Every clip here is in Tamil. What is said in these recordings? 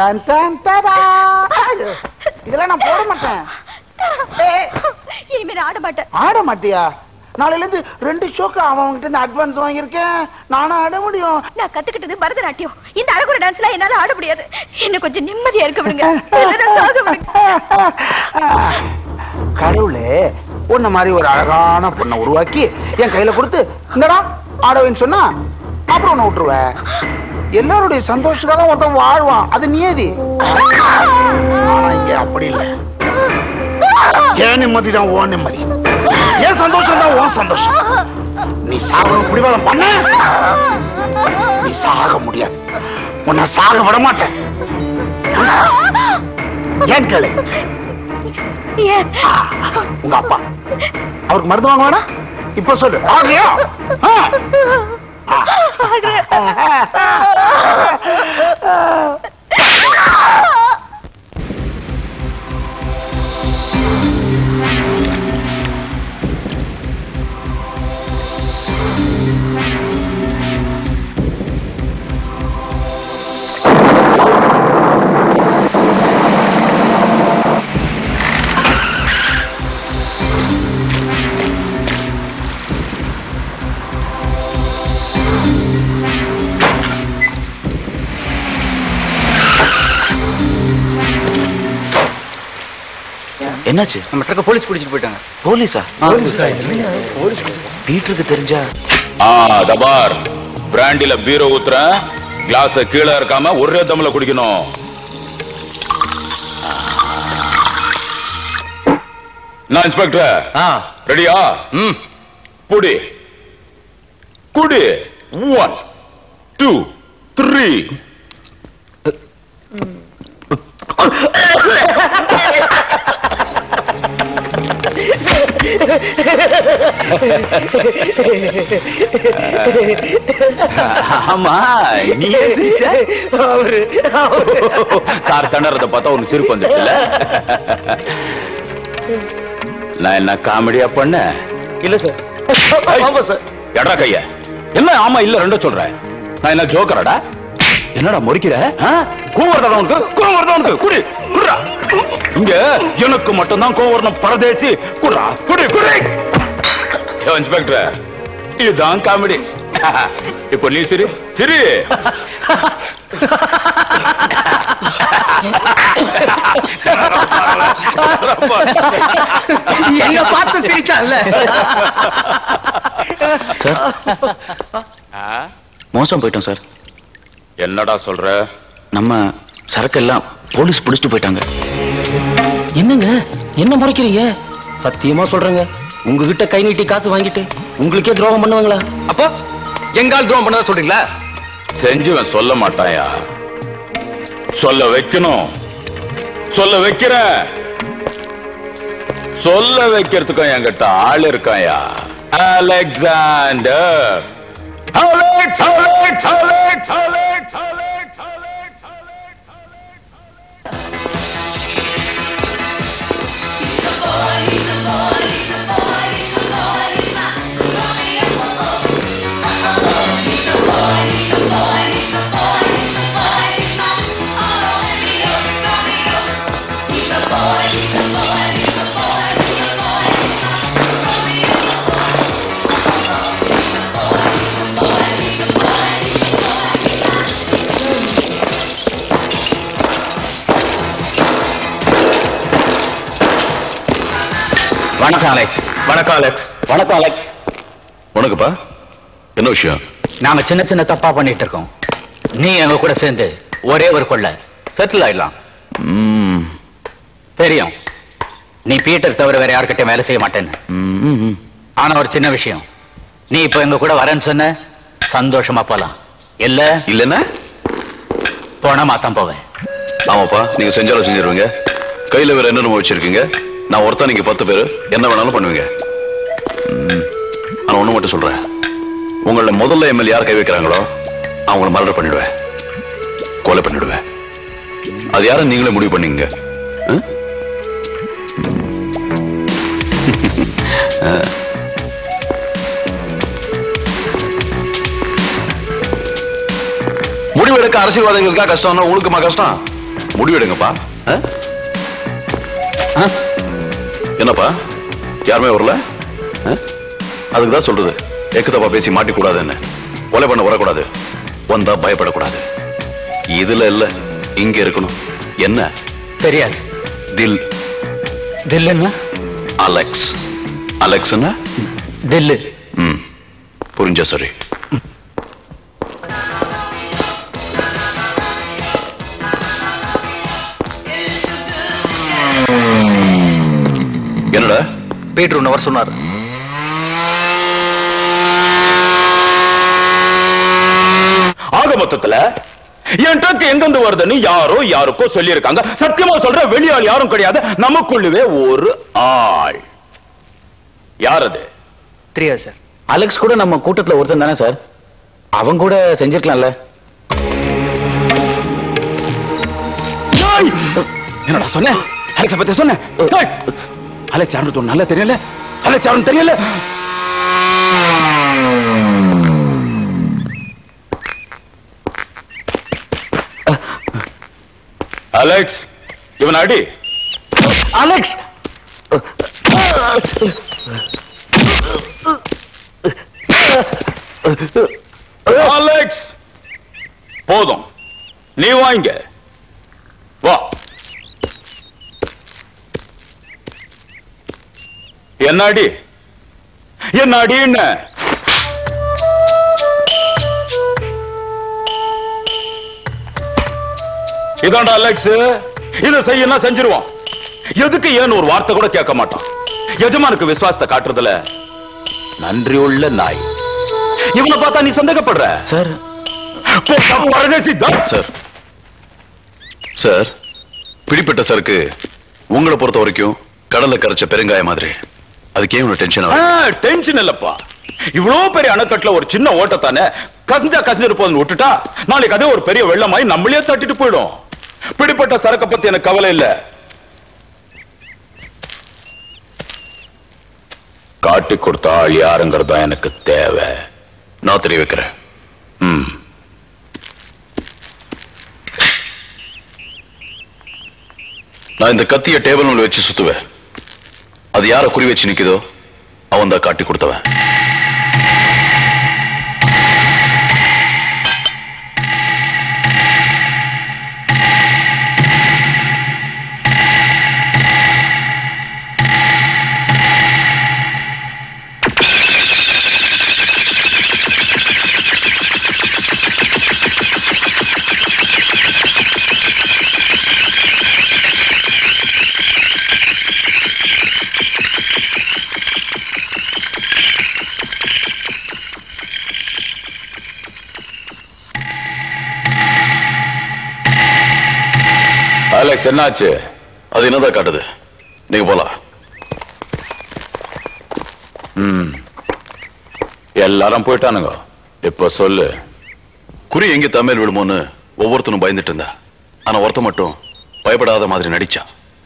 டான் டான் தடா இதெல்லாம் நான் போட மாட்டேன் ஏய், இனிமே நான் ஆட மாட்டேன் ஆட மாட்டியா நாளையில இருந்து ரெண்டு ஷோக்கு அவன் கிட்ட இருந்து அட்வான்ஸ் வாங்கியிருக்கேன் நானும் ஆட முடியும் நான் கத்துக்கிட்டது பரதநாட்டியம் இந்த அழகுற டான்ஸ்ல என்னால ஆட முடியாது என்ன கொஞ்சம் நிம்மதியா இருக்க விடுங்க இல்லைன்னா சாக விடுங்க கடவுளே உன்ன மாதிரி ஒரு அழகான பொண்ணை உருவாக்கி என் கையில கொடுத்து இந்தடா ஆடவேன்னு சொன்னா அப்புறம் உன்னை விட்டுருவேன் எல்லாருடைய சந்தோஷத்துக்காக ஒருத்தன் வாழ்வான் அது நியதி ஆனா இங்க அப்படி இல்லை ஏன் நிம்மதி தான் ஓன் நிம்மதி ஏன் சந்தோஷம் தான் ஓன் சந்தோஷம் நீ சாகணும் பிடிவாதம் பண்ண நீ சாக முடியாது உன்னை சாக விட மாட்டேன் ஏன் கேளு ஏன் உங்க அப்பா அவருக்கு மருந்து வாங்க வேணா இப்ப சொல்லு ஆகலையா ஆ. என்னாச்சு நம்ம ட்ரக்க போலீஸ் பிடிச்சிட்டு போயிட்டாங்க போலீஸா பீட்டருக்கு தெரிஞ்சா ஆ தபார் பிராண்டில பீரோ ஊத்துறேன் கிளாஸ கீழே இருக்காம ஒரே தம்ல குடிக்கணும் நான் இன்ஸ்பெக்டர் ரெடியா ம் புடி குடி ஒன் டூ த்ரீ ஆமா நீ அவரு கார் தண்டறத பார்த்தா உனக்கு சிரிப்பு வந்துச்சுல்ல நான் என்ன காமெடியா பண்ண இல்ல சார் ஆமா சார் எடா கைய என்ன ஆமா இல்ல ரெண்டும் சொல்றேன் நான் என்ன ஜோக்கரடா என்னடா முறிக்கிற கோவம் வருதா உனக்கு கோவம் வருதா உனக்கு குடி குடுறா இங்க எனக்கு மட்டும்தான் கோவம் வரணும் பரதேசி குடுறா குடி குடி யோ இன்ஸ்பெக்டர் இதுதான் காமெடி இப்போ நீ சிரி சிரி என்ன பார்த்து சிரிச்சான்ல சார் மோசம் போயிட்டோம் சார் என்னடா சொல்ற நம்ம சரக்கெல்லாம் போலீஸ் பிடிச்சிட்டு போயிட்டாங்க என்னங்க என்ன முறைக்கிறீங்க சத்தியமா சொல்றேங்க உங்ககிட்ட கை நீட்டி காசு வாங்கிட்டு உங்களுக்கே துரோகம் பண்ணுவாங்களா அப்போ எங்கால் துரோகம் பண்ணதா சொல்றீங்களா செஞ்சுவன் சொல்ல மாட்டாயா சொல்ல வைக்கணும் சொல்ல வைக்கிறேன் சொல்ல வைக்கிறதுக்கும் என்கிட்ட ஆள் இருக்காயா Alexander Alex, Alex, Alex, Alex, Alex, Alex, Alex. வணக்கம் அலெக்ஸ் வணக்கம் அலெக்ஸ் வணக்கம் அலெக்ஸ் உனக்குப்பா என்ன விஷயம் நாங்க சின்ன சின்ன தப்பா பண்ணிட்டு இருக்கோம் நீ எங்க கூட சேர்ந்து ஒரே ஒரு கொள்ள செட்டில் ஆயிடலாம் ம், தெரியும் நீ பீட்டர் தவிர வேற யார்கிட்டயும் வேலை செய்ய மாட்டேன்னு ம், ம், ம். ஆனா ஒரு சின்ன விஷயம் நீ இப்ப எங்க கூட வரேன்னு சொன்ன சந்தோஷமா போலாம் இல்ல இல்லைன்னா போனா மாத்தான் போவேன் ஆமாப்பா நீங்க செஞ்சாலும் செஞ்சிருவீங்க கையில வேற என்னென்ன வச்சிருக்கீங்க நான் ஒருத்தன் நீங்க பத்து பேர் என்ன வேணாலும் பண்ணுவீங்க ம், ஆனா ஒண்ணு மட்டும் சொல்றேன் உங்கள முதல்ல எம்எல்ஏ யார் கை வைக்கிறாங்களோ அவங்கள மர்டர் பண்ணிடுவேன் கொலை பண்ணிடுவேன் அது யாரும் நீங்களே முடிவு பண்ணீங்க ம்? முடிவெடுக்க அரசியல்வாதிகளுக்கா கஷ்டம்னா உனக்குமா கஷ்டம் முடிவெடுங்கப்பா ஆ? ஆ? என்னப்பா யாருமே வரல ஆ? அதுக்கு தான் சொல்றது எக்கு தப்பா பேசி மாட்டிக்கூடாதுன்னு கொலை பண்ண வரக்கூடாது வந்தா பயப்படக்கூடாது இதுல இல்ல இங்க இருக்கணும் என்ன தெரியாது தில் தில்லுன்னா அலெக்ஸ் அலெக்ஸ்னா தில்லு ம் புரிஞ்ச சரி என்னடா பீட்ரு ஒன்று வர சொன்னார் ஆக மொத்தத்துல என் ட்ரக் எங்கிருந்து வருதுன்னு யாரோ யாருக்கோ சொல்லியிருக்காங்க சத்தியமா சொல்ற வெளியாள் யாரும் கிடையாது நமக்குள்ளவே ஒரு ஆள் யார் அது தெரியாது சார் அலெக்ஸ் கூட நம்ம கூட்டத்துல ஒருத்தன் தானே சார் அவன் கூட செஞ்சிருக்கலாம்ல ஏய்! என்னடா சொன்ன அலெக்ஸ பத்தி சொன்ன ஏய்! அலெக்ஸ் யாருன்னு நல்லா தெரியல அலெக்ஸ் யாருன்னு தெரியல அலெக்ஸ் இவன் அடி அலெக்ஸ் அலெக்ஸ் போதும் நீ வாங்க வா என்ன அடி என்ன அடி என்ன இதாண்டா அலெக்ஸ் இத செய்யனா செஞ்சிருவான் எதுக்கு ஏன்னு ஒரு வார்த்தை கூட கேட்க மாட்டான் எஜமானுக்கு விசுவாசத்தை காட்டுறதுல நன்றி உள்ள நாய் இவனை பார்த்தா நீ சந்தேகப்படுற சார் சார் சார் பிடிப்பட்ட சரக்கு உங்களை பொறுத்த வரைக்கும் கடல்ல கரைச்ச பெருங்காய மாதிரி அதுக்கு ஏன் டென்ஷன் ஆகும் டென்ஷன் இல்லப்பா இவ்வளவு பெரிய அணைக்கட்டுல ஒரு சின்ன ஓட்டத்தானே கசிஞ்சா கசிஞ்சு போதுன்னு விட்டுட்டா நாளைக்கு அதே ஒரு பெரிய வெள்ளமாய் நம்மளே தட்டிட்டு போயிடும் பிடிப்பட்ட சரக்க பத்தி எனக்கு கவலை இல்ல காட்டி கொடுத்த ஆள் யாருங்கிறது தான் எனக்கு தேவை நான் தெரிய வைக்கிறேன் ம் நான் இந்த கத்திய டேபிள் மேல வச்சு சுத்துவேன் அது யார குறி வச்சு நிக்குதோ அவன் தான் காட்டி கொடுத்தவன் அலெக்ஸ் என்னாச்சு அது என்னதான் காட்டுது நீங்க போலாம் ம் எல்லாரும் போயிட்டானுங்க இப்ப சொல்லு குறி எங்க தமிழ் விழுமோன்னு ஒவ்வொருத்தனும் பயந்துட்டு இருந்தா ஆனா ஒருத்த மட்டும் பயப்படாத மாதிரி நடிச்சான்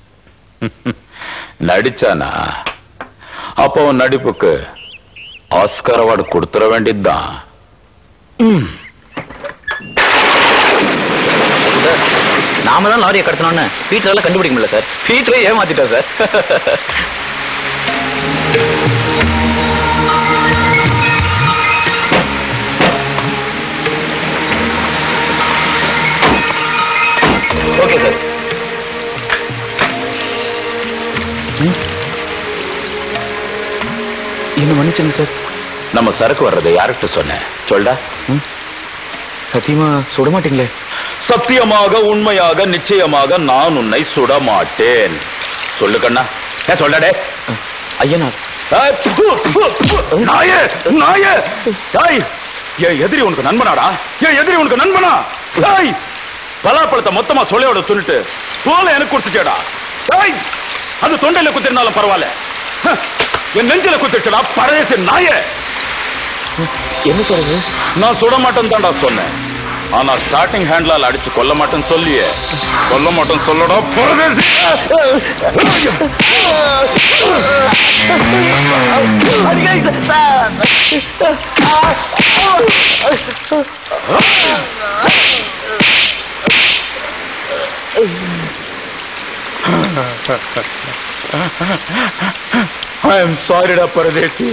நடிச்சானா அப்போ அவன் நடிப்புக்கு ஆஸ்கர் அவார்டு கொடுத்துட வேண்டியதுதான் நாம தான் லாரியை கடத்தணும்னு பீட்டரால கண்டுபிடிக்க முடியல சார் பீட்டரே ஏமாத்திட்டோம் சார் ஓகே சார் என்ன மன்னிச்சுங்க சார் நம்ம சரக்கு வர்றதை யார்கிட்ட சொன்ன சொல்டா சத்தியமா சுட மாட்டீங்களே சத்தியமாக உண்மையாக நிச்சயமாக நான் உன்னை சுட மாட்டேன் சொல்லு கண்ணா ஏன் சொல்லடே ஐயனார் ஏய், ப்பு, ப்பு, ப்பு. நாயே நாயே டேய் என் எதிரி உனக்கு நண்பனாடா என் எதிரி உனக்கு நண்பனா டேய் பலாப்பழத்தை மொத்தமா சொலையோட துணிட்டு தோலை எனக்கு குடுத்துட்டேடா டேய் அது தொண்டையில குத்திருந்தாலும் பரவாயில்ல ஹ, என் நெஞ்சில குத்திட்டடா பரதேசி நாயே என்ன சொல்றது நான் சுட மாட்டேன்னு தான்டா சொன்னேன் ஆனா ஸ்டார்டிங் ஹேண்ட்லால் அடிச்சு கொல்ல மாட்டேன்னு சொல்லியே கொல்ல மாட்டேன்னு சொல்லடா பரதேசி ஐ எம் சாரிடா பரதேசி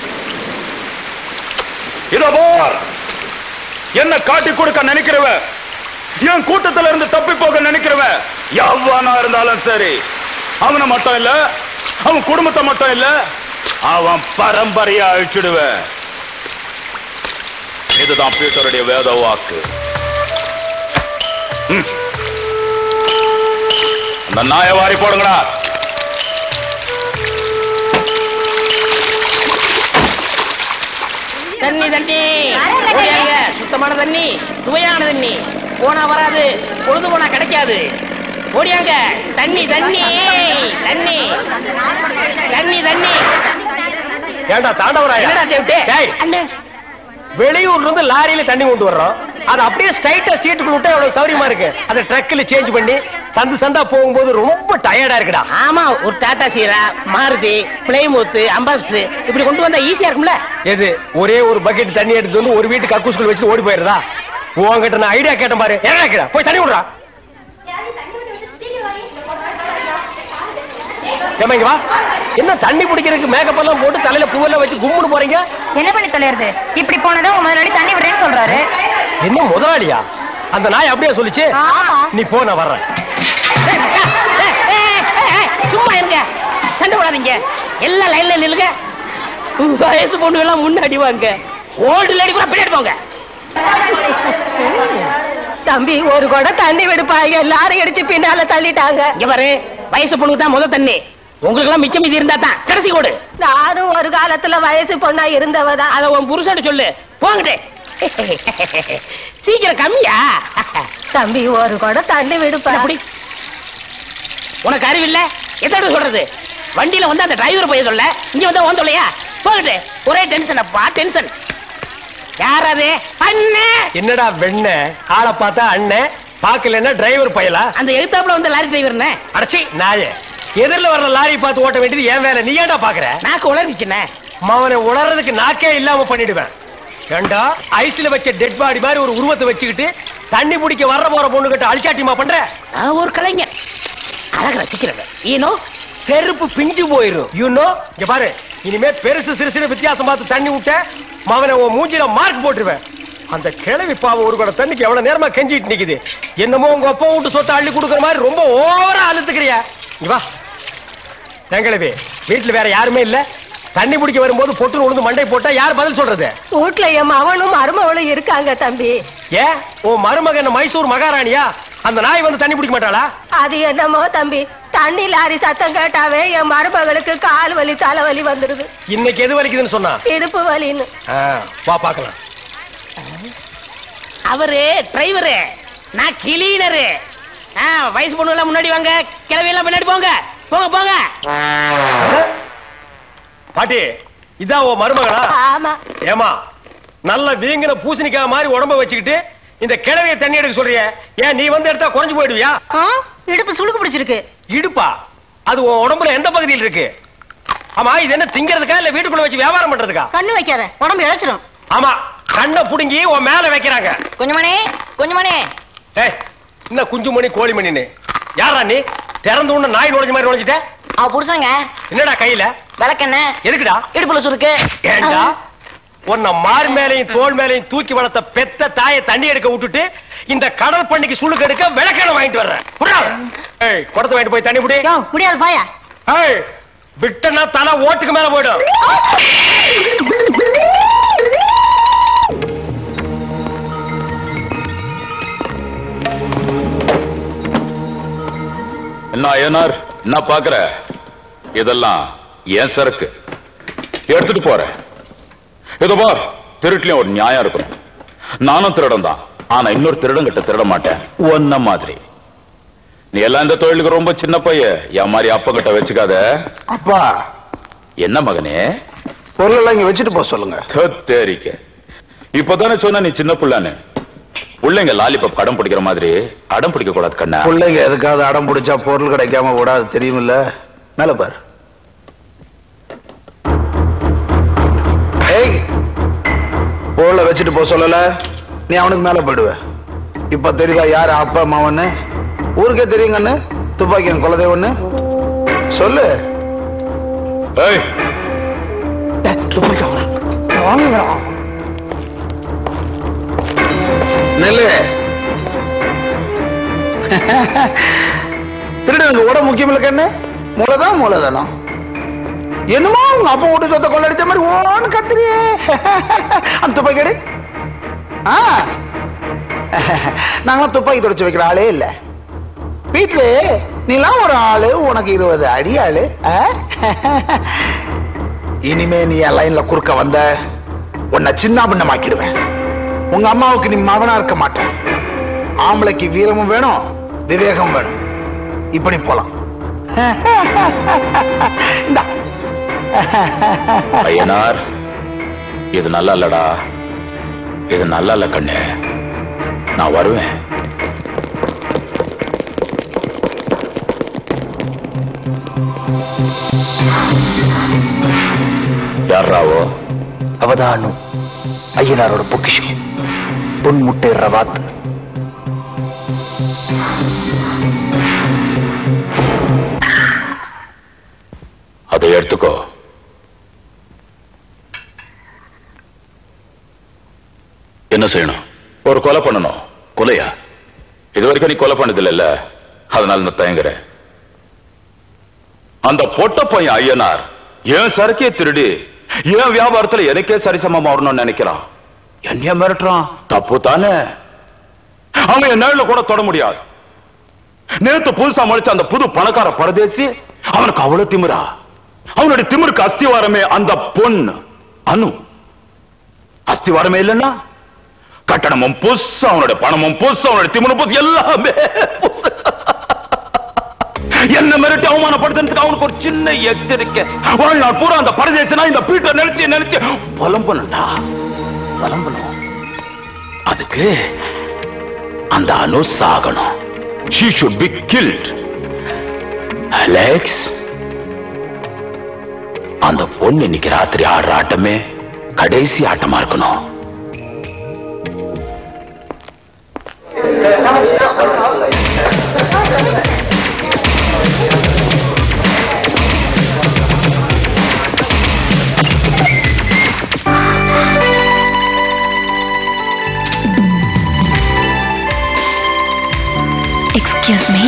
இதோ போர் என்ன காட்டி கொடுக்க நினைக்கிறவ என் கூட்டத்துல இருந்து தப்பி போக நினைக்கிறவ எவ்வளவா இருந்தாலும் சரி அவனை மட்டும் இல்ல அவன் குடும்பத்தை மட்டும் இல்ல அவன் பரம்பரையா அழிச்சிடுவேன் இதுதான் பீட்டருடைய வேத வாக்கு ம். அந்த நாயை வாரி போடுங்கடா தண்ணி தண்ணி ஓடியாங்க சுத்தமான தண்ணி சுவையான தண்ணி போனா வராது பொழுது போனா கிடைக்காது ஓடியாங்க தண்ணி தண்ணி தண்ணி தண்ணி தண்ணி ஏண்டா தாண்டவராயா என்னடா தேவிட்டு டேய். அண்ணே வெளியூர்ல இருந்து லாரியில தண்ணி கொண்டு வர்றோம் அது அப்படியே ஸ்ட்ரைட்டா ஸ்ட்ரீட்டுக்குள்ள விட்டா எவ்வளவு சௌரியமா இருக்கு அதை ட்ரக்ல சேஞ்ச் பண்ணி சந்து சந்தா போகும்போது ரொம்ப டயர்டா இருக்குடா ஆமா ஒரு டாடா சீரா மாருதி பிளைமூத் அம்பாஸ்டர் இப்படி கொண்டு வந்தா ஈஸியா இருக்கும்ல எது ஒரே ஒரு பக்கெட் தண்ணி எடுத்து வந்து ஒரு வீட்டுக்கு கக்கூஸ்குள்ள வச்சு ஓடி போயிருதா உங்ககிட்ட நான் ஐடியா கேட்டேன் பாரு என்ன கேட்டா போய் தண்ணி விடுறா ஏம்மா இங்க வா என்ன தண்ணி பிடிக்கிறதுக்கு மேக்கப் எல்லாம் போட்டு தலையில பூவெல்லாம் வச்சு கும்முன்னு போறீங்க என்ன பண்ணி தொலைறது இப்படி போனதும் உங்க முதலாளி தண்ணி விடுறேன்னு சொல்றாரு என்ன முதலாளியா அந்த நாய் அப்படியே சொல்லுச்சு ஆமா. நீ போ நான் வர்றேன் ஏய், ஏய், ஏய், ஏய், ஏய், சும்மா இருங்க சண்டை போடாதீங்க எல்லாம் லைன்ல நில்லுங்க வயசு பொண்ணு எல்லாம் முன்னாடி வாங்க ஓல்டு லேடி கூட பின்னாடி போங்க தம்பி ஒரு குடம் தண்ணி விடுப்பாங்க எல்லாரும் அடிச்சு பின்னால தள்ளிட்டாங்க இங்க பாரு வயசு பொண்ணுக்கு தான் முத தண்ணி உங்களுக்கு எல்லாம் மிச்சம் மீதி இருந்தா தான் கடைசி கோடு நானும் ஒரு காலத்துல வயசு பொண்ணா இருந்தவதான் அத உன் புருஷன் சொல்லு போங்கட்டே சீக்கிரம் கம்மியா தம்பி ஒரு குடம் தண்ணி விடுப்பா அப்படி உனக்கு அறிவில்ல எத்தனை சொல்றது வண்டியில வந்து அந்த டிரைவர் போய் சொல்ல இங்க வந்து ஓன் சொல்லையா போகட்டு ஒரே டென்ஷன் அப்பா டென்ஷன் யார் அது அண்ணே என்னடா வெண்ண ஆளை பார்த்தா அண்ணன் பாக்கலன்னா டிரைவர் பயலா அந்த எழுத்தாப்புல வந்து லாரி டிரைவர்னே அடச்சி நாயே எதிரில வர்ற லாரி பார்த்து ஓட்ட வேண்டியது என் வேலை நீ ஏன்டா பாக்குற நாக்கு உளறிச்சுண்ணே அவனை உணர்றதுக்கு நாக்கே இல்லாம பண்ணிடுவேன் ஏண்டா ஐஸ்ல வச்ச டெட் பாடி மாதிரி ஒரு உருவத்தை வச்சுக்கிட்டு தண்ணி பிடிக்க வர்ற போற பொண்ணு கிட்ட அழிச்சாட்டிமா பண்ற நான் ஒரு கலைஞர் அழகு ரசிக்கிறவன் ஈனோ செருப்பு பிஞ்சு போயிரும் யூ நோ இங்க பாரு இனிமே பெருசு சிறுசுன்னு வித்தியாசம் பார்த்து தண்ணி விட்ட மவனை உன் மூஞ்சில மார்க் போட்டுருவேன் அந்த கிழவி பாவம் ஒரு கூட தண்ணிக்கு எவ்வளவு நேரமா கெஞ்சிட்டு நிக்குது என்னமோ உங்க அப்பா வீட்டு சொத்தை அள்ளி கொடுக்குற மாதிரி ரொம்ப ஓவரா அழுத்துக்கிறியா இங்க வா தங்கிழவி வீட்டுல வேற யாருமே இல்ல தண்ணி பிடிக்க வரும்போது பொட்டு உழுந்து மண்டை போட்டா யார் பதில் சொல்றது வீட்டுல என் மவனும் மருமவளும் இருக்காங்க தம்பி ஏன் உன் மருமகன் மைசூர் மகாராணியா அந்த நாய் வந்து தண்ணி பிடிக்க மாட்டாளா அது என்னமோ தம்பி தண்ணி லாரி சத்தம் கேட்டாவே என் மருமகளுக்கு கால் வலி தலைவலி வந்துருது இன்னைக்கு எது வலிக்குதுன்னு சொன்னா இடுப்பு வலின்னு ஆ, வா பாக்கலாம் அவரு டிரைவரு நான் கிளீனரு ஆ, வயசு பொண்ணு எல்லாம் முன்னாடி வாங்க கிளவி எல்லாம் பின்னாடி போங்க போங்க போங்க பாட்டி இதான் உன் மருமகளா ஆமா ஏமா நல்ல வீங்கின பூசணிக்காய் மாதிரி உடம்ப வச்சுக்கிட்டு இந்த கிழவிய தண்ணி எடுக்க சொல்றிய ஏன் நீ வந்து எடுத்தா குறைஞ்சு போயிடுவியா ஆ, இடுப்பு சுளுக்கு பிடிச்சிருக்கு இடுப்பா அது உன் உடம்புல எந்த பகுதியில் இருக்கு ஆமா இது என்ன திங்கிறதுக்கா இல்ல வீட்டுக்குள்ள வச்சு வியாபாரம் பண்றதுக்கா கண்ணு வைக்காத உடம்பு இழைச்சிடும் ஆமா கண்ணை புடுங்கி உன் மேல வைக்கிறாங்க கொஞ்சமானே கொஞ்சமானே ஏய் என்ன குஞ்சுமணி கோழிமணின்னு யாரா நீ திறந்து உள்ள நாய் நுழைஞ்ச மாதிரி நுழைஞ்சிட்ட அவ புருஷங்க என்னடா கையில விளக்கெண்ண எதுக்குடா இடுப்புல சுருக்கு ஏண்டா உன்னை மார் மேலையும் தோல் மேலையும் தூக்கி வளர்த்த பெத்த தாயை தண்ணி எடுக்க விட்டுட்டு இந்த கடல் பண்ணிக்கு சுளுக்கு எடுக்க விளக்கெண்ண வாங்கிட்டு வர்றேன் புடா. ஏய் குடத்தை வாங்கிட்டு போய் தண்ணி புடி முடியாது பாயா ஏய் விட்டனா தலை ஓட்டுக்கு மேல போயிடும் என்ன ஏனார் என்ன பாக்குற இதெல்லாம் என் சரக்கு எடுத்துட்டு போறேன் இதோ பார் திருட்டுலயும் ஒரு நியாயம் இருக்கும் நானும் திருடன் தான் ஆனா இன்னொரு திருடன் கிட்ட திருட மாட்டேன் ஒன்ன மாதிரி நீ எல்லாம் இந்த தொழிலுக்கு ரொம்ப சின்ன பைய என் மாதிரி அப்ப கிட்ட வச்சுக்காத அப்பா என்ன மகனே பொருள் எல்லாம் இங்க வச்சுட்டு போக சொல்லுங்க தேரிக்க இப்பதானே சொன்ன நீ சின்ன புள்ளன்னு பிள்ளைங்க லாலிபப் கடம் பிடிக்கிற மாதிரி அடம் பிடிக்க கூடாது கண்ணா பிள்ளைங்க எதுக்காவது அடம் பிடிச்சா பொருள் கிடைக்காம விடாது தெரியுமில்ல மேல பாரு ஏய் பொருளை வச்சுட்டு போக சொல்லல நீ அவனுக்கு மேல போயிடுவ இப்ப தெரியுதா யாரு அப்பா அம்மாவன்னு ஊருக்கே தெரியுங்கண்ணு துப்பாக்கி என் குலதெய்வன்னு சொல்லு ஏய் நெல்லு திருடனுக்கு உடம்பு முக்கியம் இல்லை கண்ணு மூளைதான் மூளைதானம் என்னமோ உங்க அப்பா வீட்டு சொத்தை கொள்ளடிச்ச மாதிரி ஓன்னு கத்துறியே அந்த துப்பாக்கி எடு. ஆ நாங்களாம் துப்பாக்கி தொடச்சு வைக்கிற ஆளே இல்ல வீட்டுல நீலாம் ஒரு ஆளு உனக்கு இருபது அடி ஆளு ஆ? இனிமே நீ என் லைன்ல குறுக்க வந்த உன்னை சின்ன பின்னமாக்கிடுவேன் உங்க அம்மாவுக்கு நீ மகனா இருக்க மாட்டேன் ஆம்பளைக்கு வீரமும் வேணும் விவேகம் வேணும் இப்படி போலாம் இந்தா. ஐயனார் இது நல்லா இல்லடா இது நல்லா இல்ல கண்ணு நான் வருவேன் யாராவோ அவதானு ஐயனாரோட பொக்கிஷம் பொன் முட்டை ரவாத் அதை எடுத்துக்கோ என்ன செய்யணும் ஒரு கொலை பண்ணணும் கொலையா இது வரைக்கும் நீ கொலை பண்ணது இல்ல அதனால நான் தயங்குறேன் அந்த பொட்ட பையன் ஐயனார் ஏன் சரக்கே திருடி ஏன் வியாபாரத்துல எனக்கே சரிசமம் வரணும்னு நினைக்கிறான் என்னைய மிரட்டுறான் தப்பு தானே அவன் என் நிழல கூட தொட முடியாது நேத்து புதுசா முளைச்ச அந்த புது பணக்கார பரதேசி அவனுக்கு அவ்வளவு திமிரா அவனுடைய திமிருக்கு அஸ்திவாரமே அந்த பொண்ணு அனு அஸ்திவாரமே இல்லைன்னா கட்டணமும் புதுசு அவனுடைய பணமும் புதுசு அவனுடைய திமிரும் புதுசு எல்லாமே புதுசு. என்ன மிரட்டி அவமானப்படுத்துறதுக்கு அவனுக்கு ஒரு சின்ன எச்சரிக்கை வாழ்நாள் பூரா அந்த பரதேசனா இந்த பீட்டை நினைச்சு நினைச்சு புலம்பணும்டா புலம்பணும் அதுக்கு அந்த அனு சாகணும் she should be killed Alex அந்த பொண்ணு இன்னைக்கு ராத்திரி ஆடுற ஆட்டமே கடைசி ஆட்டமா இருக்கணும் எக்ஸ்கியூஸ் மீ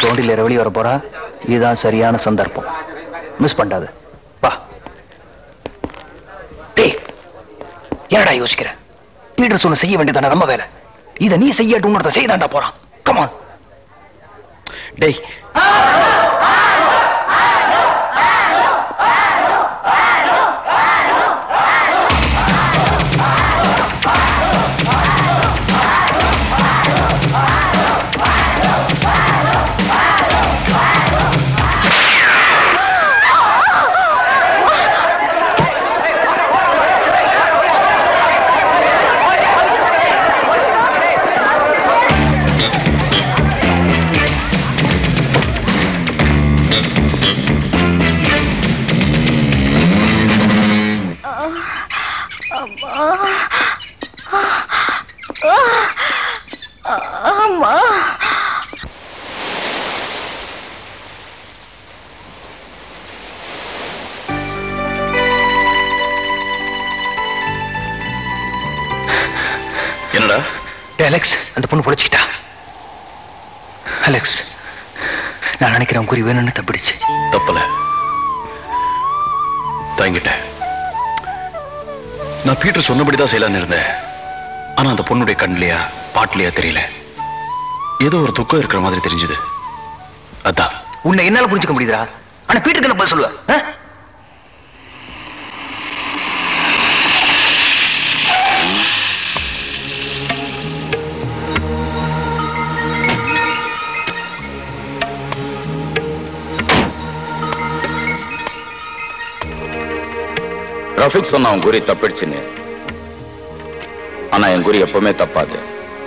தோண்டில வெளியே வர போறா இதுதான் சரியான சந்தர்ப்பம் மிஸ் பண்ணாத வா டேய் என்னடா யோசிக்கிற பீட்டர் சொன்ன செய்ய வேண்டியதான நம்ம வேலை இதை நீ செய்யட்டும் இன்னொருத்த செய்தாண்டா போறான் கமான் டேய் அம்மா என்னடா டேய் அலெக்ஸ் அந்த பொண்ணு பொழைச்சிக்கிட்டா அலெக்ஸ் நான் நினைக்கிறேன் குறி வேணும்னு தப்பிடுச்சு தப்பல தாங்கிட்டேன் நான் பீட்டர் சொன்னபடிதான் செய்யலாம்னு இருந்தேன் ஆனா அந்த பொண்ணுடைய கண்லையா பாட்டுலையா தெரியல ஏதோ ஒரு துக்கம் இருக்கிற மாதிரி தெரிஞ்சது அதான் உன்னை என்னால புரிஞ்சுக்க முடியுதா ஆனா பீட்டருக்கு என்ன பதில் சொல்லுவ ஆ? ரஃபிக் சொன்ன அவன் குறி தப்பிடுச்சுன்னு ஆனா என் குறி எப்பவுமே தப்பாது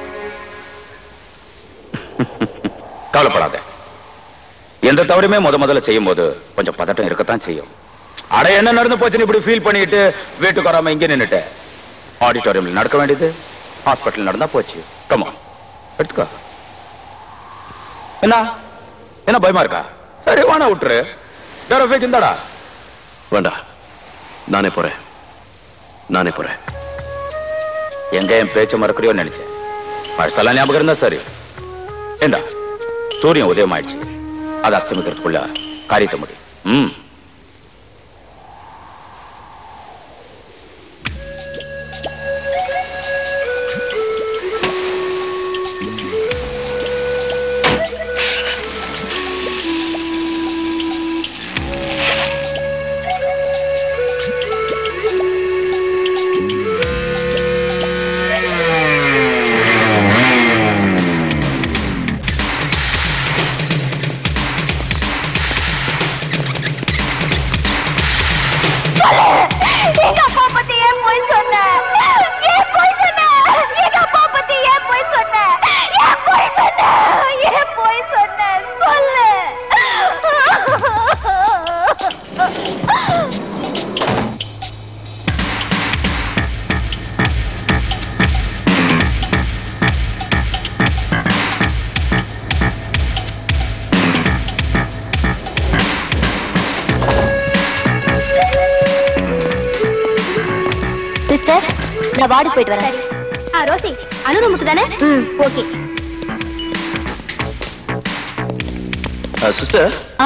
கவலைப்படாத எந்த தவறுமே முத முதல்ல செய்யும் போது கொஞ்சம் பதட்டம் இருக்கத்தான் செய்யும் அட என்ன நடந்து போச்சுன்னு இப்படி ஃபீல் பண்ணிட்டு வீட்டுக்கு வராம இங்கே நின்னுட்டேன் ஆடிட்டோரியம்ல நடக்க வேண்டியது ஹாஸ்பிட்டல் நடந்தா போச்சு கமா எடுத்துக்கோ என்ன என்ன பயமா இருக்கா சரி வாணா விட்டுரு டேய் ரஃபீக் இந்தாடா வேண்டாம் நானே போறேன் நானே போறேன் எங்க என் பேச்ச மறக்கிறியோ நினைச்சேன் பழசெல்லாம் ஞாபகம் இருந்தா சரி ஏண்டா சூரியன் உதயம் ஆயிடுச்சு அது அஸ்தமிக்கிறதுக்குள்ள காரியத்தை முடியும் ம் எங்க அப்பா பத்தி ஏன் போய் சொன்ன ஏன் போய் சொன்ன எங்க அப்பா பத்தி ஏன் போய் சொன்ன ஏன் போய் சொன்ன ஏன் போய் சொன்ன சொல்லு சிஸ்டர் நான் வாடி போயிட்டு வரேன் ஆ ரோசி அனு ரூமுக்கு தானே ம் ஓகே சிஸ்டர் ஆ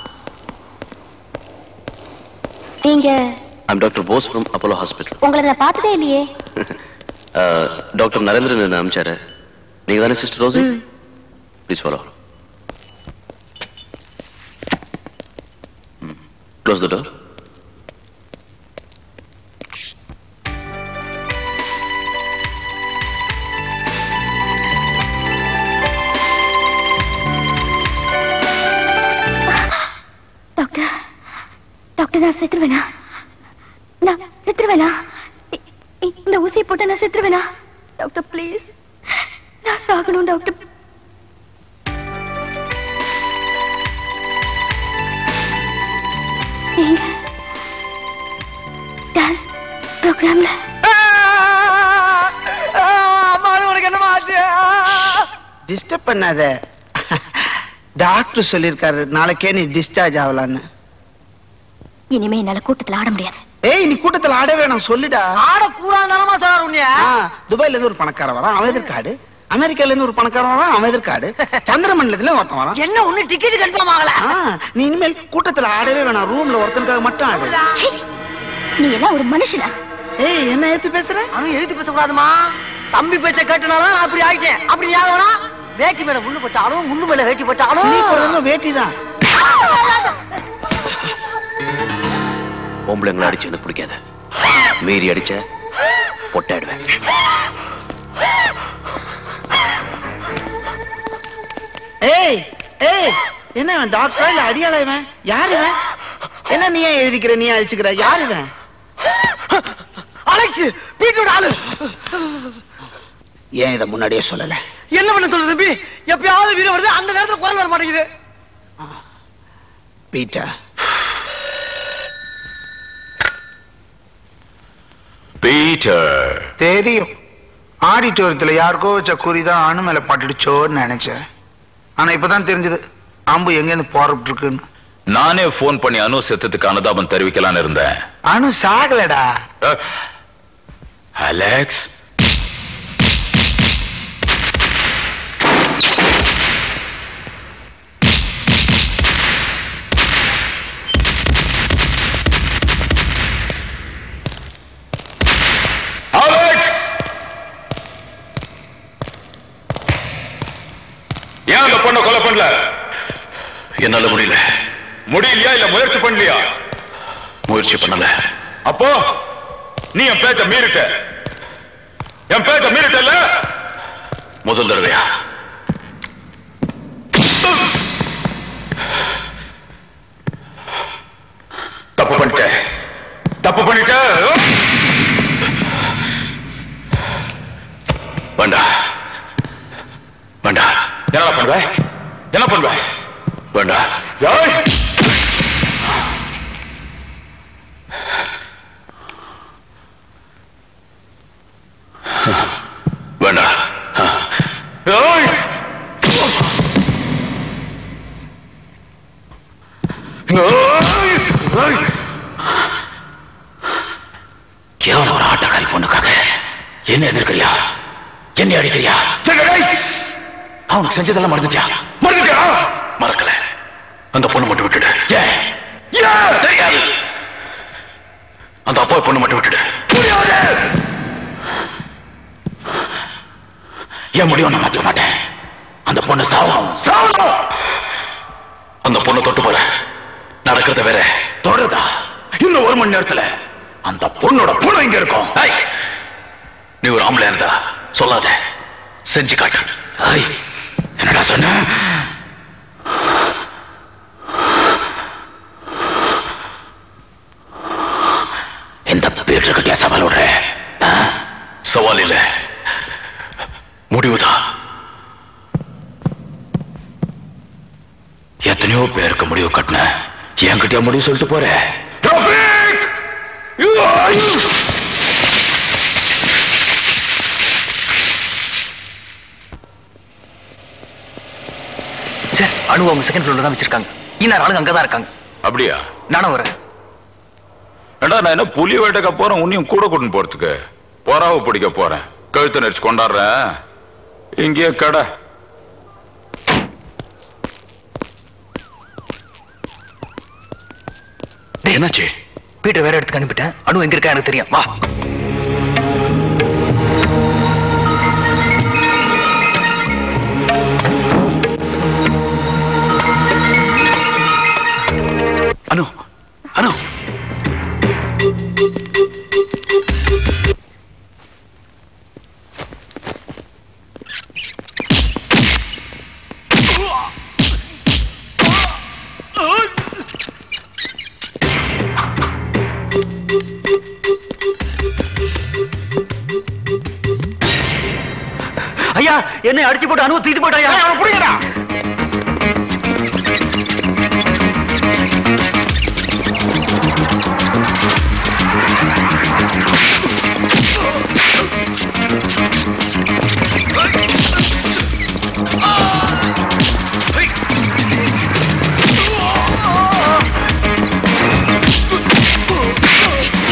நீங்க I'm doctor Bose from Apollo hospital உங்களை நான் பார்த்ததே இல்லையே டாக்டர் நரேந்திரன் என்ன அனுப்பிச்சாரு நீங்க தானே sister Rosie please follow close the door doctor doctor நான் செத்துருவேனா நான் செத்துருவேனா இ- இ- இந்த ஊசியை போட்டு நான் செத்துருவேனா டாக்டர் ப்ளீஸ் நான் சாகணும் டாக்டர் நீங்க டான்ஸ் ப்ரோக்ராம்ல டிஸ்டர்ப் பண்ணாத டாக்டர் சொல்லியிருக்காரு நாளைக்கே நீ டிஸ்சார்ஜ் ஆகலான்னு இனிமே என்னால கூட்டத்துல ஆட முடியாது ஏய் நீ கூட்டத்துல ஆட வேணாம் சொல்லுடா ஆடக்கூடாதானமா சார் உன்னைய ஆ, துபாய்ல இருந்து ஒரு பணக்கார வரான் அவன் எதற்கு ஆடு அமெரிக்கால இருந்து ஒரு பணக்காரன் வரான் அவன் எதிர்க்காடு சந்திரமண்டலத்துல ஒருத்தன் வரான் என்ன ஒண்ணு டிக்கெட் கன்ஃபார்ம் ஆகல ஆ, நீ இனிமேல் கூட்டத்துல ஆடவே வேணாம் ரூம்ல ஒருத்தனுக்காக மட்டும் ஆடு சீ, நீ எல்லாம் ஒரு மனுஷனா ஏய் என்ன ஏத்து பேசுற அவன் எழுதி பேசக்கூடாதுமா தம்பி பேச்ச கேட்டனால நான் அப்படி ஆயிட்டேன் அப்படி ஆகவனா வேட்டி மேல முள்ளு பட்டாலும் முள்ளு மேல வேட்டி பட்டாலும் நீ போடுறதும் வேட்டி தான் பொம்பளைங்களை அடிச்சு எனக்கு பிடிக்காது மீறி அடிச்ச பொட்டாடுவேன் ஏய் ஏய் என்ன இவன் டாக்டரா இல்ல அடியாளா இவன் யாரு இவன் என்ன நீ ஏன் எழுதிக்கிற நீ அழிச்சுக்கிற யாரு இவன் அலெக்ஸ் வீட்டோட ஆளு ஏன் இதை முன்னாடியே சொல்லல என்ன பண்ண சொல்லுது தம்பி எப்பயாவது வீடு வருது அந்த நேரத்துல குரல் வர மாட்டேங்குது பீட்டர் பீட்டர் தெரியும் ஆடிட்டோரியத்துல யாருக்கோ வச்ச குறிதான் அணு மேல பட்டுடுச்சோன்னு நினைச்சேன் ஆனா இப்பதான் தெரிஞ்சது அம்பு எங்க இருந்து போறப்பட்டு இருக்குன்னு நானே போன் பண்ணி அனு செத்ததுக்கு அனுதாபம் தெரிவிக்கலான்னு இருந்தேன் அணு சாகலடா அஹ், அலெக்ஸ் அலெக்ஸ்! ஏன் அந்த பொண்ணை கொலை பண்ணல என்னால முடியல முடியலையா இல்ல முயற்சி பண்ணலையா முயற்சி பண்ணல அப்போ நீ என் பேச்ச மீறிட்ட என் பேச்ச மீறிட்டல்ல முதல் தடவையா தப்பு பண்ணிட்ட தப்பு பண்ணிட்ட வேண்டா வேண்டா என்ன பண்ணுவ என்ன பண்ணுவ வேண்டா ஏய்! வேண்டா ஏய்! ஏய்! ஏய்! கேவலம் ஒரு ஆட்டக்காரி பொண்ணுக்காக என்ன எதிர்க்கிறியா என்ன அடிக்கிறியா சரி, ஏய்! அவனுக்கு செஞ்சதெல்லாம் மறந்துட்டியா மறந்துட்டியா? மறக்கல அந்த பொண்ணு மட்டும் விட்டுடு ஏன் ஏன்? தெரியாது அந்த அப்பா பொண்ணு மட்டும் விட்டுடு முடியாது! ஏன் முடியும் நான் மாற்ற மாட்டேன் அந்த பொண்ணு சாவும் சாவணும்! அந்த பொண்ணு தொட்டு போற நடக்கிறத வேற தொடருதா இன்னும் ஒரு மணி நேரத்துல அந்த பொண்ணோட பொண்ணு இங்க இருக்கும் ஐய், நீ ஒரு ஆம்பளை இருந்தா சொல்லாத செஞ்சு காட்டு ஐய், என்னடா சொன்ன இந்த பீட்டருக்கு சவால் விடுற ஆ? சவால் இல்ல முடிவுதான் எத்தனையோ பேருக்கு முடிவு கட்டின என்கிட்ட முடிவு சொல்லிட்டு போற ரஃபீக்! ஏய்! சார் அணு அவங்க செகண்ட் ஃப்ளோர்ல தான் வச்சிருக்காங்க இன்னும் ஆளுங்க அங்கதான் இருக்காங்க அப்படியா நானும் வரேன் ஏண்டா நான் என்ன புலி வேட்டைக்க போறேன் உன்னையும் கூட கூட்டின்னு போறதுக்கு பொறாவை பிடிக்க போறேன் கழுத்து நெரிச்சு கொண்டாடுறேன் இங்கேயே கடை டேய், என்னாச்சு பீட்டர் வேற இடத்துக்கு அனுப்பிட்டேன் அணு எங்க இருக்கா எனக்கு தெரியும் வா அனு அனு ஐயா என்னை அடிச்சு போட்டு அனுபவம் தூக்கிட்டு போட்டாயா அவனை பிடிங்கடா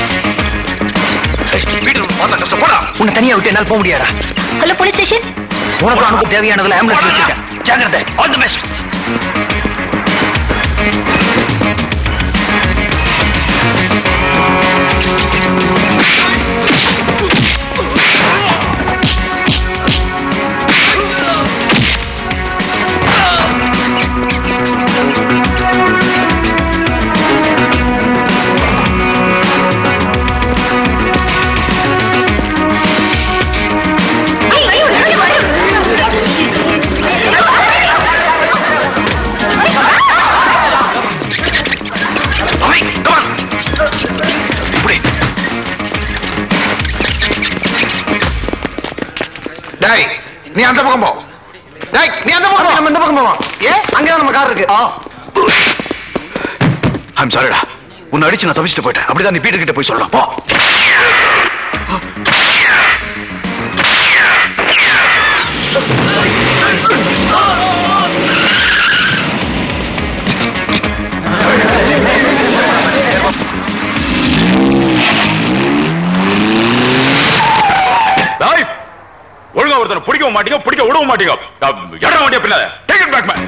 வீட்டுல பார்த்தா கஷ்டம் போடா உன்னை தனியா விட்டு என்னால் போக முடியாதா ஹலோ போலீஸ் ஸ்டேஷன் உனக்கு அனுப்ப தேவையானதுல ஆம்புலன்ஸ் வச்சிருக்கேன் ஜாக்கிரதை ஆல் தி பெஸ்ட் அவை, come on. இப்படி. டேய் நீ அந்த பக்கம் போ டேய் நீ அந்த பக்கம் போ நம்ம இந்த பக்கம் போவோம் ஏ அங்கதான் நம்ம கார் இருக்கு I'm sorryடா உன்னை அடிச்சு நான் தப்பிச்சுட்டு போயிட்டேன் அப்படிதான் நீ பீட்டர் கிட்ட போய் சொல்லலாம் போ டேய், ஒழுங்கா ஒருத்தனை பிடிக்கவும் மாட்டீங்க பிடிக்க விடவும் மாட்டீங்க இடம் வண்டிய பின்னால டேக் இட் பேக் மேன்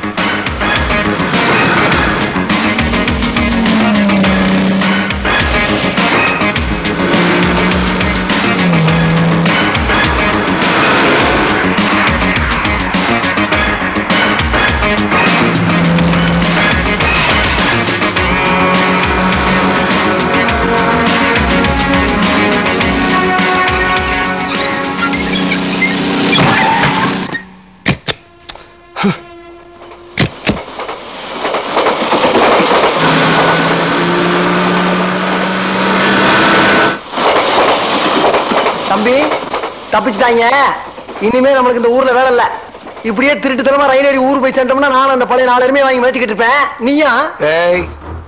தம்பி தப்பிச்சுட்டாங்க இனிமே நம்மளுக்கு இந்த ஊர்ல வேலை இல்ல இப்படியே திருட்டுத்தனமா ரயில் ஏறி ஊர் போய் சென்றோம்னா நான் அந்த பழைய நாலருமே வாங்கி வச்சுக்கிட்டு இருப்பேன் நீயா ஏய்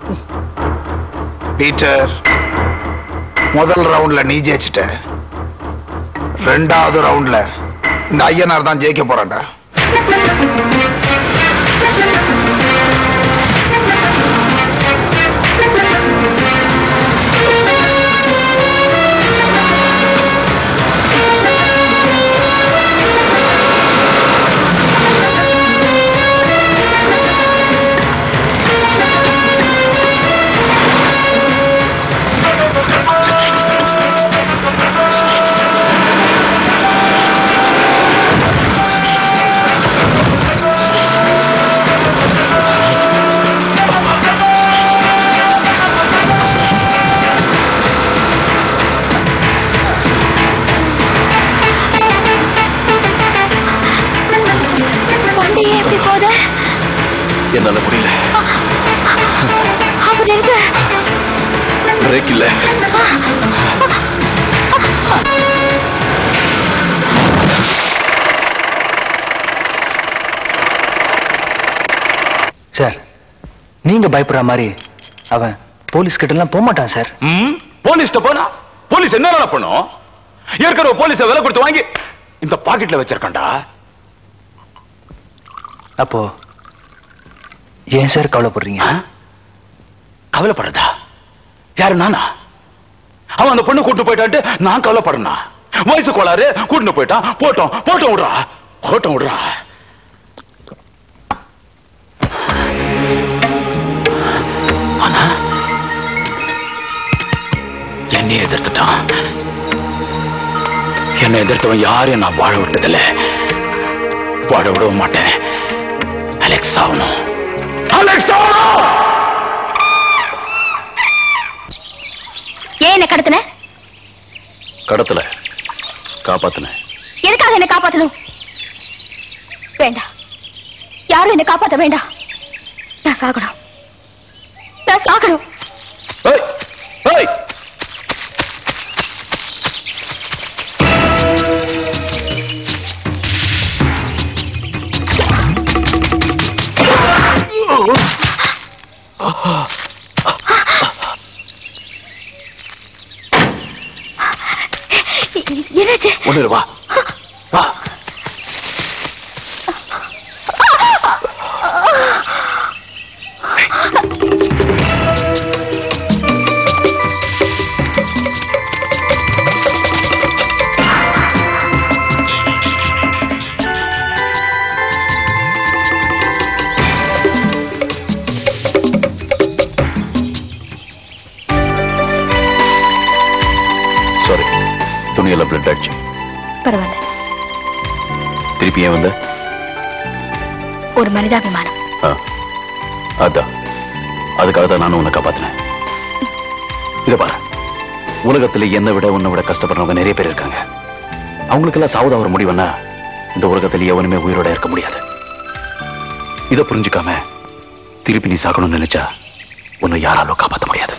பீட்டர் முதல் ரவுண்ட்ல நீ ஜெயிச்சிட்ட ரெண்டாவது ரவுண்ட்ல இந்த ஐயனார் தான் ஜெயிக்க போறான்டா வண்டி ஏன் இப்படி போகுது என்னால முடியல அப்படி இருக்கு பிரேக் இல்ல சார் நீங்க பயப்படுற மாதிரி அவன் போலீஸ் கிட்ட எல்லாம் போக மாட்டான் சார் ம் போலீஸ்ட்ட போனா போலீஸ் என்ன பண்ணும் ஏற்கனவே போலீஸ விலை கொடுத்து வாங்கி இந்த பாக்கெட்ல வச்சிருக்கான்டா அப்போ ஏன் சார் கவலைப்படுறீங்க ஆ? கவலைப்படுறதா யாரு நானா அவன் அந்த பொண்ணு கூட்டு போயிட்டான்ட்டு நான் கவலைப்படுறா வயசு கோளாறு கூட்டு போயிட்டான் போட்டோம் போட்டோம் விடுறா போட்டோம் விடுறா ஆனா என்னை எதிர்த்துட்டான் என்னை எதிர்த்தவன் யாரையும் நான் வாழ விட்டதில்ல வாழ விடவும் மாட்டேன் அலெக்ஸ் ஆகணும் அலெக்ஸ் ஆகணும் ஏன் என்ன கடத்தின கடத்தல காப்பாத்தினேன் எதுக்காக என்ன காப்பாத்தணும் வேண்டாம் யாரும் என்ன காப்பாத்த வேண்டாம் நான் சாகணும் நான் சாகணும் ஏய் ஏய் என்னாச்சு ஒண்ணு இல்ல, வா வா ஆயிடுச்சு பரவாயில்ல திருப்பி ஏன் வந்த ஒரு மனிதாபிமானம் ஆ, அதான் அதுக்காக தான் நானும் உன்னை காப்பாத்தினேன் இத பாரு உலகத்துல என்னை விட உன்னை விட கஷ்டப்படுறவங்க நிறைய பேர் இருக்காங்க அவங்களுக்கெல்லாம் சாவுதா ஒரு முடிவுன்னா இந்த உலகத்துல எவனுமே உயிரோட இருக்க முடியாது இதை புரிஞ்சுக்காம திருப்பி நீ சாகணும்னு நினைச்சா உன்னை யாராலும் காப்பாற்ற முடியாது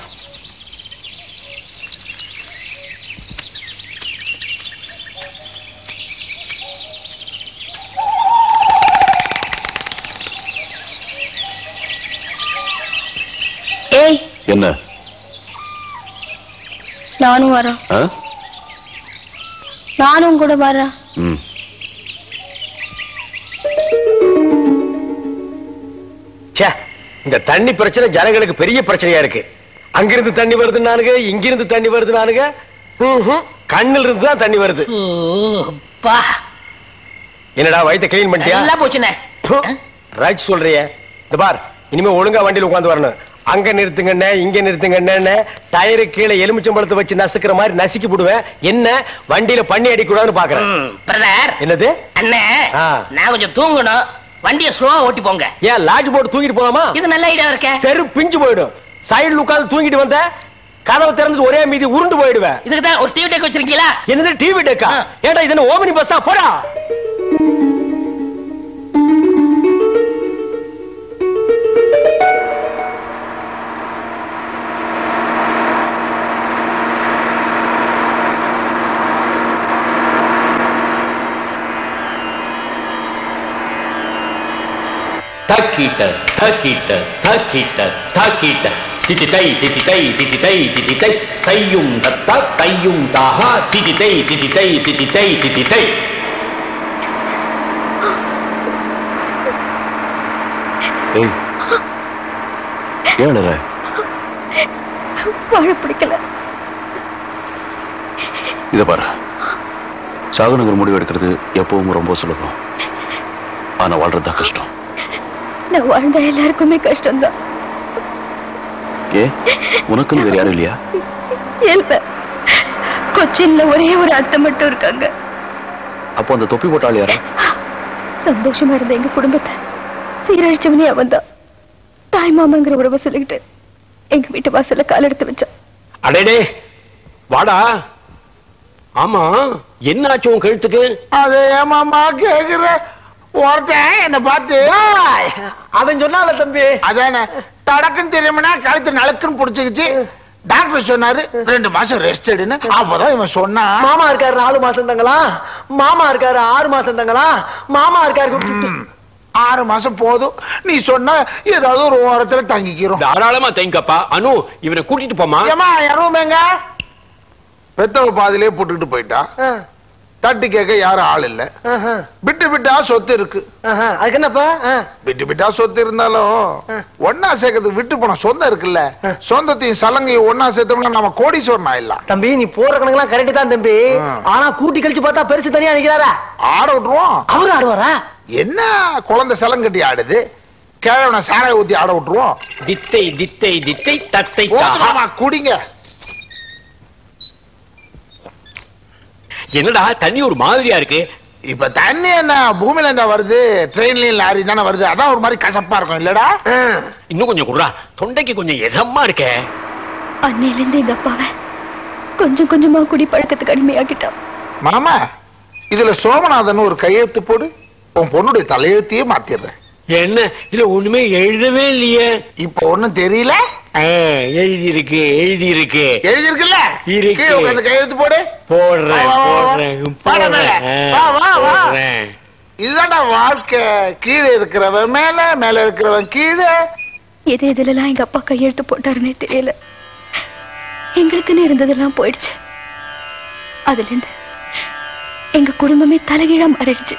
ஏய் என்ன நானும் வரேன் ஆ? நானும் கூட வரேன் ம் ச்சே இந்த தண்ணி பிரச்சனை ஜனங்களுக்கு பெரிய பிரச்சனையா இருக்கு அங்கிருந்து தண்ணி வருது நானுங்க இங்கிருந்து தண்ணி வருது நானுங்க ம்ஹும். கண்ணுல இருந்து தான் தண்ணி வருது பா என்னடா வயித்த கிளீன் பண்ணிட்டியா எல்லாம் போச்சுண்ணே ரைட் சொல்றியே இந்த பார் இனிமே ஒழுங்கா வண்டியில உட்கார்ந்து வரணும் அங்க நிறுத்துங்கண்ணே இங்க நிறுத்துங்கண்ணே டயரு கீழே எலுமிச்சம்பழத்தை வச்சு நசுக்கிற மாதிரி நசுக்கி போடுவேன் என்ன வண்டியில பண்ணி அடிக்கூடாதுன்னு பாக்குறேன் பிரதர் என்னது அண்ணே ஆ. நான் கொஞ்சம் தூங்கணும் வண்டியை ஸ்லோவா ஓட்டி போங்க ஏன் லாட்ஜ் போட்டு தூங்கிட்டு போலாமா இது நல்ல ஐடியா இருக்கே தெரு பிஞ்சு போயிடும் சைடுல உட்கார்ந்து தூங்கிட்டு வந்த கதவை திறந்து ஒரே மீதி உருண்டு போயிடுவேன் இதுக்கு தான் ஒரு டிவி டேக் வச்சிருக்கீங்களா என்னது டிவி டெக்கா ஏடா இது என்ன ஓமனி பஸ்ஸா போடா தக்கிட்ட தக்கிட்ட தக்கிட்ட தக்கிட்ட திதிதை திதிதை திதிதை திதிதை தையும் தத்தா தையும் தாஹா திதிதை திதிதை திதிதை திதிதை ஏய் ஏன் அழற? வாழ பிடிக்கல இத பாரு சாகுனகர் முடிவு எடுக்கிறது எப்பவும் ரொம்ப சுலபம் ஆனா வாழ்றதுதான் கஷ்டம் நான் வாழ்ந்த எல்லாருக்குமே கஷ்டம்தான் ஏ உனக்குன்னு வேற யாரும் இல்லையா இல்ல கொச்சின்ல ஒரே ஒரு அத்தை மட்டும் இருக்காங்க அப்போ அந்த தொப்பி போட்டாள் யாரா சந்தோஷமா இருந்த எங்க குடும்பத்தை சீரழிச்சவனே அவன் தான் தாய் மாமாங்கிற உறவை சொல்லிக்கிட்டு எங்க வீட்டு வாசல்ல கால் எடுத்து வச்சான் அடேடே வாடா ஆமா என்னாச்சு உன் கழுத்துக்கு அது ஏமாமா கேக்குற ஒருத்தன் என்ன பார்த்து அவன் சொன்னால தம்பி அதானே தடக்குன்னு தெரியுமனா கழுத்து நலக்குன்னு புடிச்சுக்கிச்சு டாக்டர் சொன்னாரு ரெண்டு மாசம் ரெஸ்ட் எடுன்னு அப்பதான் இவன் சொன்னான் மாமா இருக்காரு நாலு மாசம் தங்களா மாமா இருக்காரு ஆறு மாசம் தங்களா மாமா இருக்காரு ஆறு மாசம் போதும் நீ சொன்ன ஏதாவது ஒரு ஓரத்துல தங்கிக்கிறோம் தாராளமா தேங்கப்பா அனு இவனை கூட்டிட்டு போமா ஏமா யாரும் எங்க பெத்தவ பாதிலே போட்டுக்கிட்டு போயிட்டா தட்டி கேட்க யாரும் ஆள் இல்ல விட்டு விட்டா சொத்து இருக்கு அதுக்கு என்னப்பா விட்டு விட்டா சொத்து இருந்தாலும் ஒன்னா சேர்க்கறதுக்கு விட்டு போன சொந்தம் இருக்குல்ல சொந்தத்தையும் சலங்கையும் ஒன்னா சேர்த்தோம்னா நம்ம கோடீஸ்வரன் ஆயிடலாம் தம்பி நீ போற கணக்கெல்லாம் கரெக்ட் தான் தம்பி ஆ. ஆனா கூட்டி கழிச்சு பார்த்தா பெருசு தனியா நிக்கிறாரா ஆட விட்டுருவோம் அவரு ஆடுவாரா என்ன குழந்தை சலங்கட்டி ஆடுது கிழவனை சாரை ஊத்தி ஆட விட்டுருவோம் தித்தை தித்தை தித்தை தத்தை போதுமாமா, குடிங்க என்னடா தண்ணி ஒரு மாதிரியா இருக்கு இப்ப தண்ணி என்ன பூமியில இருந்தா வருது ட்ரெயின்லயும் லாரி தானே வருது அதான் ஒரு மாதிரி கசப்பா இருக்கும் இல்லடா இன்னும் கொஞ்சம் குடுறா தொண்டைக்கு கொஞ்சம் எதமா இருக்கே அன்னையில இருந்து எங்க அப்பாவை கொஞ்சம் கொஞ்சமா குடி பழக்கத்துக்கு அடிமையாக்கிட்டான் மாமா இதுல சோமநாதன் ஒரு கையெழுத்து போடு உன் பொண்ணுடைய தலையெழுத்தையே மாத்திடுறேன் என்ன இல்ல ஒண்ணுமே எழுதவே இல்லையே இப்ப ஒண்ணும் தெரியல எழுதி இருக்கு எழுதி இருக்கு எழுதிருக்குல்ல இருக்கு. கீழே உட்கார்ந்து கையெழுத்து போடு போடுறேன் வா, வா, வா. போடுறேன் வாடா மேல. போடுறேன் வா, வா, வா. போடுறேன். இதுதான்டா வாழ்க்கை கீழே இருக்கிறவன் மேல மேல இருக்கிறவன் கீழே எது எதுலலாம் எங்க அப்பா கையெழுத்து போட்டாருன்னே தெரியல எங்களுக்குன்னு இருந்ததெல்லாம் போயிடுச்சு அதுல இருந்து எங்க குடும்பமே தலைகீழா மாறிடுச்சு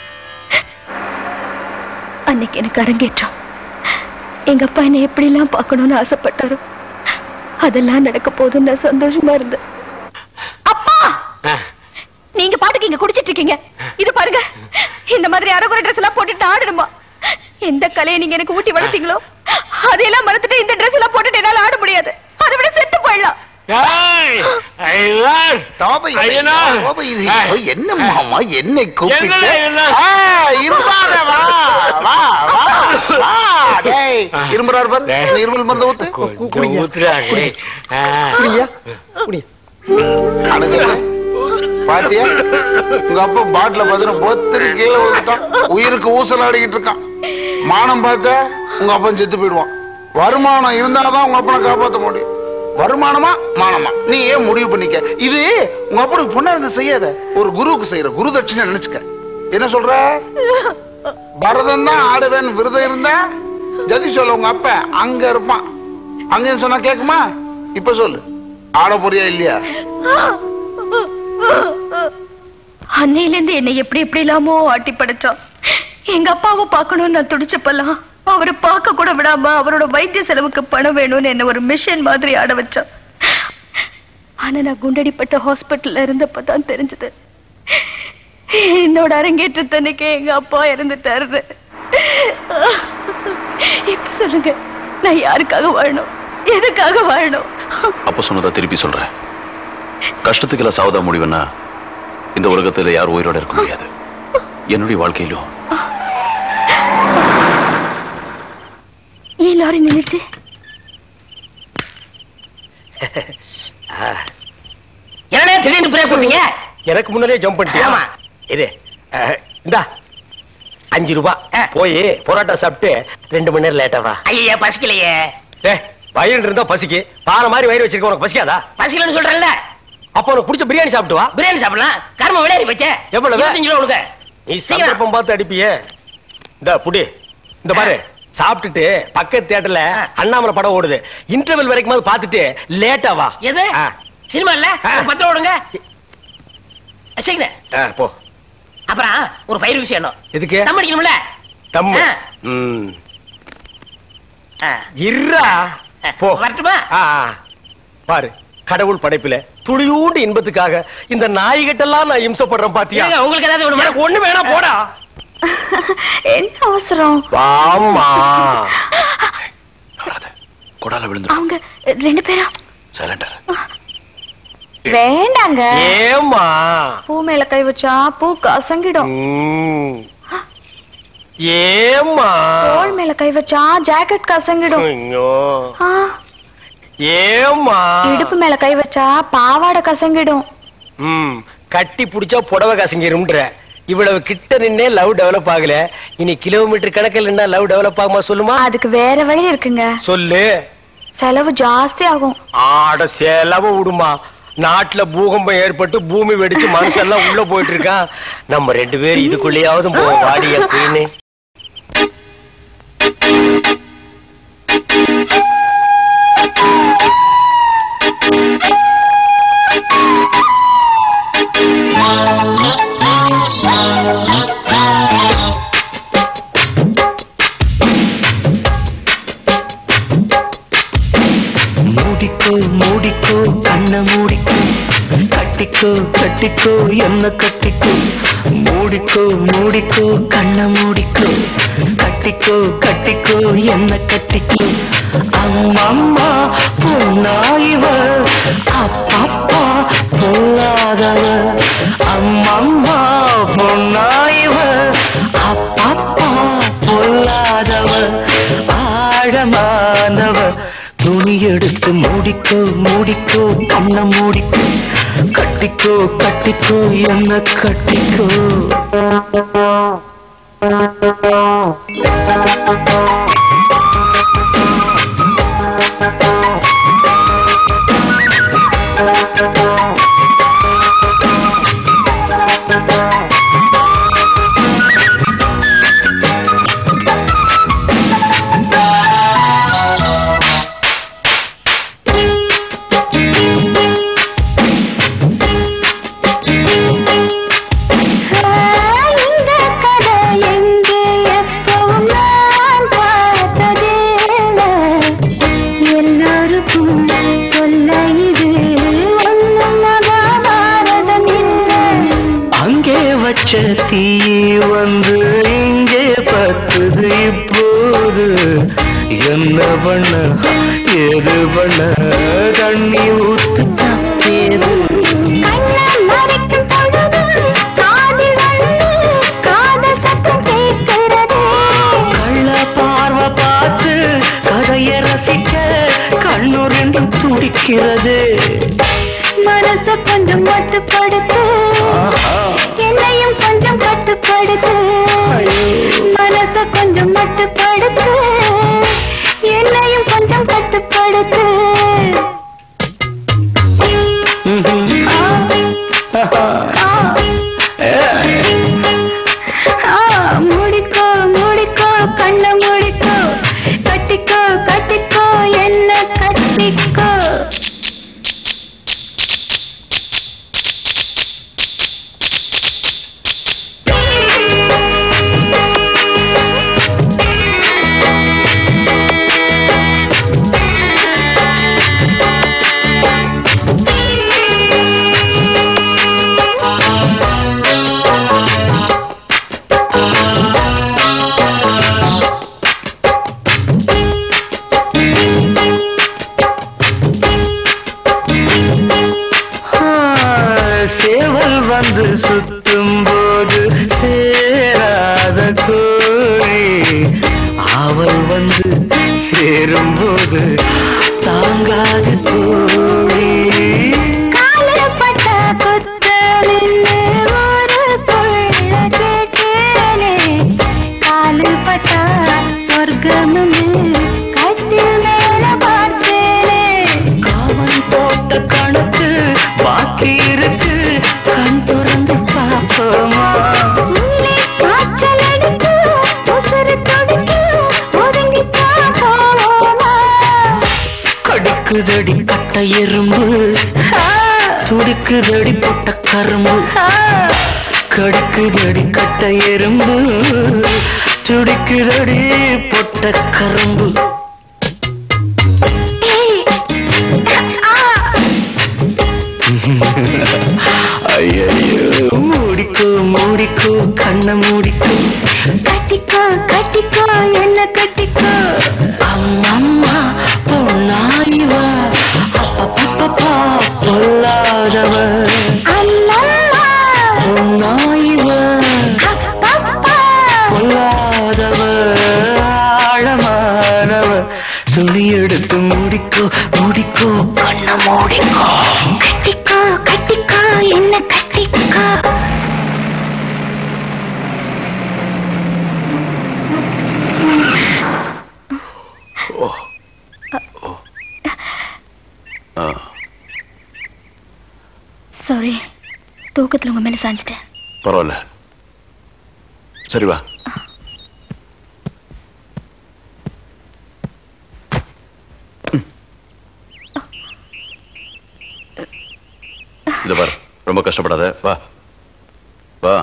அன்னைக்கு எனக்கு அரங்கேற்றம் எங்க அப்பா என்னை எப்படிலாம் பார்க்கணும்னு ஆசைப்பட்டாரோ அதெல்லாம் நடக்க போதும் நான் சந்தோஷமா இருந்தேன் அப்பா நீங்க பாட்டுக்கு இங்க குடிச்சிட்டு இருக்கீங்க இது பாருங்க இந்த மாதிரி அரகுற ட்ரெஸ் எல்லாம் போட்டுட்டு ஆடணுமா எந்த கலையை நீங்க எனக்கு ஊட்டி வளர்த்தீங்களோ அதையெல்லாம் மறந்துட்டு இந்த ட்ரெஸ் எல்லாம் போட்டுட்டு என்னால ஆட முடியாது அதை விட செத்து போயிடலாம் ஏய், ஐயர். தோப்ப கோபம் இல்லை. ஐயனா. கோபம் இல்லை. என்ன மாமா என்னை கூப்பிட்டு என்னடா இதெல்லாம்? ஆ, இருப்பாத, வா வா வா வா டேய் இரும்புறாரு பாரு டேய். இந்த இருமல் மருந்து ஊத்து கொஞ்சம் ஊத்துடா, டேய். ஆ. குடியா குடி அணுகுங்க. பாத்தியா உங்க அப்பா பாட்டில பாத்துட்டு பொத்திரி கீழே விழுந்துட்டான் உயிருக்கு ஊசல் ஆடிக்கிட்டு இருக்கான் மானம் பார்க்க உங்க அப்பன் செத்து போயிடுவான் வருமானம் இருந்தாதான் உங்க அப்பனை காப்பாத்த முடியும் வருமானமா மானமா நீ ஏன் முடிவு பண்ணிக்க இது உங்க அப்பனுக்கு பொண்ணா இருந்து செய்யாத ஒரு குருவுக்கு செய்யற குரு தட்சிணை நினைச்சுக்க என்ன சொல்ற பரதம் தான் ஆடுவேன் விரதம் இருந்தா ஜதி சொல்ல உங்க அப்ப அங்க இருப்பான் அங்கன்னு சொன்னா கேக்குமா இப்ப சொல்லு ஆட போறியா இல்லையா அன்னையிலேருந்து என்னை எப்படி எப்படி இல்லாமோ ஆட்டி படைச்சான் எங்க அப்பாவை பார்க்கணும்னு நான் துடிச்சப்பெல்லாம் அவரை பார்க்க கூட விடாம அவரோட வைத்திய செலவுக்கு பணம் வேணும்னு என்ன ஒரு மிஷன் மாதிரி ஆட வச்சான் ஆனா நான் குண்டடிப்பட்ட ஹாஸ்பிட்டல்ல இருந்தப்பதான் தெரிஞ்சது என்னோட அரங்கேற்றத்தன்னைக்கு எங்க அப்பா இறந்துட்டாரு இப்ப சொல்லுங்க நான் யாருக்காக வாழணும் எதுக்காக வாழணும் அப்ப சொன்னதா திருப்பி சொல்றேன் கஷ்டத்துக்கு சாவதா முடிவுன்னா இந்த உலகத்துல யாரும் உயிரோட இருக்க முடியாது என்னுடைய வாழ்க்கையிலும் ஏன் லாரி நின்றுச்சு என்னடா திடீர்னு பிரேக் பண்ணீங்க எனக்கு முன்னாலே ஜம்ப் பண்ணிட்டியா ஆமா. இது அஹ், இந்தா அஞ்சு ரூபாய் போய் பொரோட்டா சாப்பிட்டு ரெண்டு மணி நேரம் லேட்டா வா ஐயா பசிக்கலையே டே வயிறு இருந்தா பசிக்கு பானை மாதிரி வயிறு வச்சிருக்க உனக்கு பசிக்காதா பசிக்கலன்னு சொல்றேன்ல அப்ப உனக்கு பிடிச்ச பிரியாணி சாப்பிட்டு வா பிரியாணி சாப்பிடலாம் கர்ம விளையாடி போச்சே எவ்வளவு? இருபத்தஞ்சு ரூபா கொடுங்க நீ சீக்கிரம். சந்தர்ப்பம் பார்த்து அடிப்பியே இந்த புடி இந்த பாரு சாப்பிட்டுட்டு பக்கத்து தியேட்டர்ல அண்ணாமலை படம் ஓடுது இன்டர்வெல் வரைக்கும் பார்த்துட்டு லேட்டா வா எது ஆ. சினிமா இல்ல ஆ. ஒரு பத்து ரூபா கொடுங்க சரிங்க ஆ, போ அப்புறம் ஒரு பயிர் விஷயம் என்ன எதுக்கு தம் அடிக்கணும்ல தம்மு ஆ. ம். ஆ. இருடா போ வரட்டுமா ஆ, ஆ. பாரு கடவுள் படைப்புல துளியூண்டு இன்பத்துக்காக இந்த நாய்கிட்டெல்லாம் நான் இம்சப்படுறேன் பாத்தியா இருங்க, உங்களுக்கு ஏதாவது வேணுமா எனக்கு ஒண்ணு வேணாம் போடா என்ன அவசரம் வாமா வராத கொடால விழுந்துடும் அவங்க ரெண்டு பேரும் சைலண்டா வேண்டாங்க ஏமா பூ மேல கை வச்சா பூ கசங்கிடும் ம். ஏம்மா தோள் மேல கை வச்சா ஜாக்கெட் கசங்கிடும் ஐயோ ஆ, ஏம்மா இடுப்பு மேல கை வச்சா பாவாடை கசங்கிடும் ம் கட்டி புடிச்சா புடவை கசங்கிரும்ன்ற இவ்வளவு கிட்ட நின்னே லவ் டெவலப் ஆகல இனி கிலோமீட்டர் கணக்கில் நின்னா லவ் டெவலப் ஆகுமா சொல்லுமா அதுக்கு வேற வழி இருக்குங்க சொல்லு செலவு ஜாஸ்தி ஆகும் ஆட செலவு விடுமா நாட்டுல பூகம்பம் ஏற்பட்டு பூமி வெடிச்சு மனுஷன் எல்லாம் உள்ள போயிட்டு இருக்கான் நம்ம ரெண்டு பேரும் இதுக்குள்ளேயாவது போவோம் வாடி அப்படின்னு மூடிக்கோ மூடிக்கோ கண்ண மூடிக்கோ கட்டிக்கோ கட்டிக்கோ என்ன கட்டிக்கோ மூடிக்கோ மூடிக்கோ கண்ண மூடிக்கோ கட்டிக்கோ கட்டிக்கோ என்ன கட்டிக்கோ அம்மம்மா பொன்னாயிவ அப்பப்பா பொல்லாதவ அம்மம்மா பொன்னாயிவ அப்பப்பா பொல்லாதவ ஆழமானவ துணி எடுத்து மூடிக்கோ மூடிக்கோ கண்ண மூடிக்கோ கட்டிக்கோ கட்டிக்கோ என்ன கட்டிக்கோ இந்த கதை எங்கே எப்பவும் நான் பார்த்ததில்ல எல்லாருக்கும் சொல்ல இது ஒண்ணும் மகாபாரதம் இல்லை அங்கே வச்ச தீ வந்து இங்கே பத்துது இப்போது என்ன பண்ண ஏது பண்ண தண்ணி ஊத்து தப்பேது கண்ண கண்ணு ரெண்டும் துடிக்கிறது மனச கொஞ்சம் மட்டுப்படுத்து என்னையும் கொஞ்சம் கட்டுப்படுத்து மனச கொஞ்சம் மட்டுப்படுத்து என்னையும் கொஞ்சம் கட்டுப்படுத்து ஆ, முடிக்கோ முடிக்கோ கண்ண முடிக்கோ கட்டிக்கோ கட்டிக்கோ என்ன கட்டிக்கோ ஆ, சேவல் வந்து சுத்தும் போது சேராத கோழி அவள் வந்து சேரும் போது தாங்காது கோழி காலப்பட்ட குத்தலின்னு ஒரு புள்ள கேட்டேனே காலுப்பட்டா சொர்க்கம்னு கட்டில் மேல பார்த்தேனே அவன் போட்ட கணக்கு பாக்கி இருக்கு கண் திறந்து பார்ப்போமா உள்ளே காய்ச்சல் அடிக்கு உசுறு துடிக்கு ஒதுங்கித்தான் போவோமா கடிக்குதடி கட்ட எறும்பு துடிக்குதடி பொட்ட கரும்பு கடிக்குதடி கட்ட எறும்பு துடிக்குதடி பொட்ட கரும்பு ஏய், ஆ ஐயோ மூடிக்கோ மூடிக்கோ கண்ண மூடிக்கோ கட்டிக்கோ கட்டிக்கோ என்ன கட்டிக்கோ அம்மம்மா பொண்ணாயிவா அப்பப்பப்பா பொல்லாதவ அல்லம்மா பொண்ணாயிவா அப்பப்பா பொல்லாதவ ஆழமானவ துணி எடுத்து மூடிக்கோ மூடிக்கோ கண்ண மூடிக்கோ கட்டிக்கோ கட்டிக்கோ என்ன கட்டிக்கோ சாரி தூக்கத்துல உங்க மேல சாஞ்சிட்டேன் பரவாயில்ல சரி வா இத பாரு ரொம்ப கஷ்டப்படாத வா வா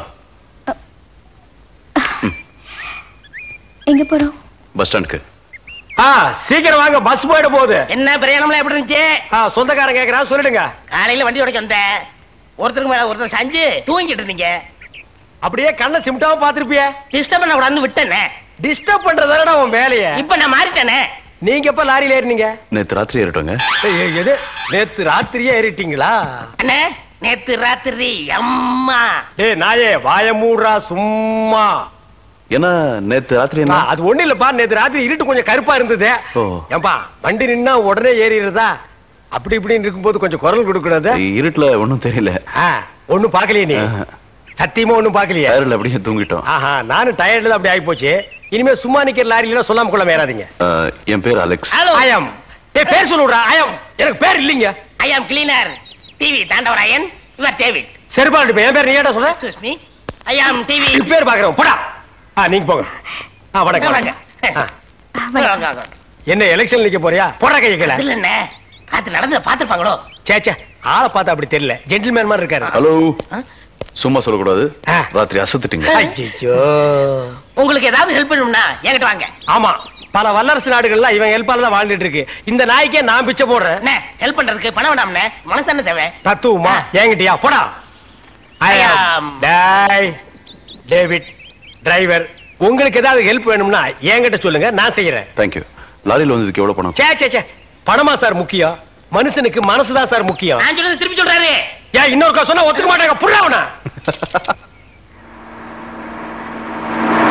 எங்க போறோம் பஸ் ஸ்டாண்டுக்கு ஆ சீக்கிரம் வாங்க பஸ் போயிட போகுது என்ன பிரயாணம்லாம் எப்படி இருந்துச்சு ஆ சொந்தக்காரன் கேக்குறான் சொல்லிடுங்க காலையில வண்டி உடைக்க வந்தேன் ஒருத்தருக்கு மேல ஒருத்தர் சாஞ்சு தூங்கிட்டு இருந்தீங்க அப்படியே கண்ணை சிமிட்டாம பாத்திருப்பிய டிஸ்டர்ப் பண்ண கூடாதுன்னு விட்டேனே டிஸ்டர்ப் பண்றதானடா உன் வேலைய இப்ப நான் மாறிட்டேனே நீங்க எப்ப லாரியில ஏறினீங்க நேத்து ராத்திரி ஏறிட்டோங்க ஏய், ஏய், எது நேத்து ராத்திரியே ஏறிட்டீங்களா அண்ணே நேத்து ராத்திரி அம்மா டேய் நாயே வாய மூடுறா சும்மா ஏன்னா நேத்து ராத்திரி ஆ, என்ன அது ஒண்ணு இல்லப்பா நேத்து ராத்திரி இருட்டு கொஞ்சம் கருப்பா இருந்தது ஓ. ஏன்பா வண்டி நின்னா உடனே ஏறிடுறதா அப்படி இப்படின்னு இருக்கும்போது கொஞ்சம் குரல் கொடுக்கறது இருட்டுல ஒண்ணும் தெரியல ஆ, ஒண்ணும் பாக்கலையே நீ ஆஹா. சத்தியமா ஒண்ணும் பாக்கலையே டயர்ல அப்படியே தூங்கிட்டோம் ஆஹா நானும் டயர்ட்ல தான் அப்படி ஆகி போச்சு இனிமே சும்மா நிக்கிற லாரியில சொல்லாம கொள்ள மேறாதீங்க ஆ, என் பேர் அலெக்ஸ் ஹலோ ஆயம் ஏய் பேர் சொல்லுடா ஆயம் எனக்கு பேர் இல்லீங்க I am cleaner TV Thandavarayan your David செருப்பா அடிப்பேன் என் பேர் நீ ஏடா சொல்ற எக்ஸ்கியூஸ் மீ ஐ ஆம் டிவி இது பேர் பாக்குறேன் போடா ஆ நீங்க போங்க ஆ வணக்கம் வாங்க. ஆ, என்ன எலெக்ஷன் நிக்க போறியா போடா கையை கீழே இல்ல என்ன காத்து நடந்து பாத்துருப்பாங்களோ சே சே ஆளை பார்த்தா அப்படி தெரியல ஜென்டில்மேன் மாதிரி இருக்காரு ஹலோ ஆ? சும்மா சொல்லக்கூடாது ஆ. ராத்திரி அசத்துட்டீங்க ஐயோ உங்களுக்கு ஏதாவது ஹெல்ப் பண்ணணும்னா என்கிட்ட வாங்க ஆமா பல வல்லரசு நாடுகள்ல இவன் ஹெல்ப்பால தான் வாழ்ந்துட்டு இருக்கு இந்த நாய்க்கே நான் பிச்சை போடுறேன் என்ன ஹெல்ப் பண்றதுக்கு பணம் வேண்டாம்னே மனசு என்ன தேவை தத்துவமா என்கிட்டயா போடா I am I am- டேய் டேவிட் டிரைவர் உங்களுக்கு ஏதாவது ஹெல்ப் வேணும்னா என்கிட்ட சொல்லுங்க நான் செய்யறேன் தேங்க்யூ லாரியில் வந்ததுக்கு எவ்வளவு பணம் சே சே சே பணமா சார் முக்கியம் மனுஷனுக்கு மனசுதான் சார் முக்கியம் நான் சொல்றது திருப்பி சொல்றாரு ஏன் இன்னொருக்கா சொன்னா ஒத்துக்க மாட்டாங்க புறாவனா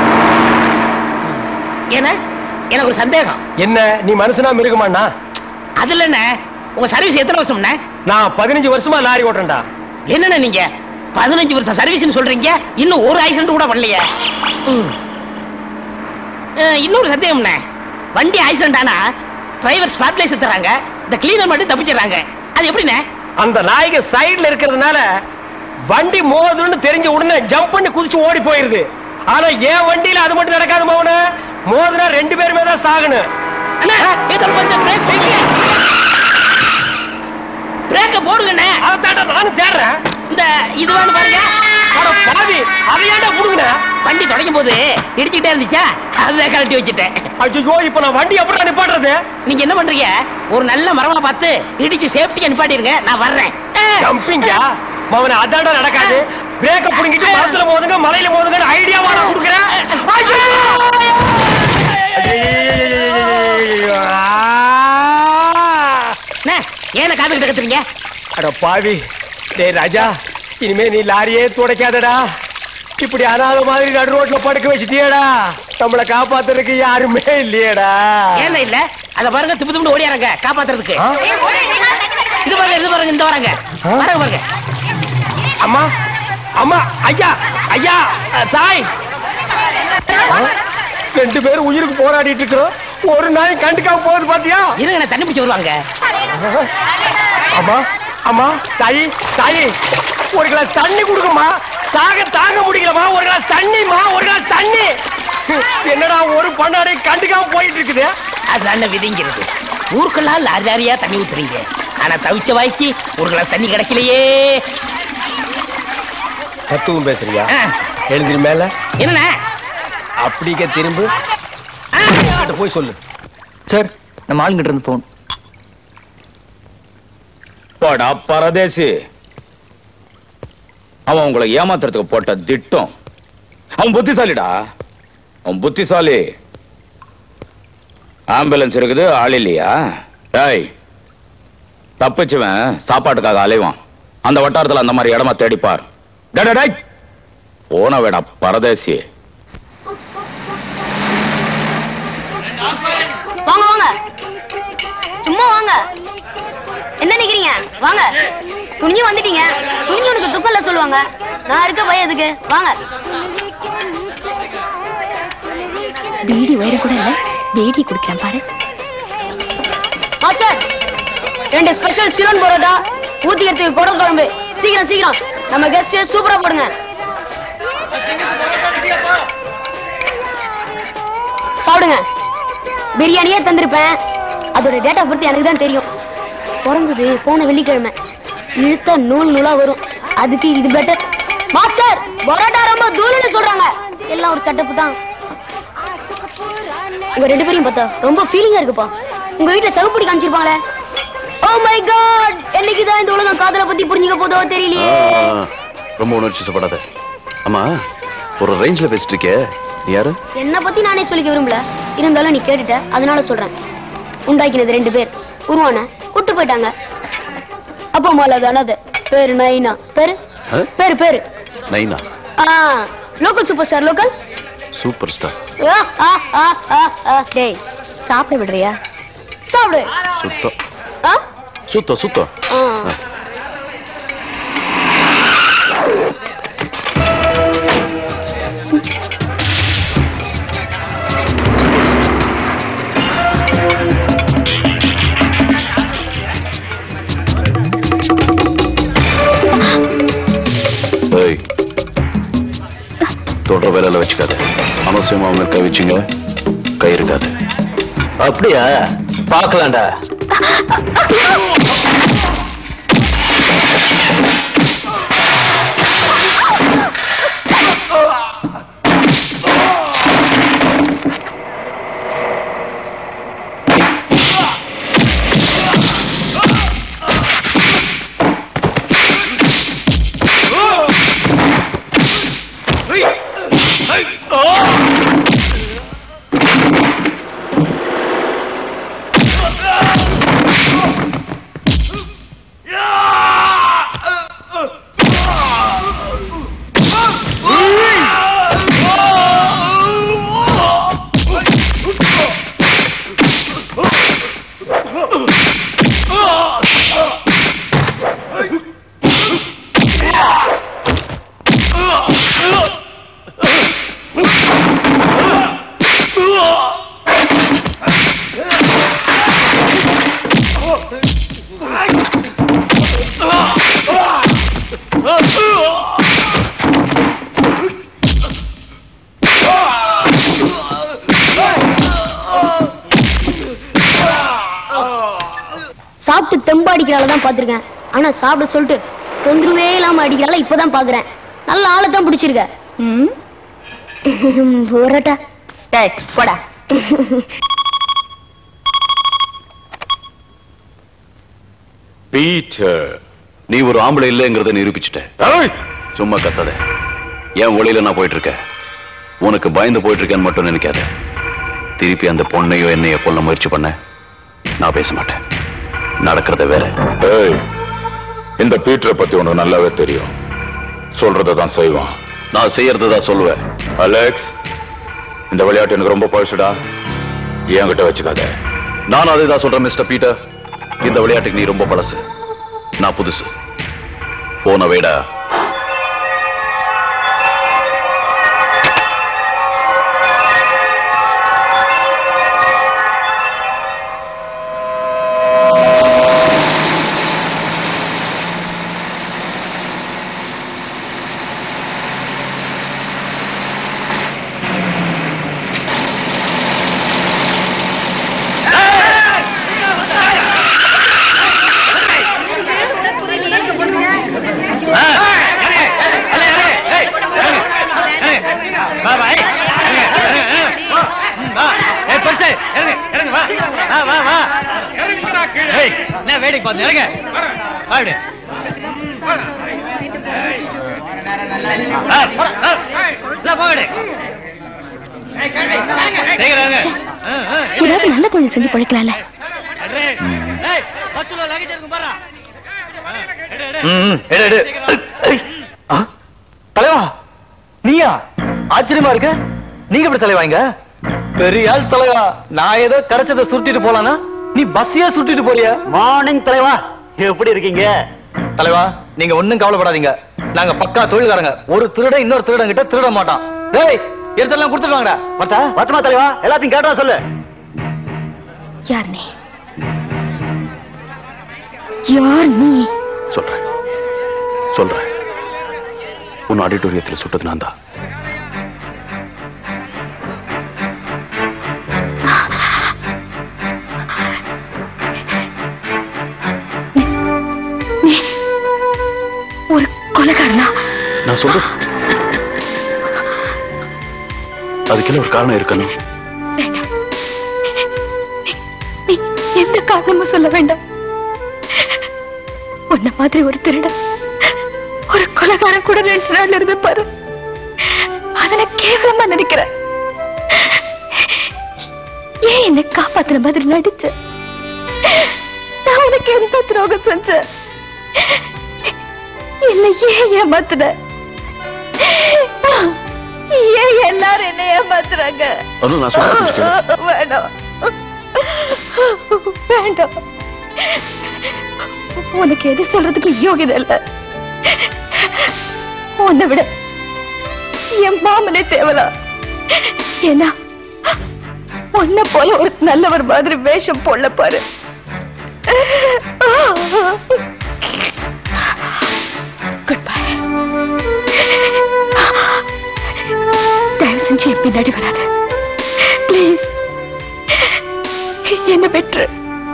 ஏன்னா எனக்கு ஒரு சந்தேகம் என்ன நீ மனுஷனா மிருகமாண்ணா அதுல என்ன உங்க சர்வீஸ் எத்தனை வருஷம்ண்ணே நான் பதினஞ்சு வருஷமா லாரி ஓட்டுறேன்டா என்னண்ணே நீங்க பதினஞ்சு வருஷம் சர்வீஸ்னு சொல்றீங்க இன்னும் ஒரு ஆக்சிடென்ட் கூட பண்ணலையே ம். அஹ், இன்னொரு சந்தேகம்ண்ணே வண்டி ஆக்சிடென்ட் ஆனா டிரைவர் ஸ்பாட்லைஸ் தராங்க இந்த கிளீனர் மட்டும் தப்பிச்சிடுறாங்க அது எப்படிண்ணே அந்த நாய்க்கு சைடுல இருக்கிறதுனால வண்டி மோதுன்னு தெரிஞ்ச உடனே ஜம்ப் பண்ணி குதிச்சு ஓடி போயிருது ஆனா என் வண்டியில அது மட்டும் நடக்காது மவன மோதுனா ரெண்டு பேருமே தான் சாகணும் அண்ணா ஏதோ கொஞ்சம் பிரேக் பிரேக்க போடுங்கண்ணே அதான்டா நானும் தேடுறேன் இந்த இது வேணும் பாருங்க அட பாவி அதை ஏன்டா புடுங்கின வண்டி தொடங்கும் போது இடிச்சுக்கிட்டே இருந்துச்சா அதை கழட்டி வச்சுட்டேன் ஐயோ இப்ப நான் வண்டி எப்படி நிப்பாட்டுறது நீங்க என்ன பண்றீங்க ஒரு நல்ல மரமா பார்த்து இடிச்சு சேஃப்டியா நிப்பாட்டிருங்க நான் வர்றேன் ஜம்பிங்கா மவன அதான்டா நடக்காது பிரேக்க புடுங்கிட்டு மரத்துல மோதுங்க மலையில மோதுங்கன்னு ஐடியாவா நான் கொடுக்குறேன் ஐயோ! ஐயோ! அண்ணே, ஏன காதுகிட்ட கத்துறீங்க அட பாவி டேய் ராஜா இனிமே நீ லாரியே துடைக்காதடா இப்படி அனாத மாதிரி நடு ரோட்ல படுக்க வச்சிட்டியேடா நம்மள காப்பாத்துறதுக்கு யாருமே இல்லையேடா ஏன் இல்ல அத பாருங்க திப்பு திப்பு ஓடியாரங்க காப்பாத்துறதுக்கு ஆ? இது பாருங்க இது பாருங்க இந்த வராங்க பாருங்க பாருங்க அம்மா அம்மா ஐயா ஐயா அஹ், தாய் ஆ? ரெண்டு பேரும் உயிருக்கு போராடிட்டு இருக்கிறோம் ஒரு நாய் கண்டுக்காம போகுது பாத்தியா இருங்க நான் தண்ணி பிடிச்சு வருவாங்க அம்மா அம்மா தாயி தாயி ஒரு கிளாஸ் தண்ணி கொடுக்குமா தாக தாங்க முடியலமா ஒரு கிளாஸ் தண்ணிமா ஒரு கிளாஸ் தண்ணி என்னடா ஒரு பண்ணாடை கண்டுக்காம போயிட்டு இருக்குது அதுதானே விதிங்கிறது ஊருக்கெல்லாம் லாரி லாரியா தண்ணி ஊத்துறீங்க ஆனா தவிச்ச வாய்க்கு ஒரு கிளாஸ் தண்ணி கிடைக்கலையே தத்துவம் பேசுறியா ஆ, எழுந்திரி மேல என்னண்ணே அப்படிக்க திரும்ப ஆ, போய் சொல்லு சார் நம்ம ஆளுங்கிட்ட இருந்து போன் போடா பரதேசி அவன் உங்களை ஏமாத்துறதுக்கு போட்ட திட்டம் அவன் புத்திசாலிடா அவன் புத்திசாலி ஆம்புலன்ஸ் இருக்குது ஆள் இல்லையா டேய் தப்பிச்சுவன் சாப்பாட்டுக்காக அலைவான் அந்த வட்டாரத்துல அந்த மாதிரி இடமா தேடிப்பார் டேய், டேய், டேய். போன வேடா பரதேசி வாங்க வாங்க சும்மா வாங்க என்ன நிக்கிறீங்க வாங்க துணிஞ்சு வந்துட்டீங்க துணிஞ்சு உனக்கு துக்கம் இல்ல சொல்லுவாங்க நான் இருக்க பையன் எதுக்கு வாங்க பீடி வயிறு கூட இல்ல பேடி குடிக்கிறேன் பாரு மாஸ்டர் ரெண்டு ஸ்பெஷல் சிலன் பரோட்டா ஊத்திக்கிறதுக்கு குடல் குழம்பு சீக்கிரம் சீக்கிரம் நம்ம கெஸ்ட் சூப்பரா போடுங்க சாப்பிடுங்க பிரியாணியே தந்திருப்பேன் அதோட டேட் ஆஃப் பர்த் எனக்கு தான் தெரியும் பிறந்தது போன வெள்ளிக்கிழமை இழுத்த நூல் நூலா வரும் அதுக்கு இது பெட்டர் மாஸ்டர் பரோட்டா ரொம்ப தூளுன்னு சொல்றாங்க எல்லாம் ஒரு செட்டப் தான் உங்க ரெண்டு பேரையும் பார்த்தா ரொம்ப ஃபீலிங்கா இருக்குப்பா உங்க வீட்டுல சகுப்படி காமிச்சிருப்பாங்களே ஓ மை காட் என்னைக்கு தான் இந்த உலகம் காதலை பத்தி புரிஞ்சுக்க போதோ தெரியலையே ரொம்ப உணர்ச்சி சப்படாத ஆமா ஒரு ரேஞ்ச்ல பேசிட்டு இருக்கே நீ யாரு என்ன பத்தி நானே சொல்லிக்க விரும்பல இருந்தாலும் நீ கேட்டுட்ட அதனால சொல்றேன் உண்டாக்கினது ரெண்டு பேர் உருவான கூட்டு போயிட்டாங்க அப்பா அம்மா தானது பேரு நைனா பேரு ஆ? பேரு பேரு நைனா ஆ local super star local super star ஆ, ஆ, ஆ, ஆ, ஆ. டேய் சாப்பிட விடுறியா சாப்பிடு சுத்தம் ஆ? சுத்தம் சுத்தம் ஆ. ஏய் தொடர வேலையில வச்சுக்காத அனவசியமா அவங்க கை வச்சுங்க கை இருக்காது அப்படியா பார்க்கலாம்டா சாப்பிட்டு தெம்பு அடிக்கிறால தான் பார்த்திருக்கேன் ஆனா சாப்பிட சொல்லிட்டு தொந்தரவே இல்லாம அடிக்கிறால இப்பதான் பாக்குறேன் நல்ல ஆளை தான் பிடிச்சிருக்க ம் போறட்டா டேய் போடா பீட்டர் நீ ஒரு ஆம்பளை இல்லைங்கிறத நிரூபிச்சுட்ட ஏய், சும்மா கத்தாத என் ஒளியில நான் போயிட்டு இருக்கேன் உனக்கு பயந்து போயிட்டு இருக்கேன்னு மட்டும் நினைக்காத திருப்பி அந்த பொண்ணையோ என்னையோ கொல்ல முயற்சி பண்ண நான் பேச மாட்டேன் நடக்கிறத வேற ஏய் இந்த பீட்டரை பத்தி உனக்கு நல்லாவே தெரியும் சொல்றதை தான் செய்வான் நான் செய்யறதை தான் சொல்லுவேன் அலெக்ஸ் இந்த விளையாட்டு எனக்கு ரொம்ப பழசுடா என்கிட்ட வச்சுக்காத நானும் அதே தான் சொல்றேன் மிஸ்டர் பீட்டர் இந்த விளையாட்டுக்கு நீ ரொம்ப பழசு நான் புதுசு போன வேடா வேடிக்கை பார்த்து இறங்க வா இப்படி. ஆ, ஆ, எல்லாம் போங்க இப்படி. சீக்கிரம் இறங்க. ஆ, ஆ, ஏதாவது நல்ல தொழில் செஞ்சு பழைக்கலாம்ல ஏய், பத்து கிலோ luggage இருக்கும் பாரா. ம், எடு, எடு. ஐய். ஆ, தலைவா நீயா ஆச்சரியமா இருக்கு நீங்க எப்படி தலைவா இங்க பெரிய ஆள் தலைவா நான் ஏதோ கிடைச்சதை சுருட்டிட்டு போலானா நீ பஸ்ஸையே சுருட்டிட்டு போறிய மார்னிங் தலைவா எப்படி இருக்கீங்க தலைவா நீங்க ஒண்ணும் கவலைப்படாதீங்க நாங்க பக்கா தொழில்காரங்க ஒரு திருடன் இன்னொரு திருடன் கிட்ட திருட மாட்டான் டேய் எடுத்தெல்லாம் கொடுத்துட்டு வாங்கடா பத்தா பத்துமா தலைவா எல்லாத்தையும் கேட்டா சொல்லு யார் நீ யார் நீ சொல்றேன் சொல்றேன் உன் ஆடிட்டோரியத்தில் சுட்டது நான் தான் ஒரு கொலைகாரனா நான் சொல்றேன் அதுக்கெல்லாம் ஒரு காரணம் இருக்கணும் வேண்டாம் நீ எந்த காரணமும் சொல்ல வேண்டாம் உன்ன மாதிரி ஒரு திருடன் ஒரு கொலைகாரன் கூட ரெண்டு நாள் இருந்து பாரு அதனை கேவலமா நினைக்கிறேன் ஏன் என்னை காப்பாத்துற மாதிரி நடிச்ச நான் உனக்கு எந்த துரோகம் செஞ்சேன் என்னை ஏன் ஏமாத்துன ஏன் எல்லாரும் என்ன ஏமாத்துறாங்க அனு நான் சொல்ல புரிஞ்சுக்க வேண்டாம் வேண்டாம் உனக்கு எது சொல்றதுக்கு யோகிதை இல்ல உன்னை விட என் மாமனே தேவலா ஏன்னா உன்னை போல ஒரு நல்லவர் மாதிரி வேஷம் போடல பாரு தயவு செஞ்சு என் பின்னாடி வராத ப்ளீஸ் என்ன பெற்று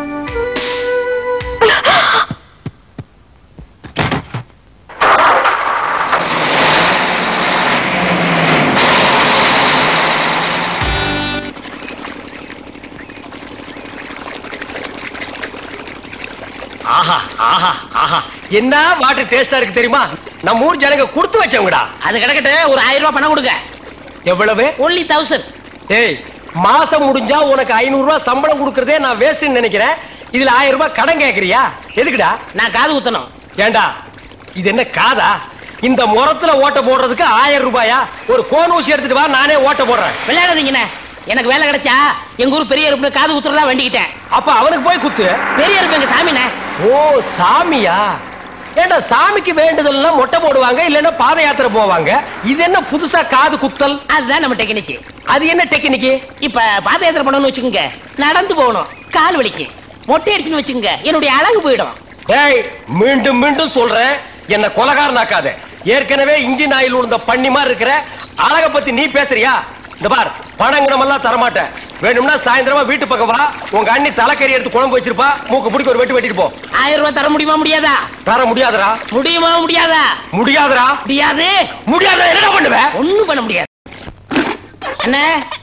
ஆஹா ஆஹா ஆஹா என்ன வாட்டர் டேஸ்டா இருக்கு தெரியுமா நம்ம ஊர் ஜனங்க கொடுத்து வச்சவங்கடா அது கிடக்கட்டு ஒரு ஆயிரம் ரூபாய் பணம் கொடுங்க எவ்வளவு ஒன்லி தௌசண்ட் ஏய் மாசம் முடிஞ்சா உனக்கு ஐநூறு ரூபாய் சம்பளம் கொடுக்கறதே நான் வேஸ்ட்னு நினைக்கிறேன் இதுல ஆயிரம் ரூபாய் கடன் கேக்குறியா எதுக்குடா நான் காது ஊத்தணும் ஏண்டா இது என்ன காதா இந்த முறத்துல ஓட்ட போடுறதுக்கு ஆயிரம் ரூபாயா ஒரு கோன் ஊசி எடுத்துட்டு வா நானே ஓட்ட போடுறேன் விளையாடாதீங்கண்ணே எனக்கு வேலை கிடைச்சா எங்க ஊர் பெரிய இருப்பு காது ஊத்துறதா வேண்டிக்கிட்டேன் அப்ப அவனுக்கு போய் குத்து பெரிய இருப்பு எங்க சாமிண்ணே ஓ சாமியா ஏண்டா சாமிக்கு வேண்டுதல்னா மொட்டை போடுவாங்க இல்லன்னா பாத யாத்திரை போவாங்க இது என்ன புதுசா காது குத்தல் அதுதான் நம்ம டெக்னிக்கு அது என்ன டெக்னிக்கு இப்ப பாத யாத்திரை பண்ணணும்னு வச்சுக்கோங்க நடந்து போகணும் கால் வலிக்கு மொட்டை அடிச்சுன்னு வச்சுக்கோங்க என்னுடைய அழகு போயிடும் டேய் மீண்டும் மீண்டும் சொல்றேன் என்ன கொலகாரனாக்காத ஏற்கனவே இன்ஜின் ஆயில் உழுந்த பண்ணி மாதிரி இருக்கிற அழக பத்தி நீ பேசுறியா இந்த பார் பணங்கணம் எல்லாம் தரமாட்டேன் வேணும்னா சாயந்தரமா வீட்டு பக்கம் வா உங்க அண்ணி தலைக்கறி எடுத்து குழம்பு வச்சிருப்பா மூக்கு பிடிக்க ஒரு வெட்டு வெட்டிட்டு போ ஆயிரம் ரூபாய் தர முடியுமா முடியாதா தர முடியாதுடா முடியுமா முடியாதா முடியாதுடா முடியாது முடியாத என்ன பண்ணுவேன் ஒண்ணும் பண்ண முடியாது என்ன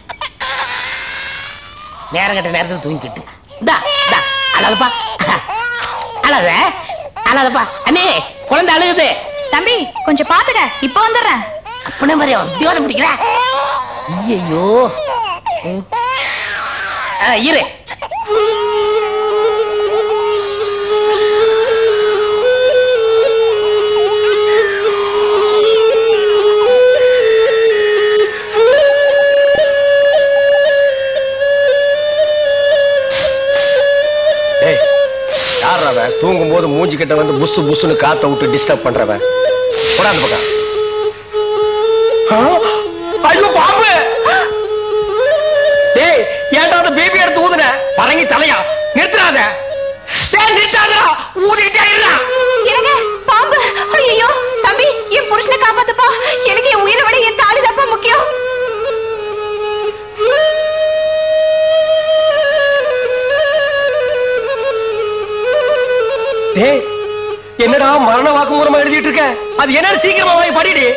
நேரம் கட்ட நேரத்துல தூங்கிக்கிட்டு இந்தா இந்தா அழகப்பா அழக அழகப்பா அண்ணே குழந்தை அழுகுது தம்பி கொஞ்சம் பாத்துக்க இப்ப வந்துடுறேன் அப்பனே மாதிரி உத்தியோகம் பிடிக்கிற ஐயோ இரு ஏய் யார் அவன் தூங்கும் போது மூஞ்சி கிட்ட வந்து புசு புசுன்னு காத்த விட்டு டிஸ்டர்ப் பண்றவன் போடா அந்த பக்கம் ஆ? ஐயோ பாம்பு டேய் ஏன்டா அந்த பேபி எடுத்து ஊதுன பரங்கி தலையா நிறுத்துறாத டேய் நிறுத்தாதடா ஊதிட்டே இருடா என்னங்க பாம்பு ஐயோ தம்பி என் புருஷனை காப்பாத்துப்பா எனக்கு என் உயிரை விட என் தாலி தப்பா முக்கியம் டேய் என்னடா மரண வாக்குமூலமா எழுதிட்டு இருக்க அது என்னன்னு சீக்கிரமா வாங்கி படிடி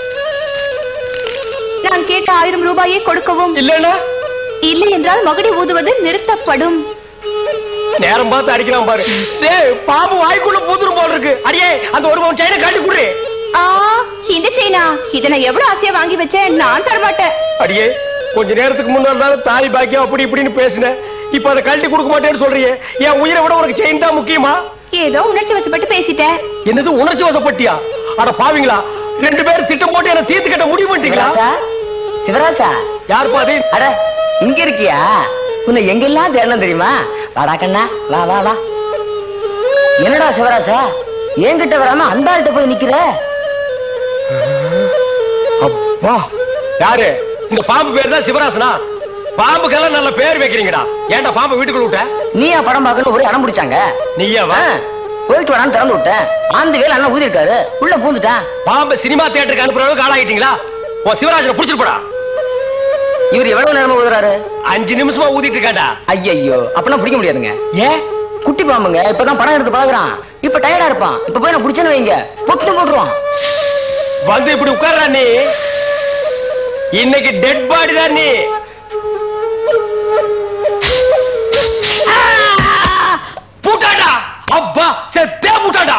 நான் கேட்ட ஆயிரம் ரூபாயை கொடுக்கவும் இல்லன்னா இல்லை என்றால் மகுடி ஊதுவது நிறுத்தப்படும் நேரம் பார்த்து அடிக்கலாம் பாரு டேய் பாம்பு வாய்க்குள்ள பூதுரும் போல இருக்கு அடியே அந்த ஒரு பவுன் செயினை காட்டி குடுறே ஆ இந்த செயினா இதை நான் எவ்வளவு ஆசையா வாங்கி வச்சேன் நான் தரமாட்டேன் அடியே கொஞ்ச நேரத்துக்கு முன்னாடி தான் தாய் பாக்கியம் அப்படி இப்படின்னு பேசினேன் இப்ப அதை கழட்டி கொடுக்க மாட்டேன்னு சொல்றியே என் உயிரை விட உனக்கு செயின் தான் முக்கியமா ஏதோ உணர்ச்சி வசப்பட்டு பேசிட்டேன் என்னது உணர்ச்சி வசப்பட்டியா அட பாவிங்களா ரெண்டு பேரும் திட்டம் போட்டு என்ன தீர்த்து கட்ட முடிவு பண்ணிட்டீங்களா சிவராசா யார் பாதி அட இங்க இருக்கியா உன்னை எங்கெல்லாம் தேடணும் தெரியுமா வாடா கண்ணா வா வா வா என்னடா சிவராசா என்கிட்ட வராம அந்த ஆள்கிட்ட போய் நிக்கிற அப்பா யாரு இந்த பாம்பு பேர் தான் சிவராசனா பாம்புக்கெல்லாம் நல்ல பேர் வைக்கிறீங்கடா ஏன்டா பாம்பு வீட்டுக்குள்ள விட்ட நீயா படம் பார்க்கணும் ஒரே அடம் பிடிச்சாங்க நீயா வா போயிட்டு வரான்னு திறந்து விட்டேன் ஆந்து வேலை அண்ணன் ஊதி இருக்காரு உள்ள பூந்துட்டான் பாம்பு சினிமா தியேட்டருக்கு அனுப்புற அளவுக்கு ஆளாகிட்டீங்களா ஓ சிவராஜனை புடிச்சிட்டு போடா இவர் எவ்வளவு நேரமா ஊதுறாரு அஞ்சு நிமிஷமா ஊதிட்டு இருக்காடா ஐயோ அப்பனா பிடிக்க முடியாதுங்க ஏன் குட்டி பாம்புங்க இப்பதான் படம் எடுத்து பழகுறான் இப்ப டயர்டா இருப்பான் இப்ப போய் நான் பிடிச்சேன்னு வைங்க பொட்டு போட்டுருவான் வந்து இப்படி உட்கார்றா நீ இன்னைக்கு டெட் பாடி தான் நீ பூட்டாடா அப்பா செத்தே பூட்டாடா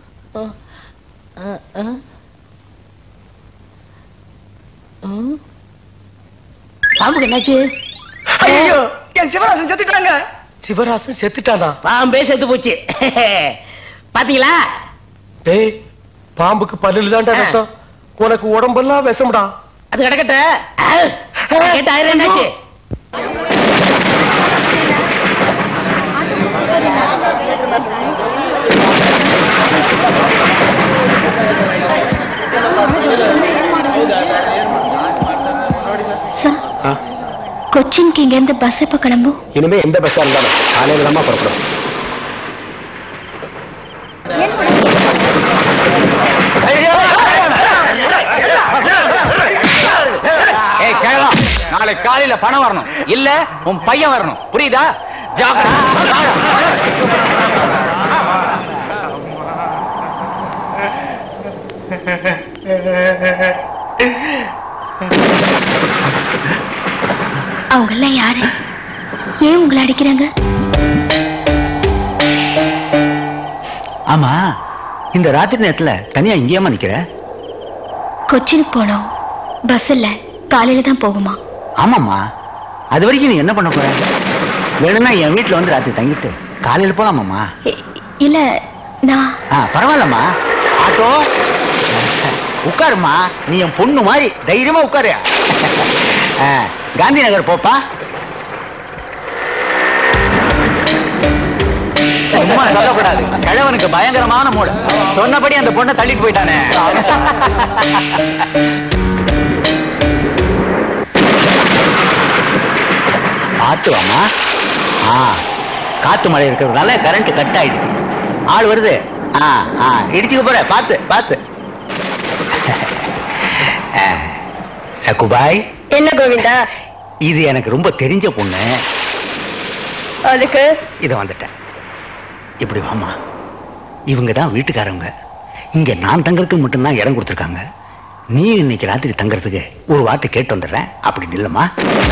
பாம்புக்கு என்னாச்சு ஐயோ என் சிவராசன் செத்துட்டாங்க சிவராசன் செத்துட்டானா பாம்பே செத்து போச்சு பாத்தீங்களா டேய் பாம்புக்கு பல்லுல தான்டா விஷம் உனக்கு உடம்பெல்லாம் விஷம்டா அது கிடக்கட்ட கேட்ட ஆயிரம் என்னாச்சு சார் கொச்சின்க்கு இங்க இருந்து பஸ் எப்ப கிளம்பும் இனிமே எந்த பஸ்ஸா இருந்தாலும் காலையில தான் புறப்படும் ஏய் கேளா நாளை காலையில பணம் வரணும் இல்ல உன் பையன் வரணும் புரியுதா ஜாக்கிரதை அவங்க எல்லாம் யாரு ஏன் உங்களை அடிக்கிறாங்க ஆமா இந்த ராத்திரி நேரத்துல தனியா இங்கேயாம நிக்கிற கொச்சினுக்கு போனோம் பஸ் இல்ல காலையில தான் போகுமா ஆமாம்மா அது வரைக்கும் நீ என்ன பண்ண போற வேணும்னா என் வீட்டுல வந்து ராத்திரி தங்கிட்டு காலையில போலாமாம்மா இல்ல நான் ஆ பரவாயில்லம்மா ஆட்டோ உட்காருமா நீ என் பொண்ணு மாதிரி தைரியமா உட்காரு ஆ, காந்தி நகர் போப்பா சும்மா சொல்லக்கூடாது கிழவனுக்கு பயங்கரமான மூட சொன்னபடி அந்த பொண்ணை தள்ளிட்டு போயிட்டானே பார்த்து வாமா ஆ காத்து மழை இருக்கிறதுனால கரண்ட் கட் ஆயிடுச்சு ஆள் வருது ஆ ஆ இடிச்சுக்க போற பார்த்து பார்த்து ஆ, சக்குபாய் என்ன கோவிந்தா இது எனக்கு ரொம்ப தெரிஞ்ச பொண்ணு அதுக்கு இதை வந்துட்டேன் இப்படி வாமா இவங்க தான் வீட்டுக்காரவங்க இங்க நான் தங்கறதுக்கு மட்டும்தான் இடம் கொடுத்துருக்காங்க நீ இன்னைக்கு ராத்திரி தங்கறதுக்கு ஒரு வார்த்தை கேட்டு வந்துடுறேன் அப்படி நில்லம்மா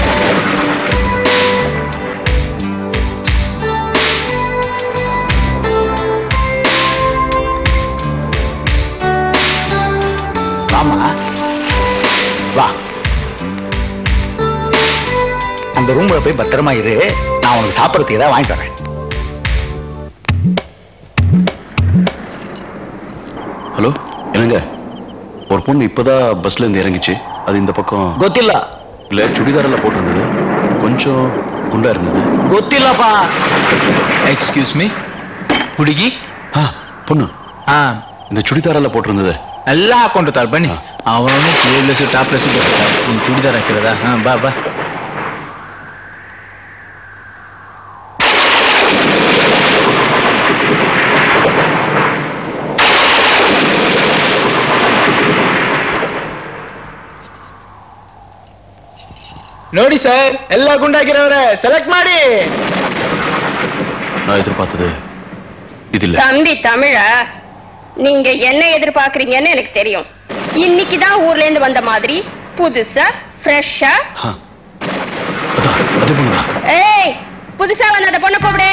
வாமா வா அந்த ரூம்ல போய் பத்திரமா இரு நான் உனக்கு சாப்பிடறதுக்கு ஏதாவது வாங்கிட்டு வரேன் ஹலோ என்னங்க ஒரு பொண்ணு இப்பதான் பஸ்ல இருந்து இறங்கிச்சு அது இந்த பக்கம் ಗೊತ್ತಿಲ್ಲ இல்ல சுடிதாரில் போட்டிருந்தது கொஞ்சம் குண்டா இருந்தது ಗೊತ್ತಿಲ್ಲಪ್ಪ எக்ஸ்கியூஸ் மீ ಹುಡುಗಿ ஆ பொண்ணு ಹಾ இந்த சுடிதாரில் போட்டிருந்தது ಎಲ್ಲ ಹಾಕೊಂಡಿರ್ತಾಳೆ ಬನ್ನಿ ಅವನು ಸ್ಲೀವ್ಲೆಸ್ ಟಾಪ್ಲೆಸ್ ಬರ್ತಾರೆ ಒಂದು ಚೂಡಿದಾರ್ ಹಾಕಿರೋದಾ ಹಾ ಬಾ ಬಾ ನೋಡಿ ಸರ್ ಎಲ್ಲ ಗುಂಡಾಗಿರೋರೆ ಸೆಲೆಕ್ಟ್ ಮಾಡಿ நான் எதிர்பார்த்தது இது இல்ல தம்பி தமிழா நீங்க என்ன எதிர்பார்க்கறீங்கன்னு எனக்கு தெரியும் இன்னைக்கு தான் ஊர்ல இருந்து வந்த மாதிரி புதுசா ஃப்ரெஷ்ஷா அது பொண்ணுதான் ஏய் புதுசா வந்த அந்த பொண்ணு கூப்பிடு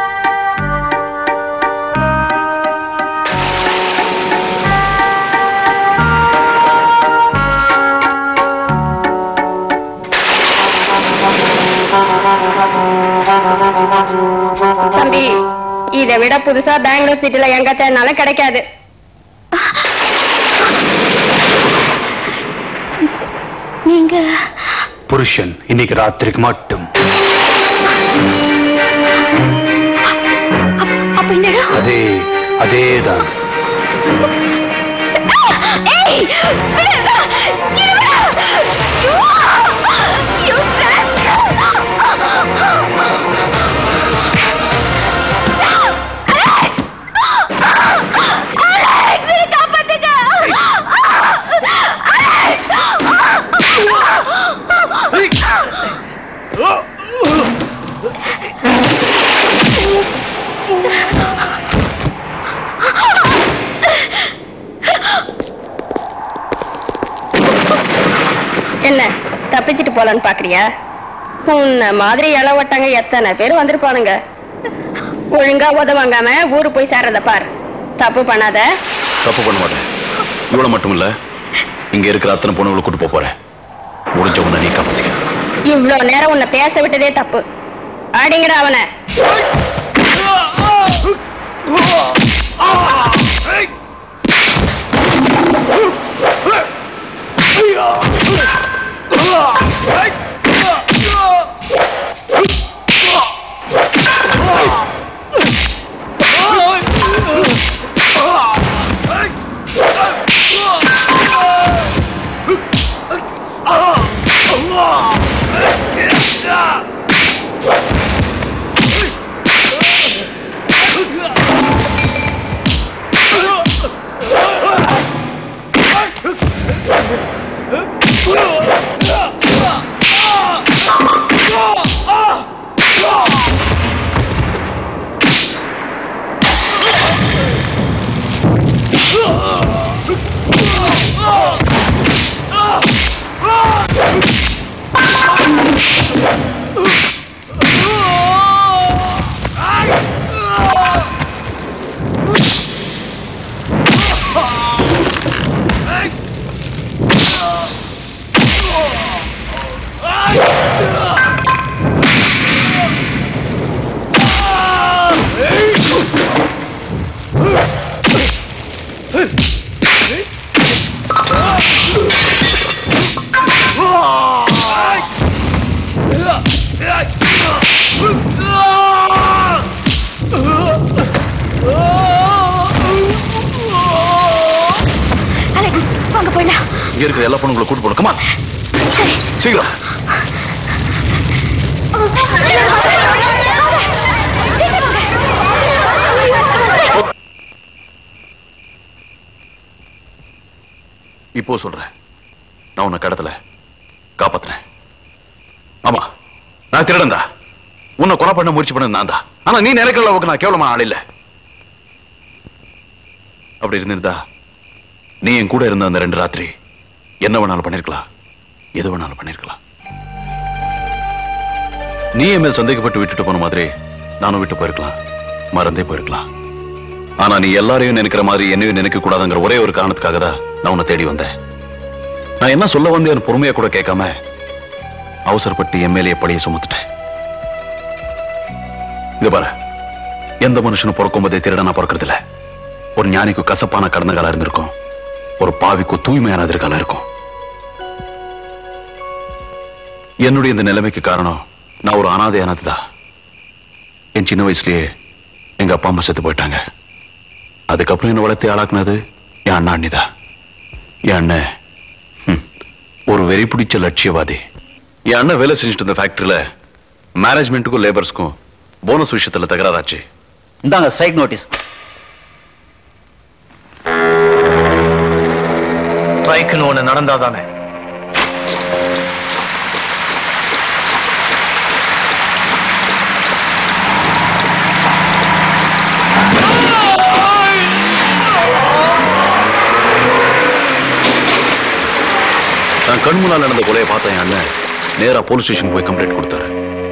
தம்பி இதை விட புதுசா பெங்களூர் சிட்டில எங்க தேடினாலும் கிடைக்காது நீங்க புருஷன் இன்னைக்கு ராத்திரிக்கு மட்டும் அப்ப என்னடா அதே அதேதான் ஏய் விடு இரு விடு யூ யூ என்ன தப்பிச்சிட்டு போலான்னு பாக்குறியா உன்ன மாதிரி இளவட்டங்க எத்தனை பேர் வந்திருப்பானுங்க ஒழுங்கா உதவாங்காம ஊரு போய் சேர்றத பார் தப்பு பண்ணாத தப்பு பண்ண மாட்டேன் இவ்வளவு மட்டும் இல்ல இங்க இருக்கிற அத்தனை பொண்ணுகளை கூட்டு போப் போறேன் முடிஞ்ச உன்னை நீ காப்பாத்திக்க இவ்ளோ நேரம் உன்னை பேச விட்டதே தப்பு அடிங்கடா அவனை அலெக்ஸ் வாங்க போயிடலாம் இங்க இருக்கிற எல்லா பொண்ணுங்களை கூட்டு போகணும் கமா சீக்கிரம் இப்போ சொல்றேன் நான் உன்னை கடத்தல காப்பாத்தினேன் ஆமா நான் திருடன் தான் உன்னை கொலை பண்ண முயற்சி பண்ணது நான் தான் ஆனா நீ நினைக்கிற அளவுக்கு நான் கேவலமான ஆள் இல்ல அப்படி இருந்திருந்தா நீ என் கூட இருந்த அந்த ரெண்டு ராத்திரி என்ன வேணாலும் பண்ணிருக்கலாம் எது வேணாலும் பண்ணிருக்கலாம் நீ என் மேல் சந்தேகப்பட்டு விட்டுட்டு போன மாதிரி நானும் விட்டு போயிருக்கலாம் மறந்தே போயிருக்கலாம் ஆனா நீ எல்லாரையும் நினைக்கிற மாதிரி என்னையும் நினைக்க கூடாதுங்கிற ஒரே ஒரு காரணத்துக்காக தான் நான் உன்னை தேடி வந்தேன் நான் என்ன சொல்ல வந்தேன் பொறுமையா கூட கேட்காம அவசரப்பட்டு என் மேலேயே பழிய சுமத்துட்டேன் இது பாரு எந்த மனுஷனும் பிறக்கும் போதே திருடனா பிறக்கிறது இல்ல ஒரு ஞானிக்கு கசப்பான கடந்த காலம் இருந்திருக்கும் ஒரு பாவிக்கு தூய்மையான எதிர்காலம் இருக்கும் என்னுடைய இந்த நிலைமைக்கு காரணம் நான் ஒரு அனாதையானதுதான் என் சின்ன வயசுலயே எங்க அப்பா அம்மா செத்து போயிட்டாங்க அதுக்கப்புறம் என்ன வளர்த்து ஆளாக்குனது என் அண்ணா அண்ணிதான் என் அண்ணன் ஹம், ஒரு வெறி பிடிச்ச லட்சியவாதி என் அண்ணன் வேலை செஞ்சுட்டு இருந்த ஃபேக்டரியில மேனேஜ்மெண்ட்டுக்கும் லேபர்ஸ்க்கும் போனஸ் விஷயத்துல தகராறாச்சு இந்தாங்க ஸ்ட்ரைக் நோட்டீஸ் ஸ்ட்ரைக்குன்னு ஒண்ணு நடந்தாதானே நான் கண் முன்னால் நடந்த கொலையை பார்த்தேன் என் அண்ணன் நேரா போலீஸ் ஸ்டேஷன் போய் கம்ப்ளைண்ட் கொடுத்தாரு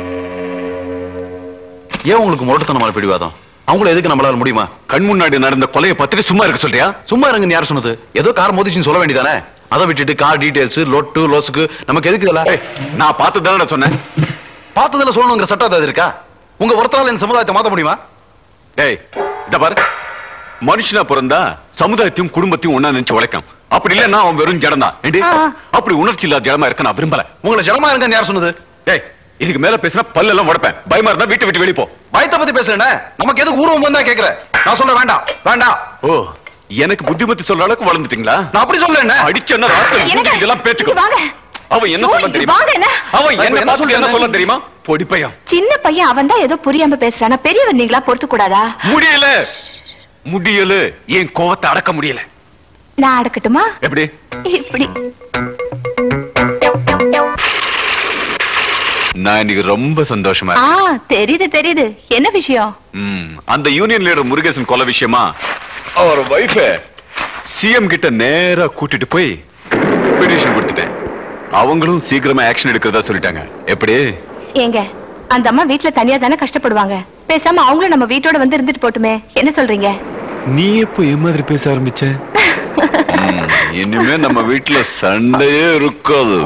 ஏன் உங்களுக்கு முரட்டுத்தனமான பிடிவாதம் அவங்கள எதுக்கு நம்மளால முடியுமா கண் முன்னாடி நடந்த கொலையை பத்திட்டு சும்மா இருக்க சொல்றியா சும்மா இருங்கன்னு யார் சொன்னது ஏதோ கார் மோதிச்சுன்னு சொல்ல வேண்டியதானே அதை விட்டுட்டு கார் டீடைல்ஸ் லொட்டு லோஸுக்கு நமக்கு எதுக்கு இதெல்லாம் நான் பார்த்து தானே சொன்னேன் பார்த்ததுல சொல்லணுங்கிற சட்டம் அது இருக்கா உங்க ஒருத்தரால இந்த சமுதாயத்தை மாத்த முடியுமா டேய் இத பாரு மனுஷனா பிறந்தா சமுதாயத்தையும் குடும்பத்தையும் ஒண்ணா நினைச்சு உழைக்கும் அப்படி இல்லன்னா அவன் வெறும் ஜடம் தான் அப்படி உணர்ச்சி இல்லாத ஜடமா இருக்க நான் விரும்பல உங்களை ஜனமா இருங்கன்னு யார் சொன்னது டேய் இதுக்கு மேல பேசினா பல்லெல்லாம் உடைப்பேன் பயமா இருந்தா வீட்டை விட்டு வெளிய போ பயத்தை பத்தி பேசுறேன் நமக்கு எதுக்கு ஊர்வம் வந்தா கேக்குறேன் நான் சொல்றேன் வேண்டாம் வேண்டாம் ஓ எனக்கு புத்திமதி சொல்ற அளவுக்கு வளர்ந்துட்டீங்களா நான் அப்படி சொல்ல அடிச்சேன்னா ராத்திரி என்னங்க? இதெல்லாம் பேச்சுக்கோ இங்க வாங்க. அவன் என்ன ஐயோ, சொல்ல இங்க தெரியுமா வாங்க என்ன? அவன் என்ன என்ன பார்த்து என்ன சொல்றானே? சொல்ல தெரியுமா பொடி பையன் சின்ன பையன் அவன் தான் ஏதோ புரியாம பேசுறானா பெரியவர் நீங்களா பொறுத்து கூடாதா முடியல முடியல என் கோவத்தை அடக்க முடியல நான் அடக்கட்டுமா எப்படி இப்படி நான் இன்னைக்கு ரொம்ப சந்தோஷமா ஆ இருக்கேன். தெரியுது தெரியுது என்ன விஷயம் ம், அந்த யூனியன் லீடர் முருகேசன் கொலை விஷயமா அவர் வைஃப சிஎம் கிட்ட நேரா கூட்டிட்டு போய் பெட்டிஷன் கொடுத்துட்டேன் அவங்களும் சீக்கிரமா ஆக்ஷன் எடுக்கிறதா சொல்லிட்டாங்க எப்படி ஏங்க அந்த அம்மா வீட்ல தனியா தானே கஷ்டப்படுவாங்க பேசாம அவங்களும் நம்ம வீட்டோட வந்து இருந்துட்டு போட்டுமே என்ன சொல்றீங்க நீ எப்போ என் மாதிரி பேச ஆரம்பிச்ச ம், இனிமே நம்ம வீட்டுல சண்டையே இருக்காது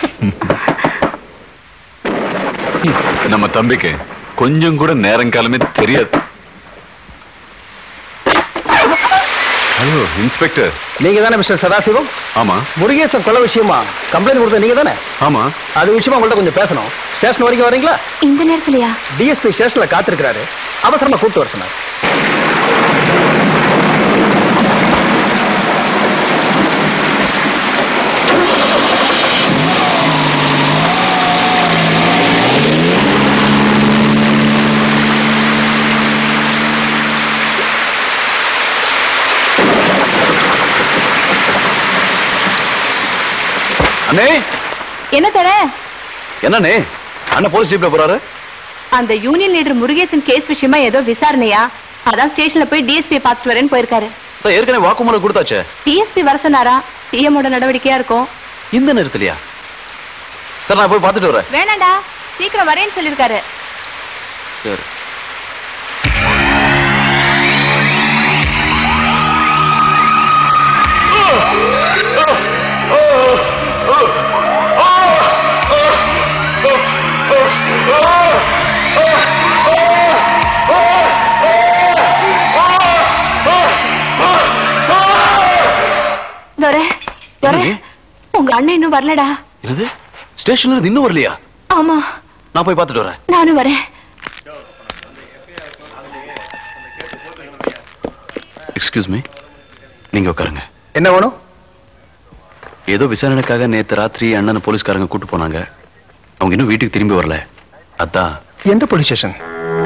நம்ம தம்பிக்கு கொஞ்சம் கூட நேரங்காலமே தெரியாது ஹலோ இன்ஸ்பெக்டர் நீங்க தானே மிஸ்டர் சதாசிவம் ஆமா முருகேசன் கொலை விஷயமா கம்ப்ளைண்ட் கொடுத்த நீங்க தானே ஆமா அது விஷயமா உங்கள்ட்ட கொஞ்சம் பேசணும் ஸ்டேஷன் வரைக்கும் வரீங்களா இந்த நேரத்துலயா டிஎஸ்பி ஸ்டேஷன்ல காத்திருக்கிறாரு அவசரமா கூப்பிட்டு வர சொன்னார் அண்ணே என்ன தர என்னண்ணே அண்ணன் போலீஸ் ஜீப்ல போறாரு அந்த யூனியன் லீடர் முருகேசன் கேஸ் விஷயமா ஏதோ விசாரணையா அதான் ஸ்டேஷன்ல போய் டிஎஸ்பி பார்த்துட்டு வரேன்னு போயிருக்காரு அதான் ஏற்கனவே வாக்குமூலம் கொடுத்தாச்சே டிஎஸ்பி வர சொன்னாரா சிஎமோட நடவடிக்கையா இருக்கும் இந்த நேரத்துலயா சரி நான் போய் பார்த்துட்டு வரேன் வேணாண்டா சீக்கிரம் வரேன்னு சொல்லிருக்காரு சரி துரை துரை உங்க அண்ணன் இன்னும் வரலடா என்னது ஸ்டேஷன்ல இருந்து இன்னும் வரலையா ஆமா நான் போய் பார்த்துட்டு வரேன் நானும் வரேன் எக்ஸ்கியூஸ் மீ நீங்க உட்காருங்க என்ன வேணும் ஏதோ விசாரணைக்காக நேத்து ராத்திரி அண்ணன் போலீஸ்காரங்க கூட்டு போனாங்க அவங்க இன்னும் வீட்டுக்கு திரும்பி வரல அதான் எந்த போலீஸ் ஸ்டேஷன்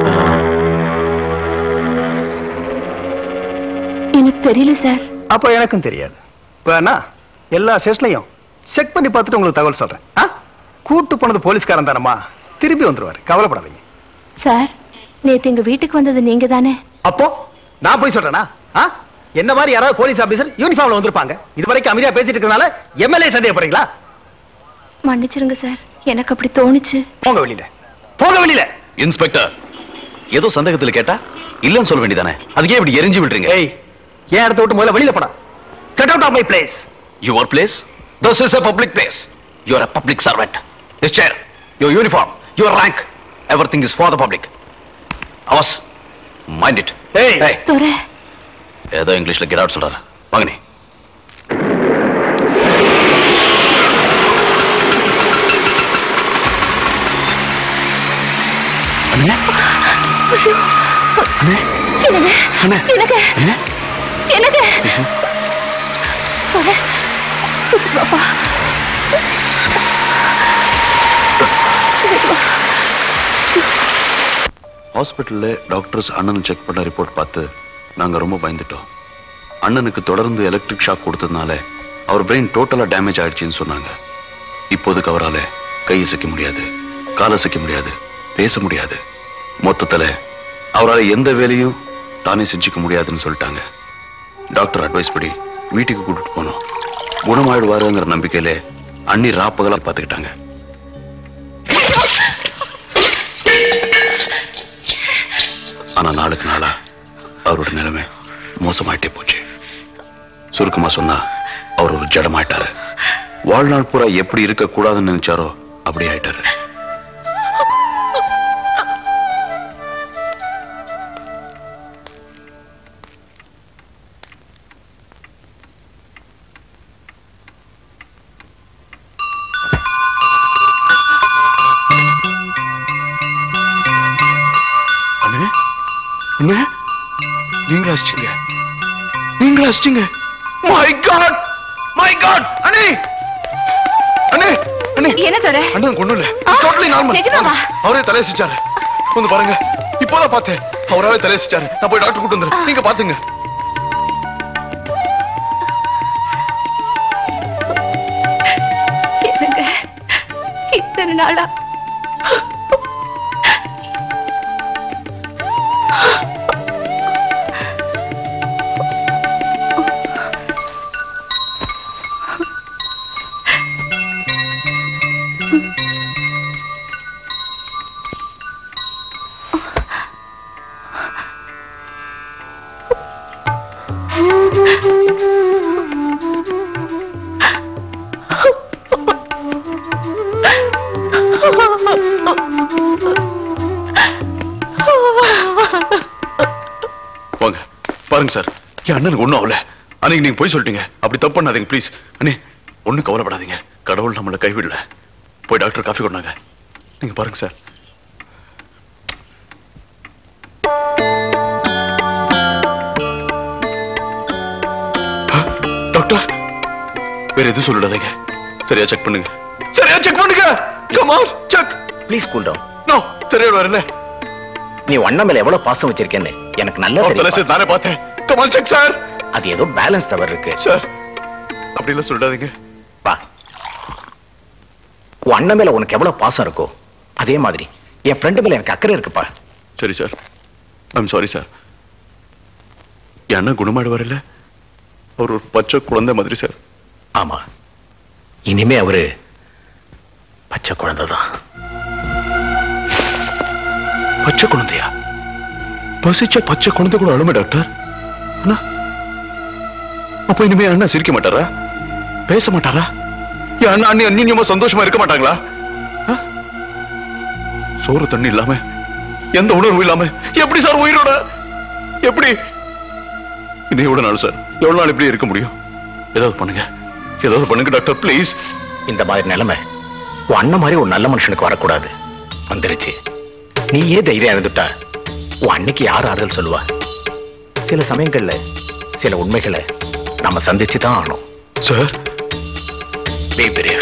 எனக்கு தெரியல சார் அப்ப எனக்கும் தெரியாது வேணா எல்லா ஸ்டேஷன்லையும் செக் பண்ணி பார்த்துட்டு உங்களுக்கு தகவல் சொல்றேன் ஆ கூட்டு போனது போலீஸ்காரன் தானம்மா திரும்பி வந்துருவாரு கவலைப்படாதீங்க சார் நேத்து எங்க வீட்டுக்கு வந்தது நீங்க தானே அப்போ நான் போய் சொல்றேனா ஆ? என்ன மாதிரி யாராவது போலீஸ் ஆபீசர் யூனிஃபார்ம்ல வந்திருப்பாங்க இது வரைக்கும் அமைதியா பேசிட்டு இருக்கனால எம்எல்ஏ சந்தேகப்படுறீங்களா மன்னிச்சிருங்க சார் எனக்கு அப்படி தோணுச்சு போங்க வெளியில போங்க வெளியில இன்ஸ்பெக்டர் ஏதோ சந்தேகத்துல கேட்டா இல்லன்னு சொல்ல வேண்டியதானே அதுக்கே இப்படி எரிஞ்சு விடுறீங்க ஏய் ஏன் இடத்த விட்டு முதல்ல வெளியில போடா cut out of my place your place this is a public place you are a public servant this chair your uniform your rank everything is for the public always mind it ஏய் துரை ஏதோ இங்கிலீஷ்ல கெட் அவுட் சொல்றாரு வாங்க நீ என்னங்க என்னங்க என்னங்க துரை பாப்பா ஹாஸ்பிட்டல்ல டாக்டர்ஸ் அண்ணன் செக் பண்ண ரிப்போர்ட் பார்த்து நாங்க ரொம்ப பயந்துட்டோம் அண்ணனுக்கு தொடர்ந்து எலக்ட்ரிக் ஷாக் கொடுத்ததுனால அவர் பிரெயின் டோட்டலா டேமேஜ் ஆயிடுச்சுன்னு சொன்னாங்க இப்போதைக்கு அவரால கை அசைக்க முடியாது கால் அசைக்க முடியாது பேச முடியாது மொத்தத்துல அவரால் எந்த வேலையும் தானே செஞ்சுக்க முடியாதுன்னு சொல்லிட்டாங்க டாக்டர் அட்வைஸ் படி வீட்டுக்கு கூட்டிட்டு போனோம் குணமாயிடுவாருங்கிற நம்பிக்கையில அண்ணி ராப்பகலா பார்த்துக்கிட்டாங்க ஆனா நாளுக்கு நாளா அவரோட நிலைமை மோசமாயிட்டே போச்சு சுருக்கமா சொன்னா அவர் ஒரு ஜடமாயிட்டாரு வாழ்நாள் பூரா எப்படி இருக்க கூடாதுன்னு நினைச்சாரோ அப்படி ஆயிட்டாரு அண்ணே அண்ணே நீங்களா அடிச்சிங்க நீங்களா அடிச்சிங்க மை காட் மை காட் அண்ணே அண்ணே அண்ணே என்ன துரை அண்ணன் கொண்டு இல்ல டோட்டலி நார்மல் நிஜமாவா? அவரே தலையசிச்சாரு வந்து பாருங்க இப்போதான் பார்த்தேன் அவராவே தலையசிச்சாரு நான் போய் டாக்டர் கூட்டு வந்துறேன் நீங்க பாத்துங்க என்னங்க இத்தனை நாளா வாங்க பாருங்க சார் என் அண்ணனுக்கு ஒண்ணும் ஆகல அன்னைக்கு நீங்க போய் சொல்லிட்டீங்க அப்படி தப்பு பண்ணாதீங்க ப்ளீஸ் அண்ணே ஒண்ணும் கவலைப்படாதீங்க கடவுள் நம்மள கைவிடல போய் டாக்டர் காஃபி கொண்டாங்க நீங்க பாருங்க சார் ஆ, டாக்டர் வேற எதுவும் சொல்லிடாதீங்க சரியா செக் பண்ணுங்க சரியா செக் பண்ணுங்க come on check please cool down no சரியா வரல நீ அண்ணன் மேல எவ்வளவு பாசம் வச்சிருக்கேன்னு எனக்கு நல்லா அவர் தலை தெரியும் நானே பார்த்தேன் கம் ஆன் செக் சார் அது ஏதோ பேலன்ஸ் தவறு இருக்கு சார் அப்படி எல்லாம் சொல்லிடாதீங்க வா உன் அண்ணன் மேல உனக்கு எவ்வளவு பாசம் இருக்கோ அதே மாதிரி என் ஃப்ரெண்டு மேல எனக்கு அக்கறை இருக்குப்பா சரி சார் ஐம் சாரி சார் என் அண்ணன் குணமாடுவார் இல்ல அவர் ஒரு பச்சை குழந்தை மாதிரி சார் ஆமா இனிமே அவரு பச்சை குழந்தை தான் பச்சை குழந்தையா பசிச்ச பச்சை குழந்தை கூட அழுமை டாக்டர் அண்ணா அப்ப இனிமே அண்ணா சிரிக்க மாட்டாரா பேச மாட்டாரா என் அண்ணா அண்ணி அந்நியமா சந்தோஷமா இருக்க மாட்டாங்களா ஆ? சோறு தண்ணி இல்லாம எந்த உணர்வும் இல்லாம எப்படி சார் உயிரோட எப்படி இன்னும் எவ்வளவு நாள் சார் எவ்வளவு நாள் இப்படி இருக்க முடியும் ஏதாவது பண்ணுங்க ஏதாவது பண்ணுங்க டாக்டர் ப்ளீஸ் இந்த மாதிரி நிலைமை உன் அண்ணன் மாதிரி ஒரு நல்ல மனுஷனுக்கு வரக்கூடாது வந்துருச்சு நீயே தைரியம் இருந்துட்டா உன் அன்னைக்கு யார் ஆறுதல் சொல்லுவா சில சமயங்கள்ல சில உண்மைகளை நம்ம சந்திச்சு தான் ஆகணும் சார் பே பெரிய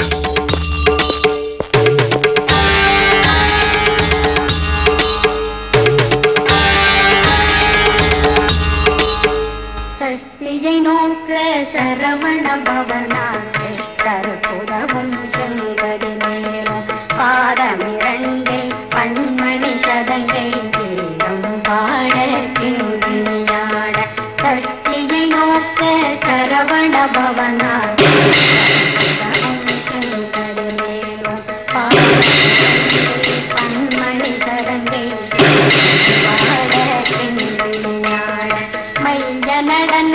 சக்தியை நோக்க சரவண பவனா தற்புதவும் செங்கடி மேலும் பாதமிரண்டில் கண்மணி சதங்கை கீதம் பாட கிண்கிணியாட தட்டியை நோக்க சரவண பவனா கண்மணி சதங்கை பாட கிண்கிணியாட மைய நடன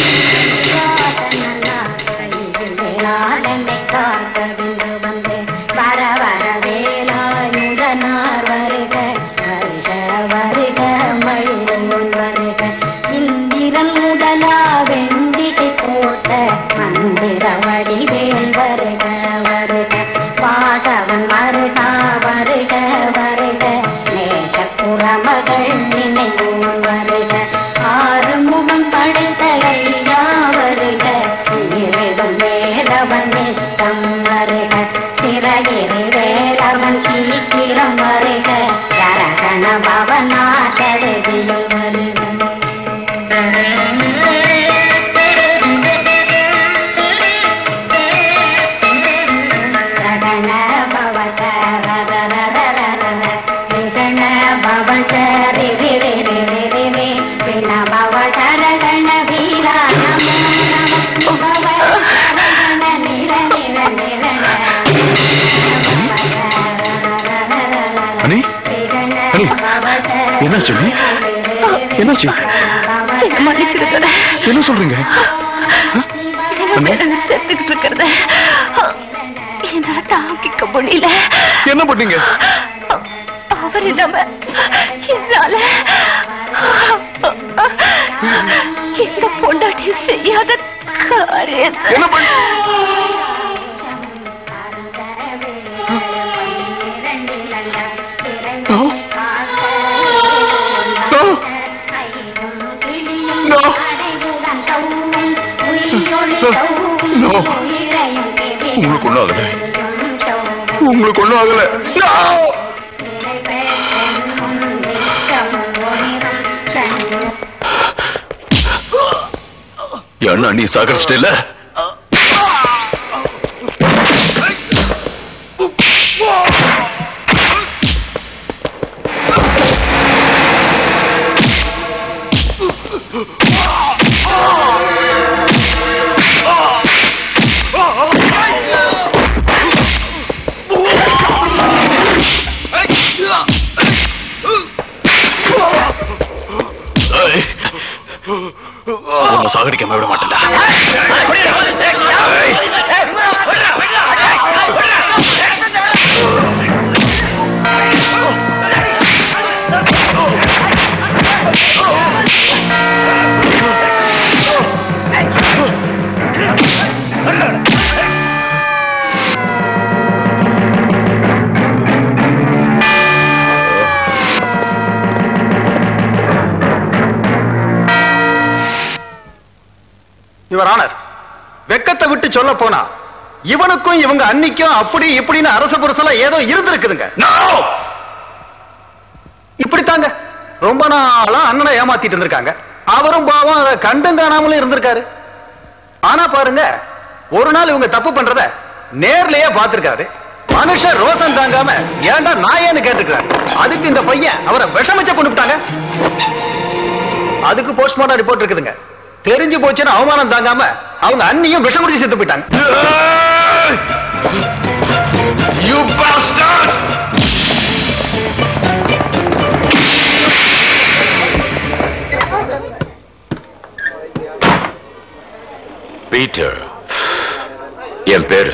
வேளாதனை காக்கவில்லை வந்து வர வர வேலாயுதனார் வருக வருக வருக மயில் வருக இந்திரன் முதலா வெண்டிகை போட்ட மந்திர வடிவேல் வருக வருக வாசவன் வருகா வருக வருக நேசப்புறமகள் நினைவூர் வருக ஆறுமுகம் படைத்த ஐயா வருக இருதும் வேலவன் நித்தம் வருக சிறகிரி வேலவன் சீக்கிரம் வருக சரகண பவனா சடுதியில் வருக சகண பவ சரரரரரரர விகண பவ சரி ரி ரி ரி ரி ரி ரி விண பவ சரகண வீரா நமோ நம பவ சரகண நிர நிர நிரண அனி அனி என்னாச்சு அனி என்னாச்சு என்ன மன்னிச்சிருக்கிற என்ன சொல்றீங்க நான் செத்துக்கிட்டு இருக்கிறத என்னால தாங்கிக்க முடியல என்ன பண்ணீங்க அவர் இல்லாம என்னால எந்த பொண்டாட்டி செய்யாத காரியத்தை என்ன பண்ண உங்களுக்கு ஒண்ணும் ஆகல உங்களுக்கு ஒண்ணும் ஆகல என்ன நீ சாகரிச்சிட்ட உன்னை சாகடிக்காம விட மாட்டேன்டா யுவர் ஆனர் வெக்கத்தை விட்டு சொல்ல போனா இவனுக்கும் இவங்க அன்னிக்கும் அப்படி இப்படின்னு அரச புரசல ஏதோ இருந்திருக்குதுங்க இப்படித்தாங்க ரொம்ப நாளா அண்ணனை ஏமாத்திட்டு இருந்திருக்காங்க அவரும் பாவம் அதை கண்டும் காணாமலும் இருந்திருக்காரு ஆனா பாருங்க ஒரு நாள் இவங்க தப்பு பண்றத நேர்லயே பார்த்திருக்காரு மனுஷன் ரோசம் தாங்காம ஏன்டா நாயேன்னு கேட்டுக்கிறாரு அதுக்கு இந்த பையன் அவரை விஷமிச்ச கொண்டு விட்டாங்க அதுக்கு போஸ்ட்மார்ட்டம் ரிப்போர்ட் இருக்குதுங்க தெரிஞ்சு போச்சுன்னு அவமானம் தாங்காம அவங்க அண்ணியும் விஷம் குடிச்சு செத்து போயிட்டாங்க You bastard! பீட்டர் என் பேரு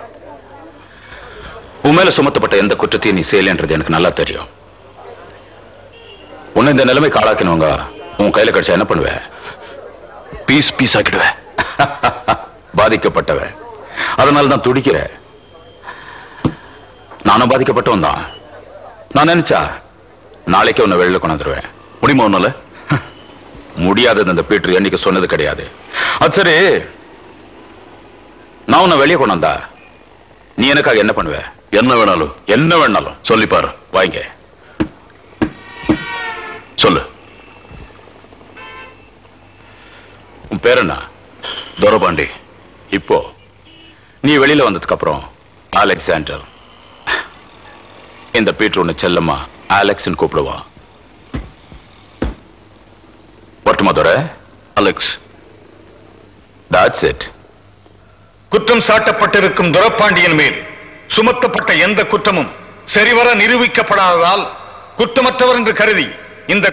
உன் மேல சுமத்தப்பட்ட எந்த குற்றத்தையும் நீ செய்யலன்றது எனக்கு நல்லா தெரியும் உன்னை இந்த நிலைமைக்கு ஆளாக்கினவங்க உன் கையில கிடைச்சா என்ன பண்ணுவ பீஸ் பீஸ் ஆக்கிடுவ பாதிக்கப்பட்டவ அதனால தான் துடிக்கிற நானும் பாதிக்கப்பட்டவன் தான் நான் நினைச்சா நாளைக்கே உன்னை வெளியில கொண்டாந்துருவேன் முடியுமா உன்னால முடியாதது அந்த பீட்டர் என்னைக்கு சொன்னது கிடையாது அது சரி நான் உன்னை வெளியே கொண்டாந்தா நீ எனக்காக என்ன பண்ணுவ என்ன வேணாலும் என்ன வேணாலும் சொல்லி பாரு வாங்க சொல்லு உன் பேர் என்ன துரபாண்டி இப்போ நீ வெளியில வந்ததுக்கு அப்புறம் அலெக்சாண்டர் இந்த பீட்டர் உன்னை செல்லம்மா அலெக்ஸ்ன்னு கூப்பிடுவான் ஒட்டுமா துரை அலெக்ஸ் that's it குற்றம் சாட்டப்பட்டிருக்கும் துரப்பாண்டியன் மேல் சுமத்தப்பட்ட எந்த குற்றமும் சரிவர நிரூபிக்கப்படாததால் குற்றமற்றவர் என்று கருதி இந்த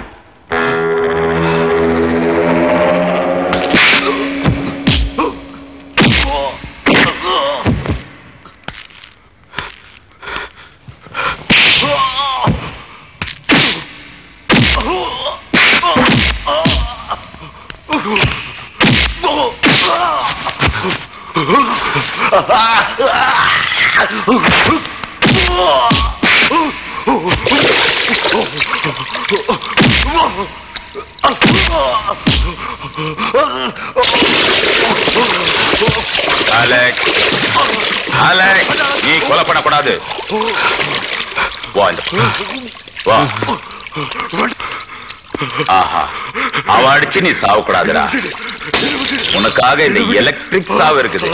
அலெக்ஸ் அலெக்ஸ் நீ கொலை பண்ணக்கூடாது வா இந்த பக்கம். வா ஆஹா அவ அடிச்சு நீ சாவக்கூடாதுடா உனக்காக இந்த எலக்ட்ரிக் சாவு இருக்குது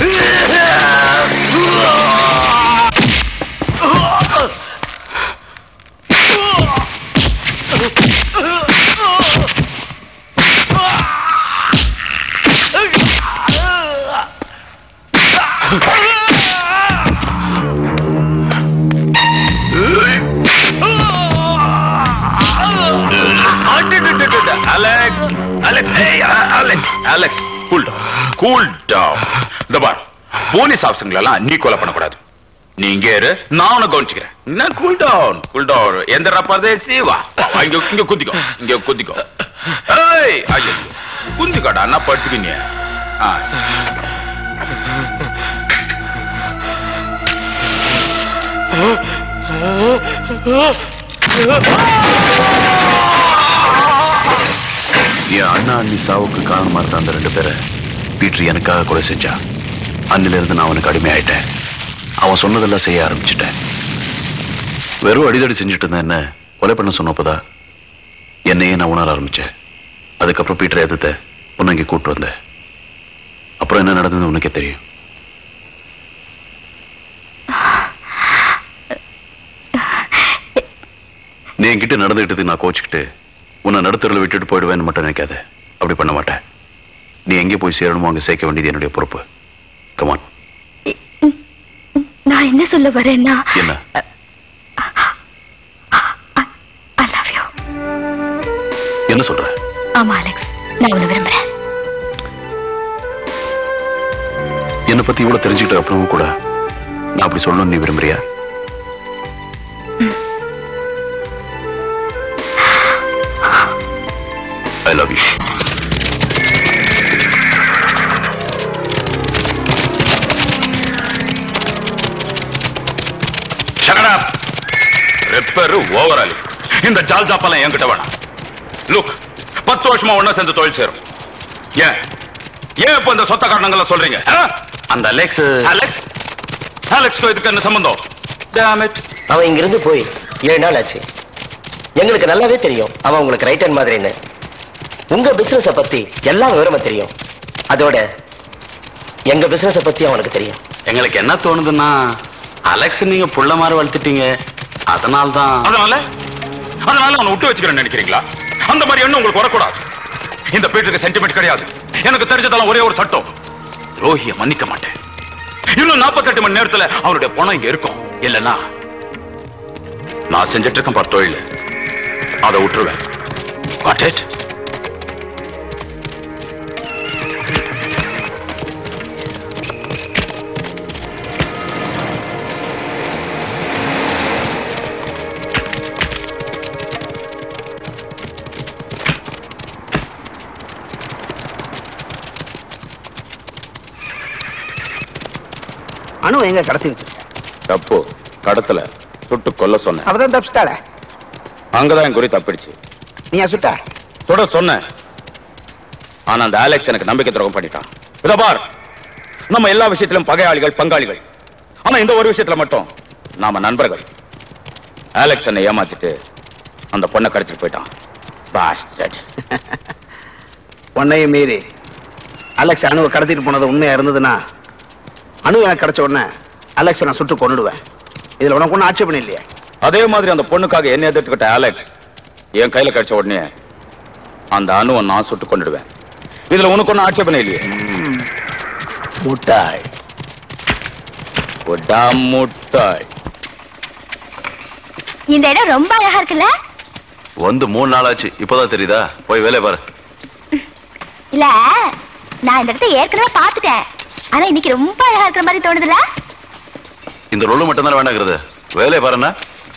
அலெக்ஸ் அலெக்ஸ் ஏய் Alex Alex cool down cool down இந்த பார் போலீஸ் ஆஃபீஸருங்களெல்லாம் நீ கொலை பண்ணக்கூடாது நீ இங்கே இரு நான் உனக்கு கவனிச்சுக்கிறேன் என்ன கூல் டவுன் கூல் டவுன் எந்த பரதேசி வா வா, இங்க இங்க குதிக்கோ இங்க குதிக்கோ ஏய் ஐயோ குந்திக்கோடா என்ன படுத்துக்கிங்க ஆ என் அண்ணா அண்ணி சாவுக்கு காரணமா இருந்த அந்த ரெண்டு பேரை பீட்டர் எனக்காக கொலை செஞ்சான் அன்னில இருந்து நான் அவனுக்கு அடிமையாயிட்டேன் அவன் சொன்னதெல்லாம் செய்ய ஆரம்பிச்சிட்டேன் வெறும் அடிதடி செஞ்சுட்டு இருந்தேன் என்ன கொலை பண்ண சொன்னப்பதான் என்னையே நான் உணர ஆரம்பிச்சேன் அதுக்கப்புறம் பீட்டரை எதிர்த்த உன்னை இங்கே கூட்டு வந்தேன் அப்புறம் என்ன நடந்ததுன்னு உனக்கே தெரியும் நீ என்கிட்ட நடந்துகிட்டது நான் கோச்சுக்கிட்டு உன்னை நடுத்தரில் விட்டுட்டு போயிடுவேன்னு மட்டும் நினைக்காத அப்படி பண்ண மாட்டேன் நீ எங்கே போய் சேரணுமோ அங்கே சேர்க்க வேண்டியது என்னுடைய பொறுப்பு கமான் நான் என்ன சொல்ல வரேன்னா என்ன ஐ லவ் யூ என்ன சொல்ற ஆமா அலெக்ஸ் நான் உன்னை விரும்புறேன் என்னை பத்தி இவ்வளவு தெரிஞ்சுக்கிட்ட அப்புறமும் கூட நான் அப்படி சொல்லணும்னு நீ விரும்புறியா ஐ லவ் யூ ஷகடா ரெப்பர் ஓவரால் இந்த ஜால் ஜாப்பெல்லாம் என்கிட்ட வேணாம் லுக் பத்து வருஷமா ஒண்ணா சேர்ந்து தொழில் சேரும் ஏன் ஏன் இப்ப இந்த சொத்த காரணங்களை சொல்றீங்க ஆ? அந்த அலெக்ஸ் அலெக்ஸ் அலெக்ஸ் இதுக்கு என்ன சம்பந்தம் Damn it. அவன் இங்கிருந்து போய் ஏழு நாள் ஆச்சு எங்களுக்கு நல்லாவே தெரியும் அவன் உங்களுக்கு ரைட் ஹேண்ட் மாதிரின்னு உங்க பிசினஸ பத்தி எல்லா விவரமும் தெரியும் அதோட எங்க பிசினஸ பத்தி அவனுக்கு தெரியும் எங்களுக்கு என்ன தோணுதுன்னா அலெக்ஸ் நீங்க புள்ள மாதிரி வளர்த்துட்டீங்க அதனால தான் அதனால அதனால அவனை விட்டு வச்சுக்கிறேன்னு நினைக்கிறீங்களா அந்த மாதிரி எண்ணம் உங்களுக்கு வரக்கூடாது இந்த பீட்டுக்கு சென்டிமெண்ட் கிடையாது எனக்கு தெரிஞ்சதெல்லாம் ஒரே ஒரு சட்டம் துரோகிய மன்னிக்க மாட்டேன் இன்னும் 48 மணி நேரத்துல அவனுடைய பணம் இங்க இருக்கும் இல்லைன்னா நான் செஞ்சிட்டு இருக்கேன் பார் தொழில் அதை விட்டுருவேன் Got it? அணு எங்க கடத்தி வச்சிருக்க தப்பு கடத்தல சுட்டு கொல்ல சொன்னேன் அவதான் தப்பிச்சிட்டாளே அங்கதான் என் குறி தப்பிடுச்சு நீயா சுட்டா சுட சொன்னேன் ஆனா அந்த அலெக்ஸ் எனக்கு நம்பிக்கை துரோகம் பண்ணிட்டான் இத பார் நம்ம எல்லா விஷயத்திலும் பகையாளிகள் பங்காளிகள் ஆனா இந்த ஒரு விஷயத்துல மட்டும் நாம நண்பர்கள் அலெக்ஸ் என்னை ஏமாத்திட்டு அந்த பொண்ணை கடத்திட்டு போயிட்டான் Bastard. உன்னையும் மீறி அலெக்ஸ் அணுவை கடத்திட்டு போனது உண்மையா இருந்ததுன்னா அணு எனக்கு கிடைச்ச உடனே அலெக்ஸை நான் சுட்டு கொன்னுடுவேன் இதுல உனக்கு ஒன்றும் ஆட்சேபணம் இல்லையே அதே மாதிரி அந்த பொண்ணுக்காக என்ன எதிர்த்துக்கிட்ட அலெக்ஸ் என் கையில கிடைச்ச உடனே அந்த அணுவை நான் சுட்டு கொண்டுடுவேன் இதுல உனக்கு ஒன்றும் ஆட்சேபணம் இல்லையே முட்டாய் ஒடா முட்டாய் இந்த இடம் ரொம்ப அழகா இருக்குல்ல வந்து மூணு நாள் ஆச்சு இப்போதான் தெரியுதா போய் வேலையை பாரு இல்ல நான் இந்த இடத்த ஏற்கனவே பார்த்துட்டேன் ஆனா இன்னைக்கு ரொம்ப அழகா இருக்கிற மாதிரி தோணுதுல இந்த ரொல்லு மட்டும் தானே வேண்டாங்கிறது வேலையை பாருண்ணா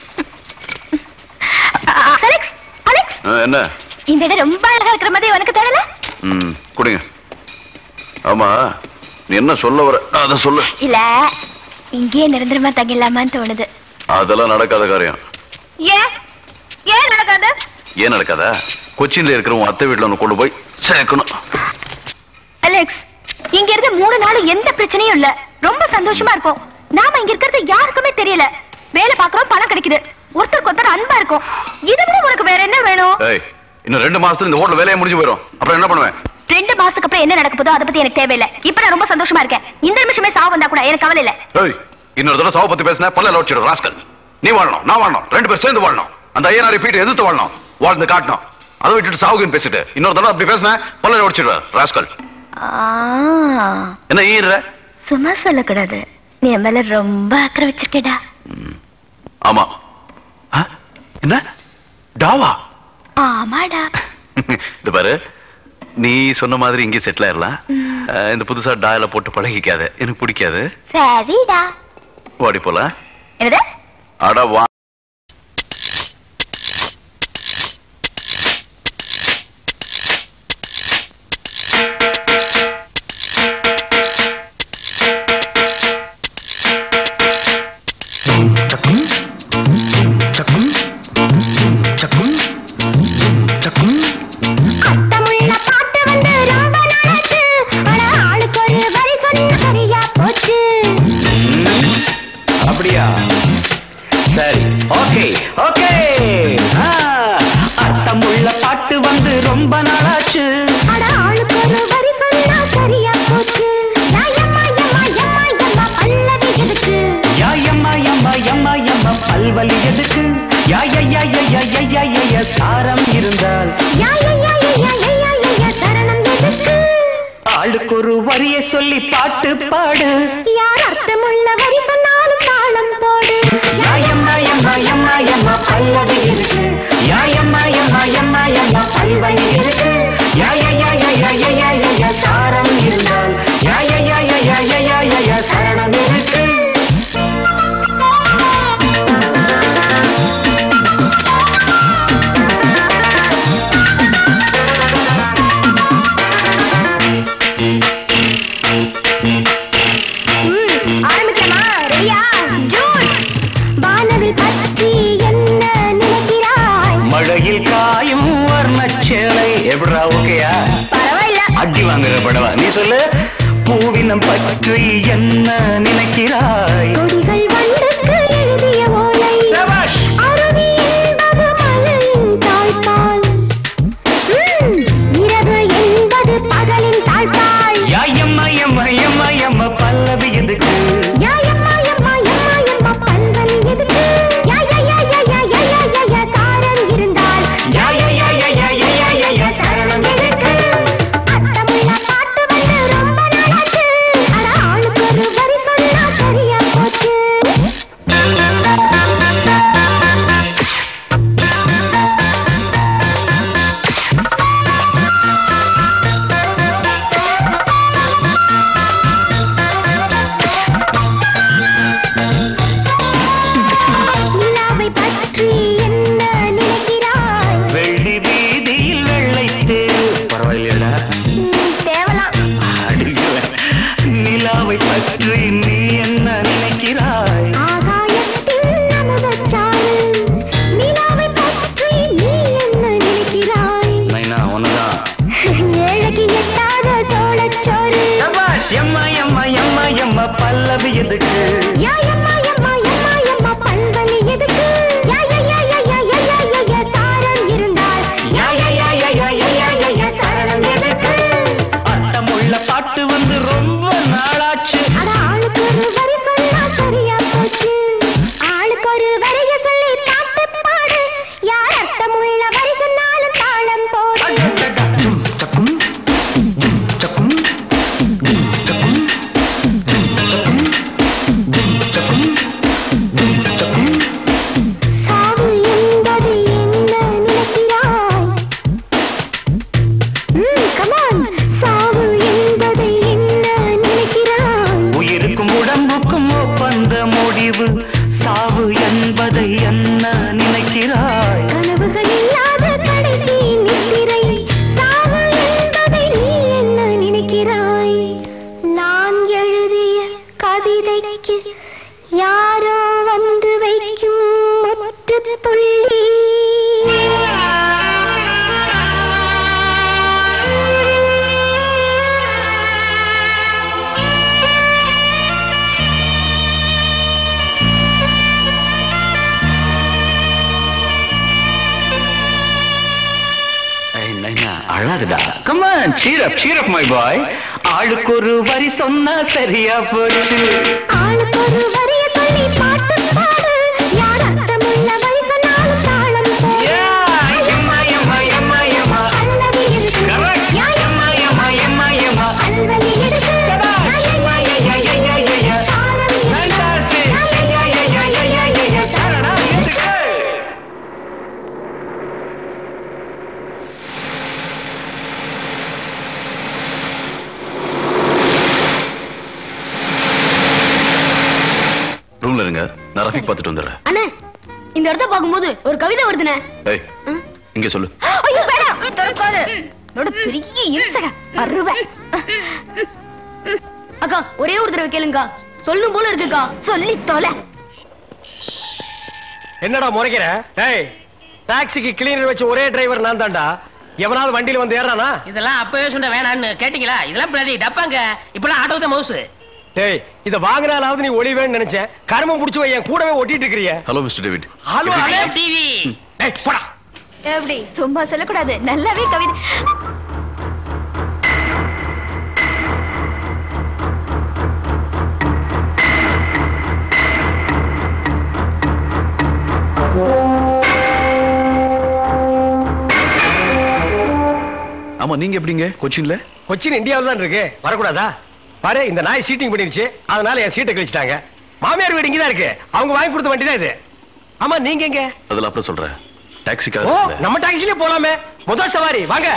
அலெக்ஸ் அலெக்ஸ் ஆ, என்ன இந்த இடம் ரொம்ப அழகா இருக்கிற மாதிரி உனக்கு தோணல ம் குடிங்க ஆமா நீ என்ன சொல்ல வர அதை சொல்லு இல்ல இங்கேயே நிரந்தரமா தங்கிடலாமான்னு தோணுது அதெல்லாம் நடக்காத காரியம் ஏன் ஏன் நடக்காது ஏன் நடக்காதா கொச்சின்ல இருக்கிற உன் அத்தை வீட்டுல ஒன்று கொண்டு போய் சேர்க்கணும் அலெக்ஸ் இங்க இருந்து மூணு நாள் எந்த பிரச்சனையும் இல்ல ரொம்ப சந்தோஷமா இருக்கும் நாம இங்க இருக்கிறது யாருக்குமே தெரியல வேலை பாக்குறோம் பணம் கிடைக்குது ஒருத்தருக்கு ஒருத்தர் அன்பா இருக்கும் இதை விட உனக்கு வேற என்ன வேணும் ஏய் இன்னும் ரெண்டு மாசத்துல இந்த ஹோட்டல் வேலையை முடிஞ்சு போயிடும் அப்புறம் என்ன பண்ணுவேன் ரெண்டு மாசத்துக்கு அப்புறம் என்ன நடக்க போதோ அதை பத்தி எனக்கு தேவையில்லை இப்ப நான் ரொம்ப சந்தோஷமா இருக்கேன் இந்த நிமிஷமே சாவு வந்தா கூட எனக்கு கவலை இல்ல ஏய் இன்னொரு தடவை சாவை பத்தி பேசினா பல்ல லோச்சிடும் ராஸ்கல் நீ வாழணும் நான் வாழணும் ரெண்டு பேர் சேர்ந்து வாழணும் அந்த ஐயனாரி ஃபீட் எதிர்த்து வாழணும் வாழ்ந்து காட்டணும் அதை விட்டுட்டு சாவுக்குன்னு பேசிட்டு இன்னொரு தடவை அப்படி பேசினா பல்ல லோச்சிடுவேன் ராஸ்கல் என்ன ஈடுற சும்மா சொல்லக்கூடாது நீ என் மேல ரொம்ப அக்கறை வச்சிருக்கேடா ஆமா ஆ? என்ன டாவா ஆமாடா இது பாரு நீ சொன்ன மாதிரி இங்கே செட்டில் ஆயிரலாம் அஹ், இந்த புதுசா டாயில போட்டு பழகிக்காத எனக்கு பிடிக்காது சரிடா வாடி போலாம் என்னது அட வா தமிழ்ல பாட்டு வந்து ரொம்ப நாளாச்சு ஆனா ஆளுக்கு ஒரு வரி சொன்ன சரியா போச்சு அப்படியா சரி ஓகே ஓகே அர்த்தமுள்ள பாட்டு வந்து ரொம்ப நாளாச்சு ஆனா ஆளுக்கு ஒரு வரி சொன்னா சரியா போச்சு நான் எம்மா எம்மா எம்மா எம்மா பல்லவி எதுக்கு யா எம்மா எம்மா எம்மா எம்மா பல்வலி எதுக்கு யா யா யா யா யா யா யா யா யா சாரம் இருந்தால் யா யா யா யா யா யா யா யா சரணம் எதுக்கு ஆளுக்கு ஒரு வரியை சொல்லி பாட்டு பாடு யார் அர்த்தமுள்ள வரி சொன்னாலும் தாளம் போடு யா எம்மா எம்மா எம்மா எம்மா பல்லவி எதுக்கு யா எம்மா எம்மா எம்மா எம்மா பல்வலி எதுக்கு யா யா யா யா யா யா யா யா யா சாரம் இருந்தால் யா யா யா யா யா யா யா யா யா சரணம் எதுக்கு ஆரம்பிக்கலாமா ரெடியா ஜூன் வானவில் பற்றி என்ன நினைக்கிறாய் மழையில் காயும் வர்ணச்சேலை எப்படா ஓகேயா பரவாயில்ல அடி வாங்குற படவா நீ சொல்லு பூவினம் பற்றி என்ன நினைக்கிறாய் கொடிகள் வண்டுக்கு எழுதிய ஓலை அருவி என்பது மலையின் தாய்ப்பால் ம், இரவு என்பது பகலின் தாழ்பால் யா எம்மா எம்மா எம்மா எம்மா பல்லவி எதுக்கு யா எம்மா எம்மா எம்மா எம்மா பல்வலி எதுக்கு யா யா யா யா யா யா யா யா யா சாரம் இருந்தால் யா யா யா யா யா யா யா யா யா சரணம் எதுக்கு அர்த்தமுள்ள பாட்டு வந்து ரொம்ப நாளாச்சு அட ஆளுக்கு ஒரு வரி சொன்னா சரியா போச்சு நிலாவை பற்றி என்ன நினைக்கிறாய் வெள்ளி வீதியில் வெள்ளை தேரு பரவாயில்லையடா தேவலாம் அடிக்கல நிலாவை பற்றி நீ என்ன நினைக்கிறாய் ஆகாயத்தில் அமுதச்சாறு நிலாவை பற்றி நீ என்ன நினைக்கிறாய் நைனா ஒண்ணுதான் ஏழைக்கு எட்டாத சோளச்சோறு சபாஷ் எம்மா எம்மா எம்மா எம்மா பல்லவி எதுக்கு யா எம்மா எம்மா எம்மா எம்மா பல்வலி எதுக்கு யா யா யா யா யா யா யா யா யா சாரம் இருந்தால் யா யா யா யா யா யா யா யா யா சரணம் எதுக்கு அர்த்தமுள்ள பாட்டு வந்து ரொம்ப நாளாச்சு அட come on cheer up cheer up my boy ஆளுக்கு ஒரு வரி சொன்னா சரியா போச்சு ஆளுக்கு ஒரு வரிய சொல்லி பாட்டு பாடு யார் அர்த்தமுள்ள வரி சொன்னாலும் தாளம் போடு அல்லவி இருக்கு அல்வலி இருக்கு ரூம்ல இருங்க நான் ரஃபிக் பார்த்துட்டு வந்துடுறேன் அண்ணே இந்த இடத்த பார்க்கும்போது ஒரு கவிதை வருதுண்ணே ஏய் இங்க சொல்லு ஐயோ வேணாம் திறக்காது என்னோட பெரிய இம்சகா வருவேன் அக்கா ஒரே ஒரு தடவை கேளுங்கக்கா சொல்லும் போல இருக்குக்கா சொல்லி தொலை என்னடா முறைக்கிற ஏய் டாக்ஸிக்கு கிளீனர் வச்சு ஒரே டிரைவர் நான் தான்டா எவனாவது வண்டியில வந்து ஏறானா இதெல்லாம் அப்பவே சொன்ன வேணான்னு கேட்டீங்களா இதெல்லாம் பின்னாடி டப்பாங்க இப்பெல்லாம் ஆட்டோ தான் மவுசு டேய் இத வாங்கினாலாவது நீ ஒளிவேன்னு நினைச்சேன் கருமம் புடிச்சு வை, என் கூடவே ஒட்டிட்டு இருக்கிறிய hello mister David hello TV டேய் போடா எப்படி சும்மா சொல்லக்கூடாது நல்லாவே கவிதை ஆமா நீங்க எப்படிங்க கொச்சின்ல கொச்சின் இந்தியாவில் தான் இருக்கு வரக்கூடாதா பாரு இந்த நாய் சீட்டிங் பண்ணிருச்சு அதனால என் சீட்டை கழிச்சிட்டாங்க மாமியார் வீடு இங்கதான் இருக்கு அவங்க வாங்கி கொடுத்த வண்டி தான் இது ஆமா நீங்க எங்க அதில் அப்புறம் சொல்றேன் ஓ டாக்ஸிக்காக நம்ம டாக்ஸிலே போலாமே முதல் சவாரி வாங்க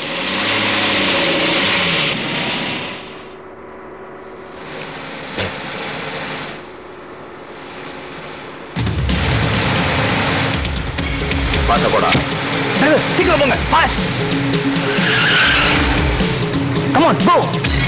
பார்த்த போடா சீக்கிரம் போங்க பாஸ் கமான் போ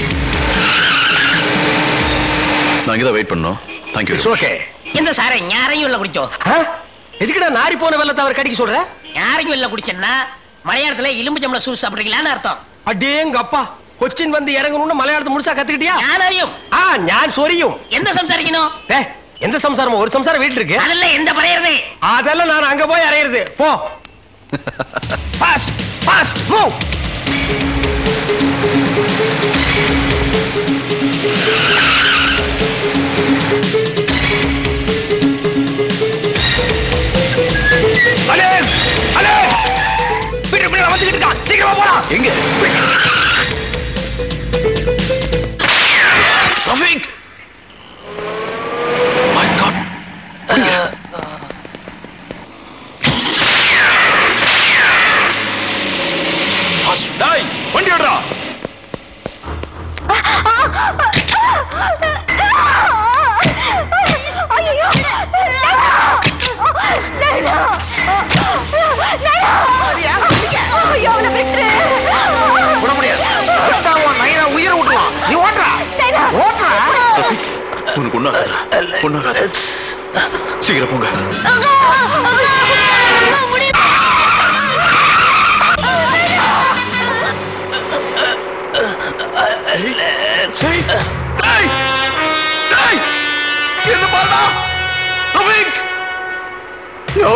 நான் இங்கே தான் வெயிட் பண்ணோம் தேங்க்யூ ஓகே எந்த சாரை யாரையும் இல்ல குடிச்சோம் எதுக்குடா நாரி போன வெள்ளத்தை அவர் கடிக்க சொல்ற யாரையும் இல்ல குடிச்சேன்னா மலையாளத்துல எலும்பு ஜம்பளம் சூஸ் சாப்பிடுறீங்களான்னு அர்த்தம் அடேங்க அப்பா கொச்சின் வந்து இறங்கணும்னு மலையாளத்தை முழுசா கத்துக்கிட்டியா ஞானறியும் ஆ ஞான் சொரியும் எந்த சம்சாரிக்கணும் ஏய், எந்த சம்சாரமா ஒரு சம்சாரம் வீட்டுல இருக்கு அதெல்லாம் எந்த பறையறது அதெல்லாம் நான் அங்க போய் அறையிறது போ fast fast move Alex Alex பிடி பிடி வந்துகிட்டு இருக்கான் சீக்கிரமா போடா எங்க ரஃபீக் மை காட் டேய் வண்டி ஓடுறா விட முடியாது விட்டா உன் நைனா உயிரை விட்டுருவான் நீ ஓட்டுறா ஓட்டுறா ரஃபீக் உனக்கு ஒண்ணாகாதா ஒண்ணாகாதா சீக்கிரம் போங்க சரி டேய் டேய் என்ன பாருடா Rafiq no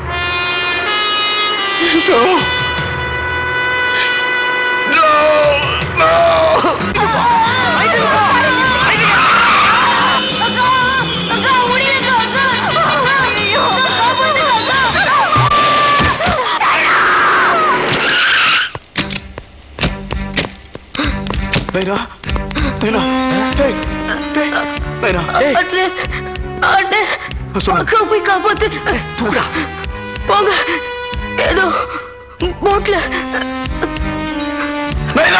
no no no நைனா நைனா டேய் டேய் நைனா அக்கா போய் காப்பாத்து போங்க ஏதோ போட்ல நைனா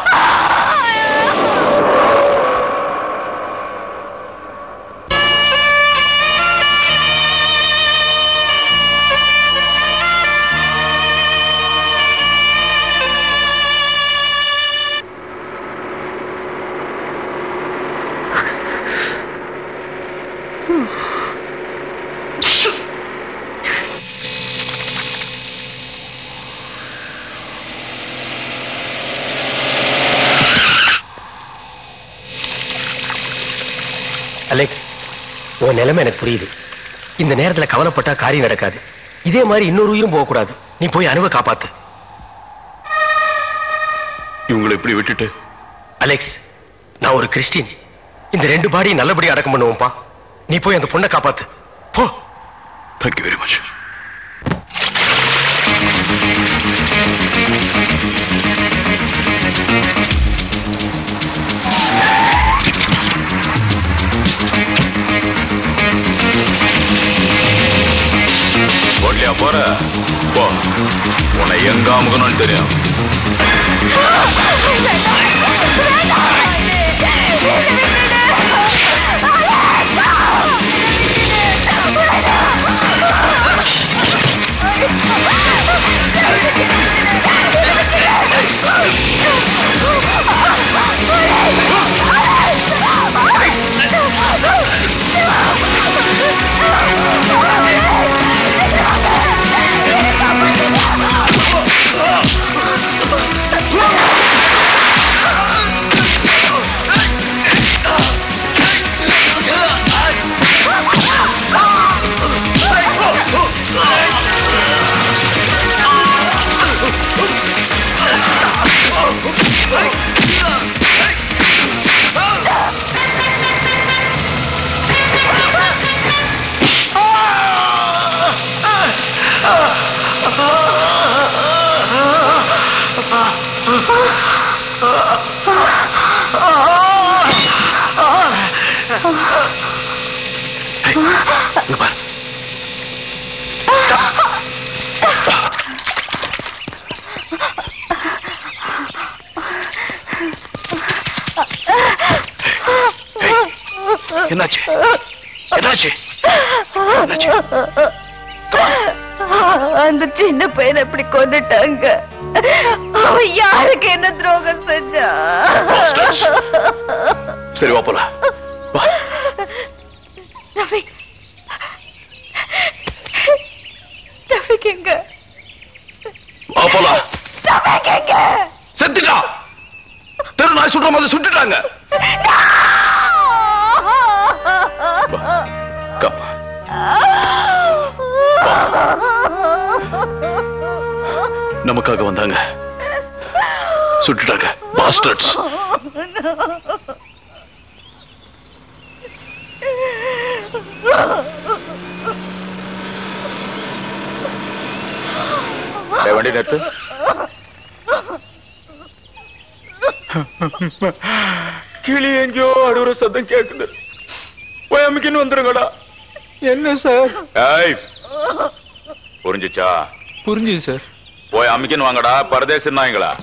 அலெக்ஸ் உன் நிலைமை எனக்கு புரியுது இந்த நேரத்துல கவலைப்பட்டா காரியம் நடக்காது இதே மாதிரி இன்னொரு உயிரும் போக கூடாது நீ போய் அணுவை காப்பாத்து இவங்களை இப்படி விட்டுட்டு அலெக்ஸ் நான் ஒரு கிறிஸ்டின் இந்த ரெண்டு பாடியும் நல்லபடியா அடக்கம் பண்ணுவோம்ப்பா நீ போய் அந்த பொண்ணை காப்பாத்து போ தேங்க்யூ வெரி மச் போடலையா போற போ உன்னை எங்க அமுகணும்னு தெரியும் என்னாச்சு என்னாச்சு அந்த சின்ன பையனை எப்படி கொண்டுட்டாங்க அவன் யாருக்கு என்ன துரோகம் செஞ்சா சரி வா போலாம் ரஃபிக் ரஃபிக் எங்க வா போலாம் ரஃபிக் எங்க செத்துட்டா தெரு நாய் சுடுற மாதிரி சுட்டுட்டாங்க நமக்காக வந்தாங்க சுட்டுட்டாங்க பாஸ்டர்ட்ஸ் வண்டி நிறுத்து கிளி எங்கேயோ அழுகுற சத்தம் கேக்குது போய் அமைக்கின்னு வந்துருங்கடா என்ன சார் ஏய் புரிஞ்சுச்சா புரிஞ்சுது சார் போய் அமைக்கின்னு வாங்கடா பரதேசி நாய்ங்களா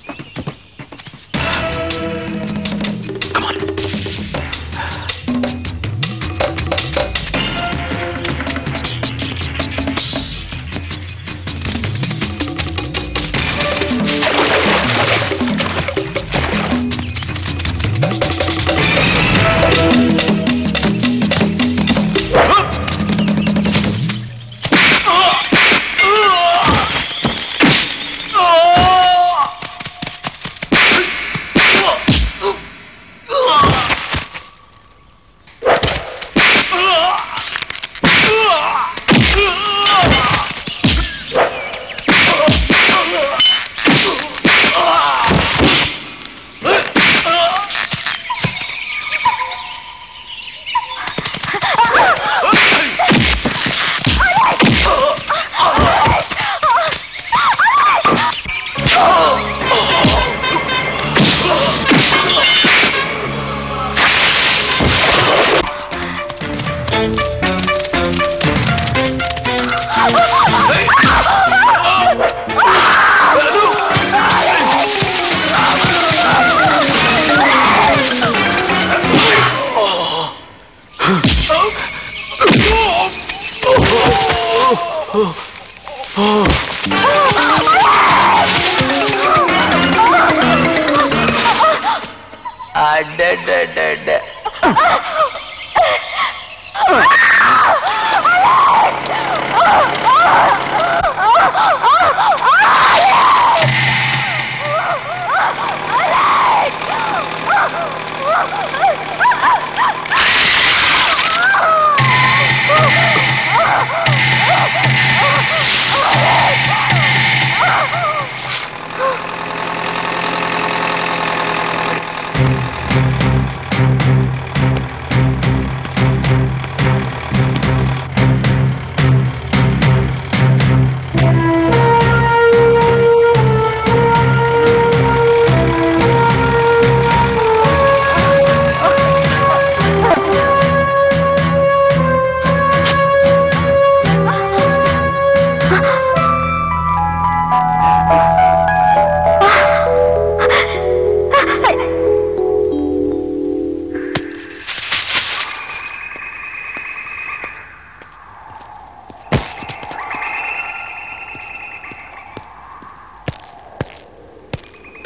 அடடடட.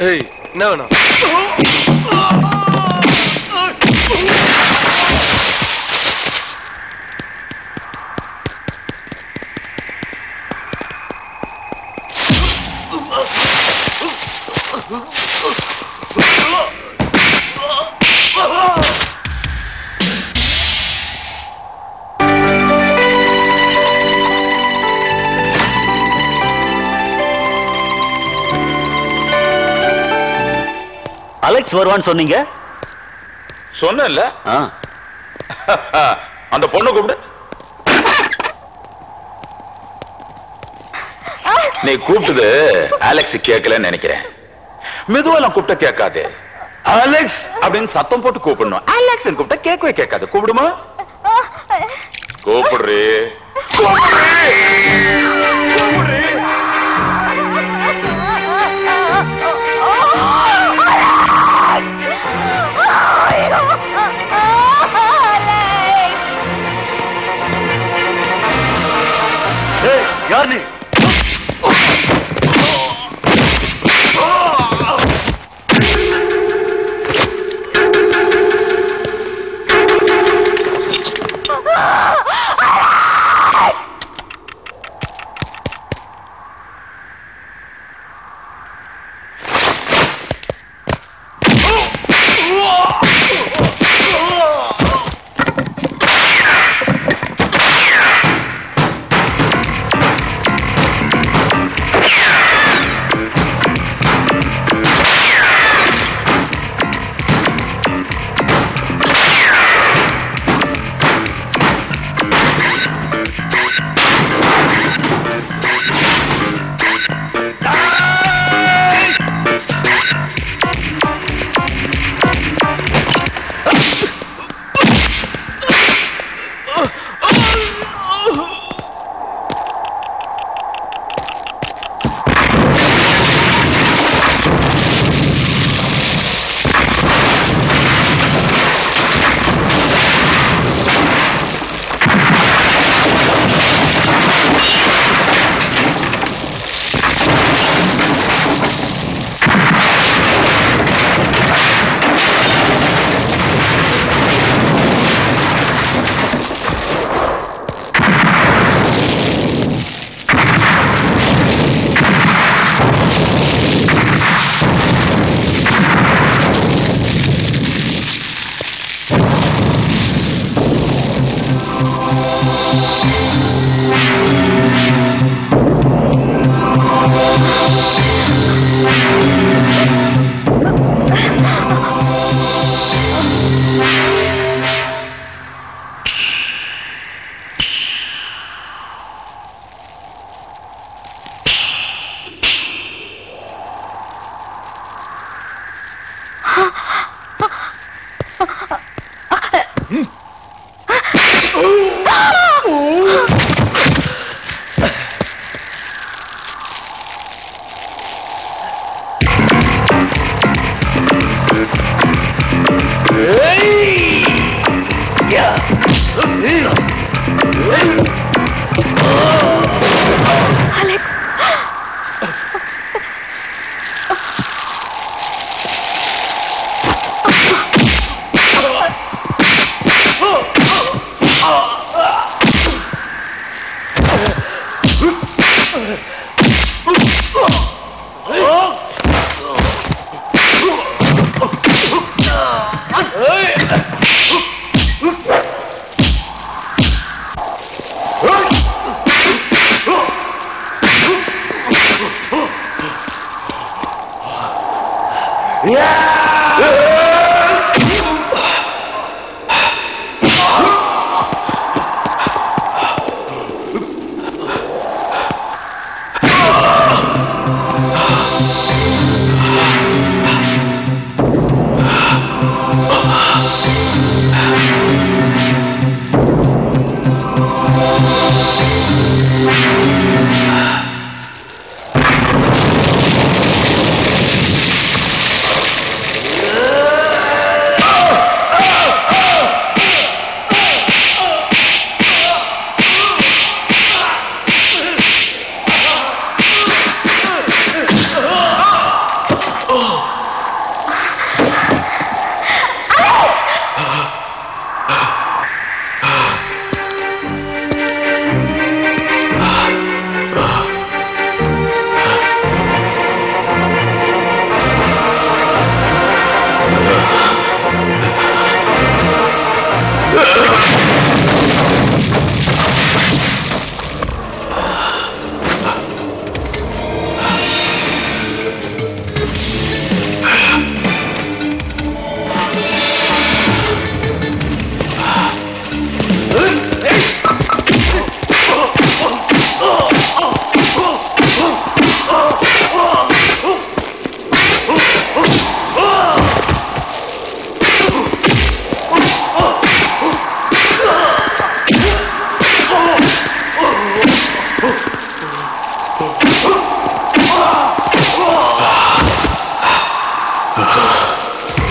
ஏய் என்ன வேணும் அலெக்ஸ் வருவான்னு சொன்னீங்க சொன்னேன்ல அந்த பொண்ணு கூப்பிடு நீ கூப்பிட்டது அலெக்ஸ் கேட்கலன்னு நினைக்கிறேன் மெதுவா நான் கூப்பிட்ட கேட்காது அலெக்ஸ் அப்படின்னு சத்தம் போட்டு கூப்பிடணும் அலெக்ஸ் கூப்பிட்டா கேட்கவே கேட்காது கூப்பிடுமா கூப்பிடுறே யார் நீ அலெக்ஸ் Yeah.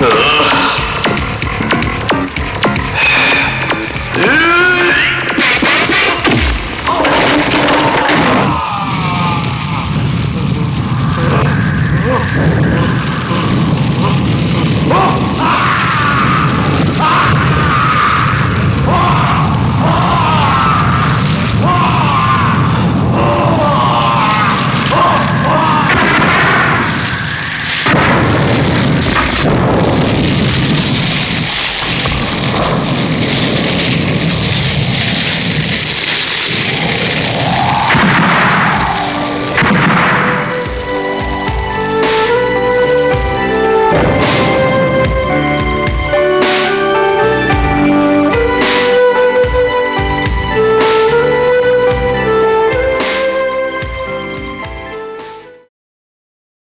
Ugh.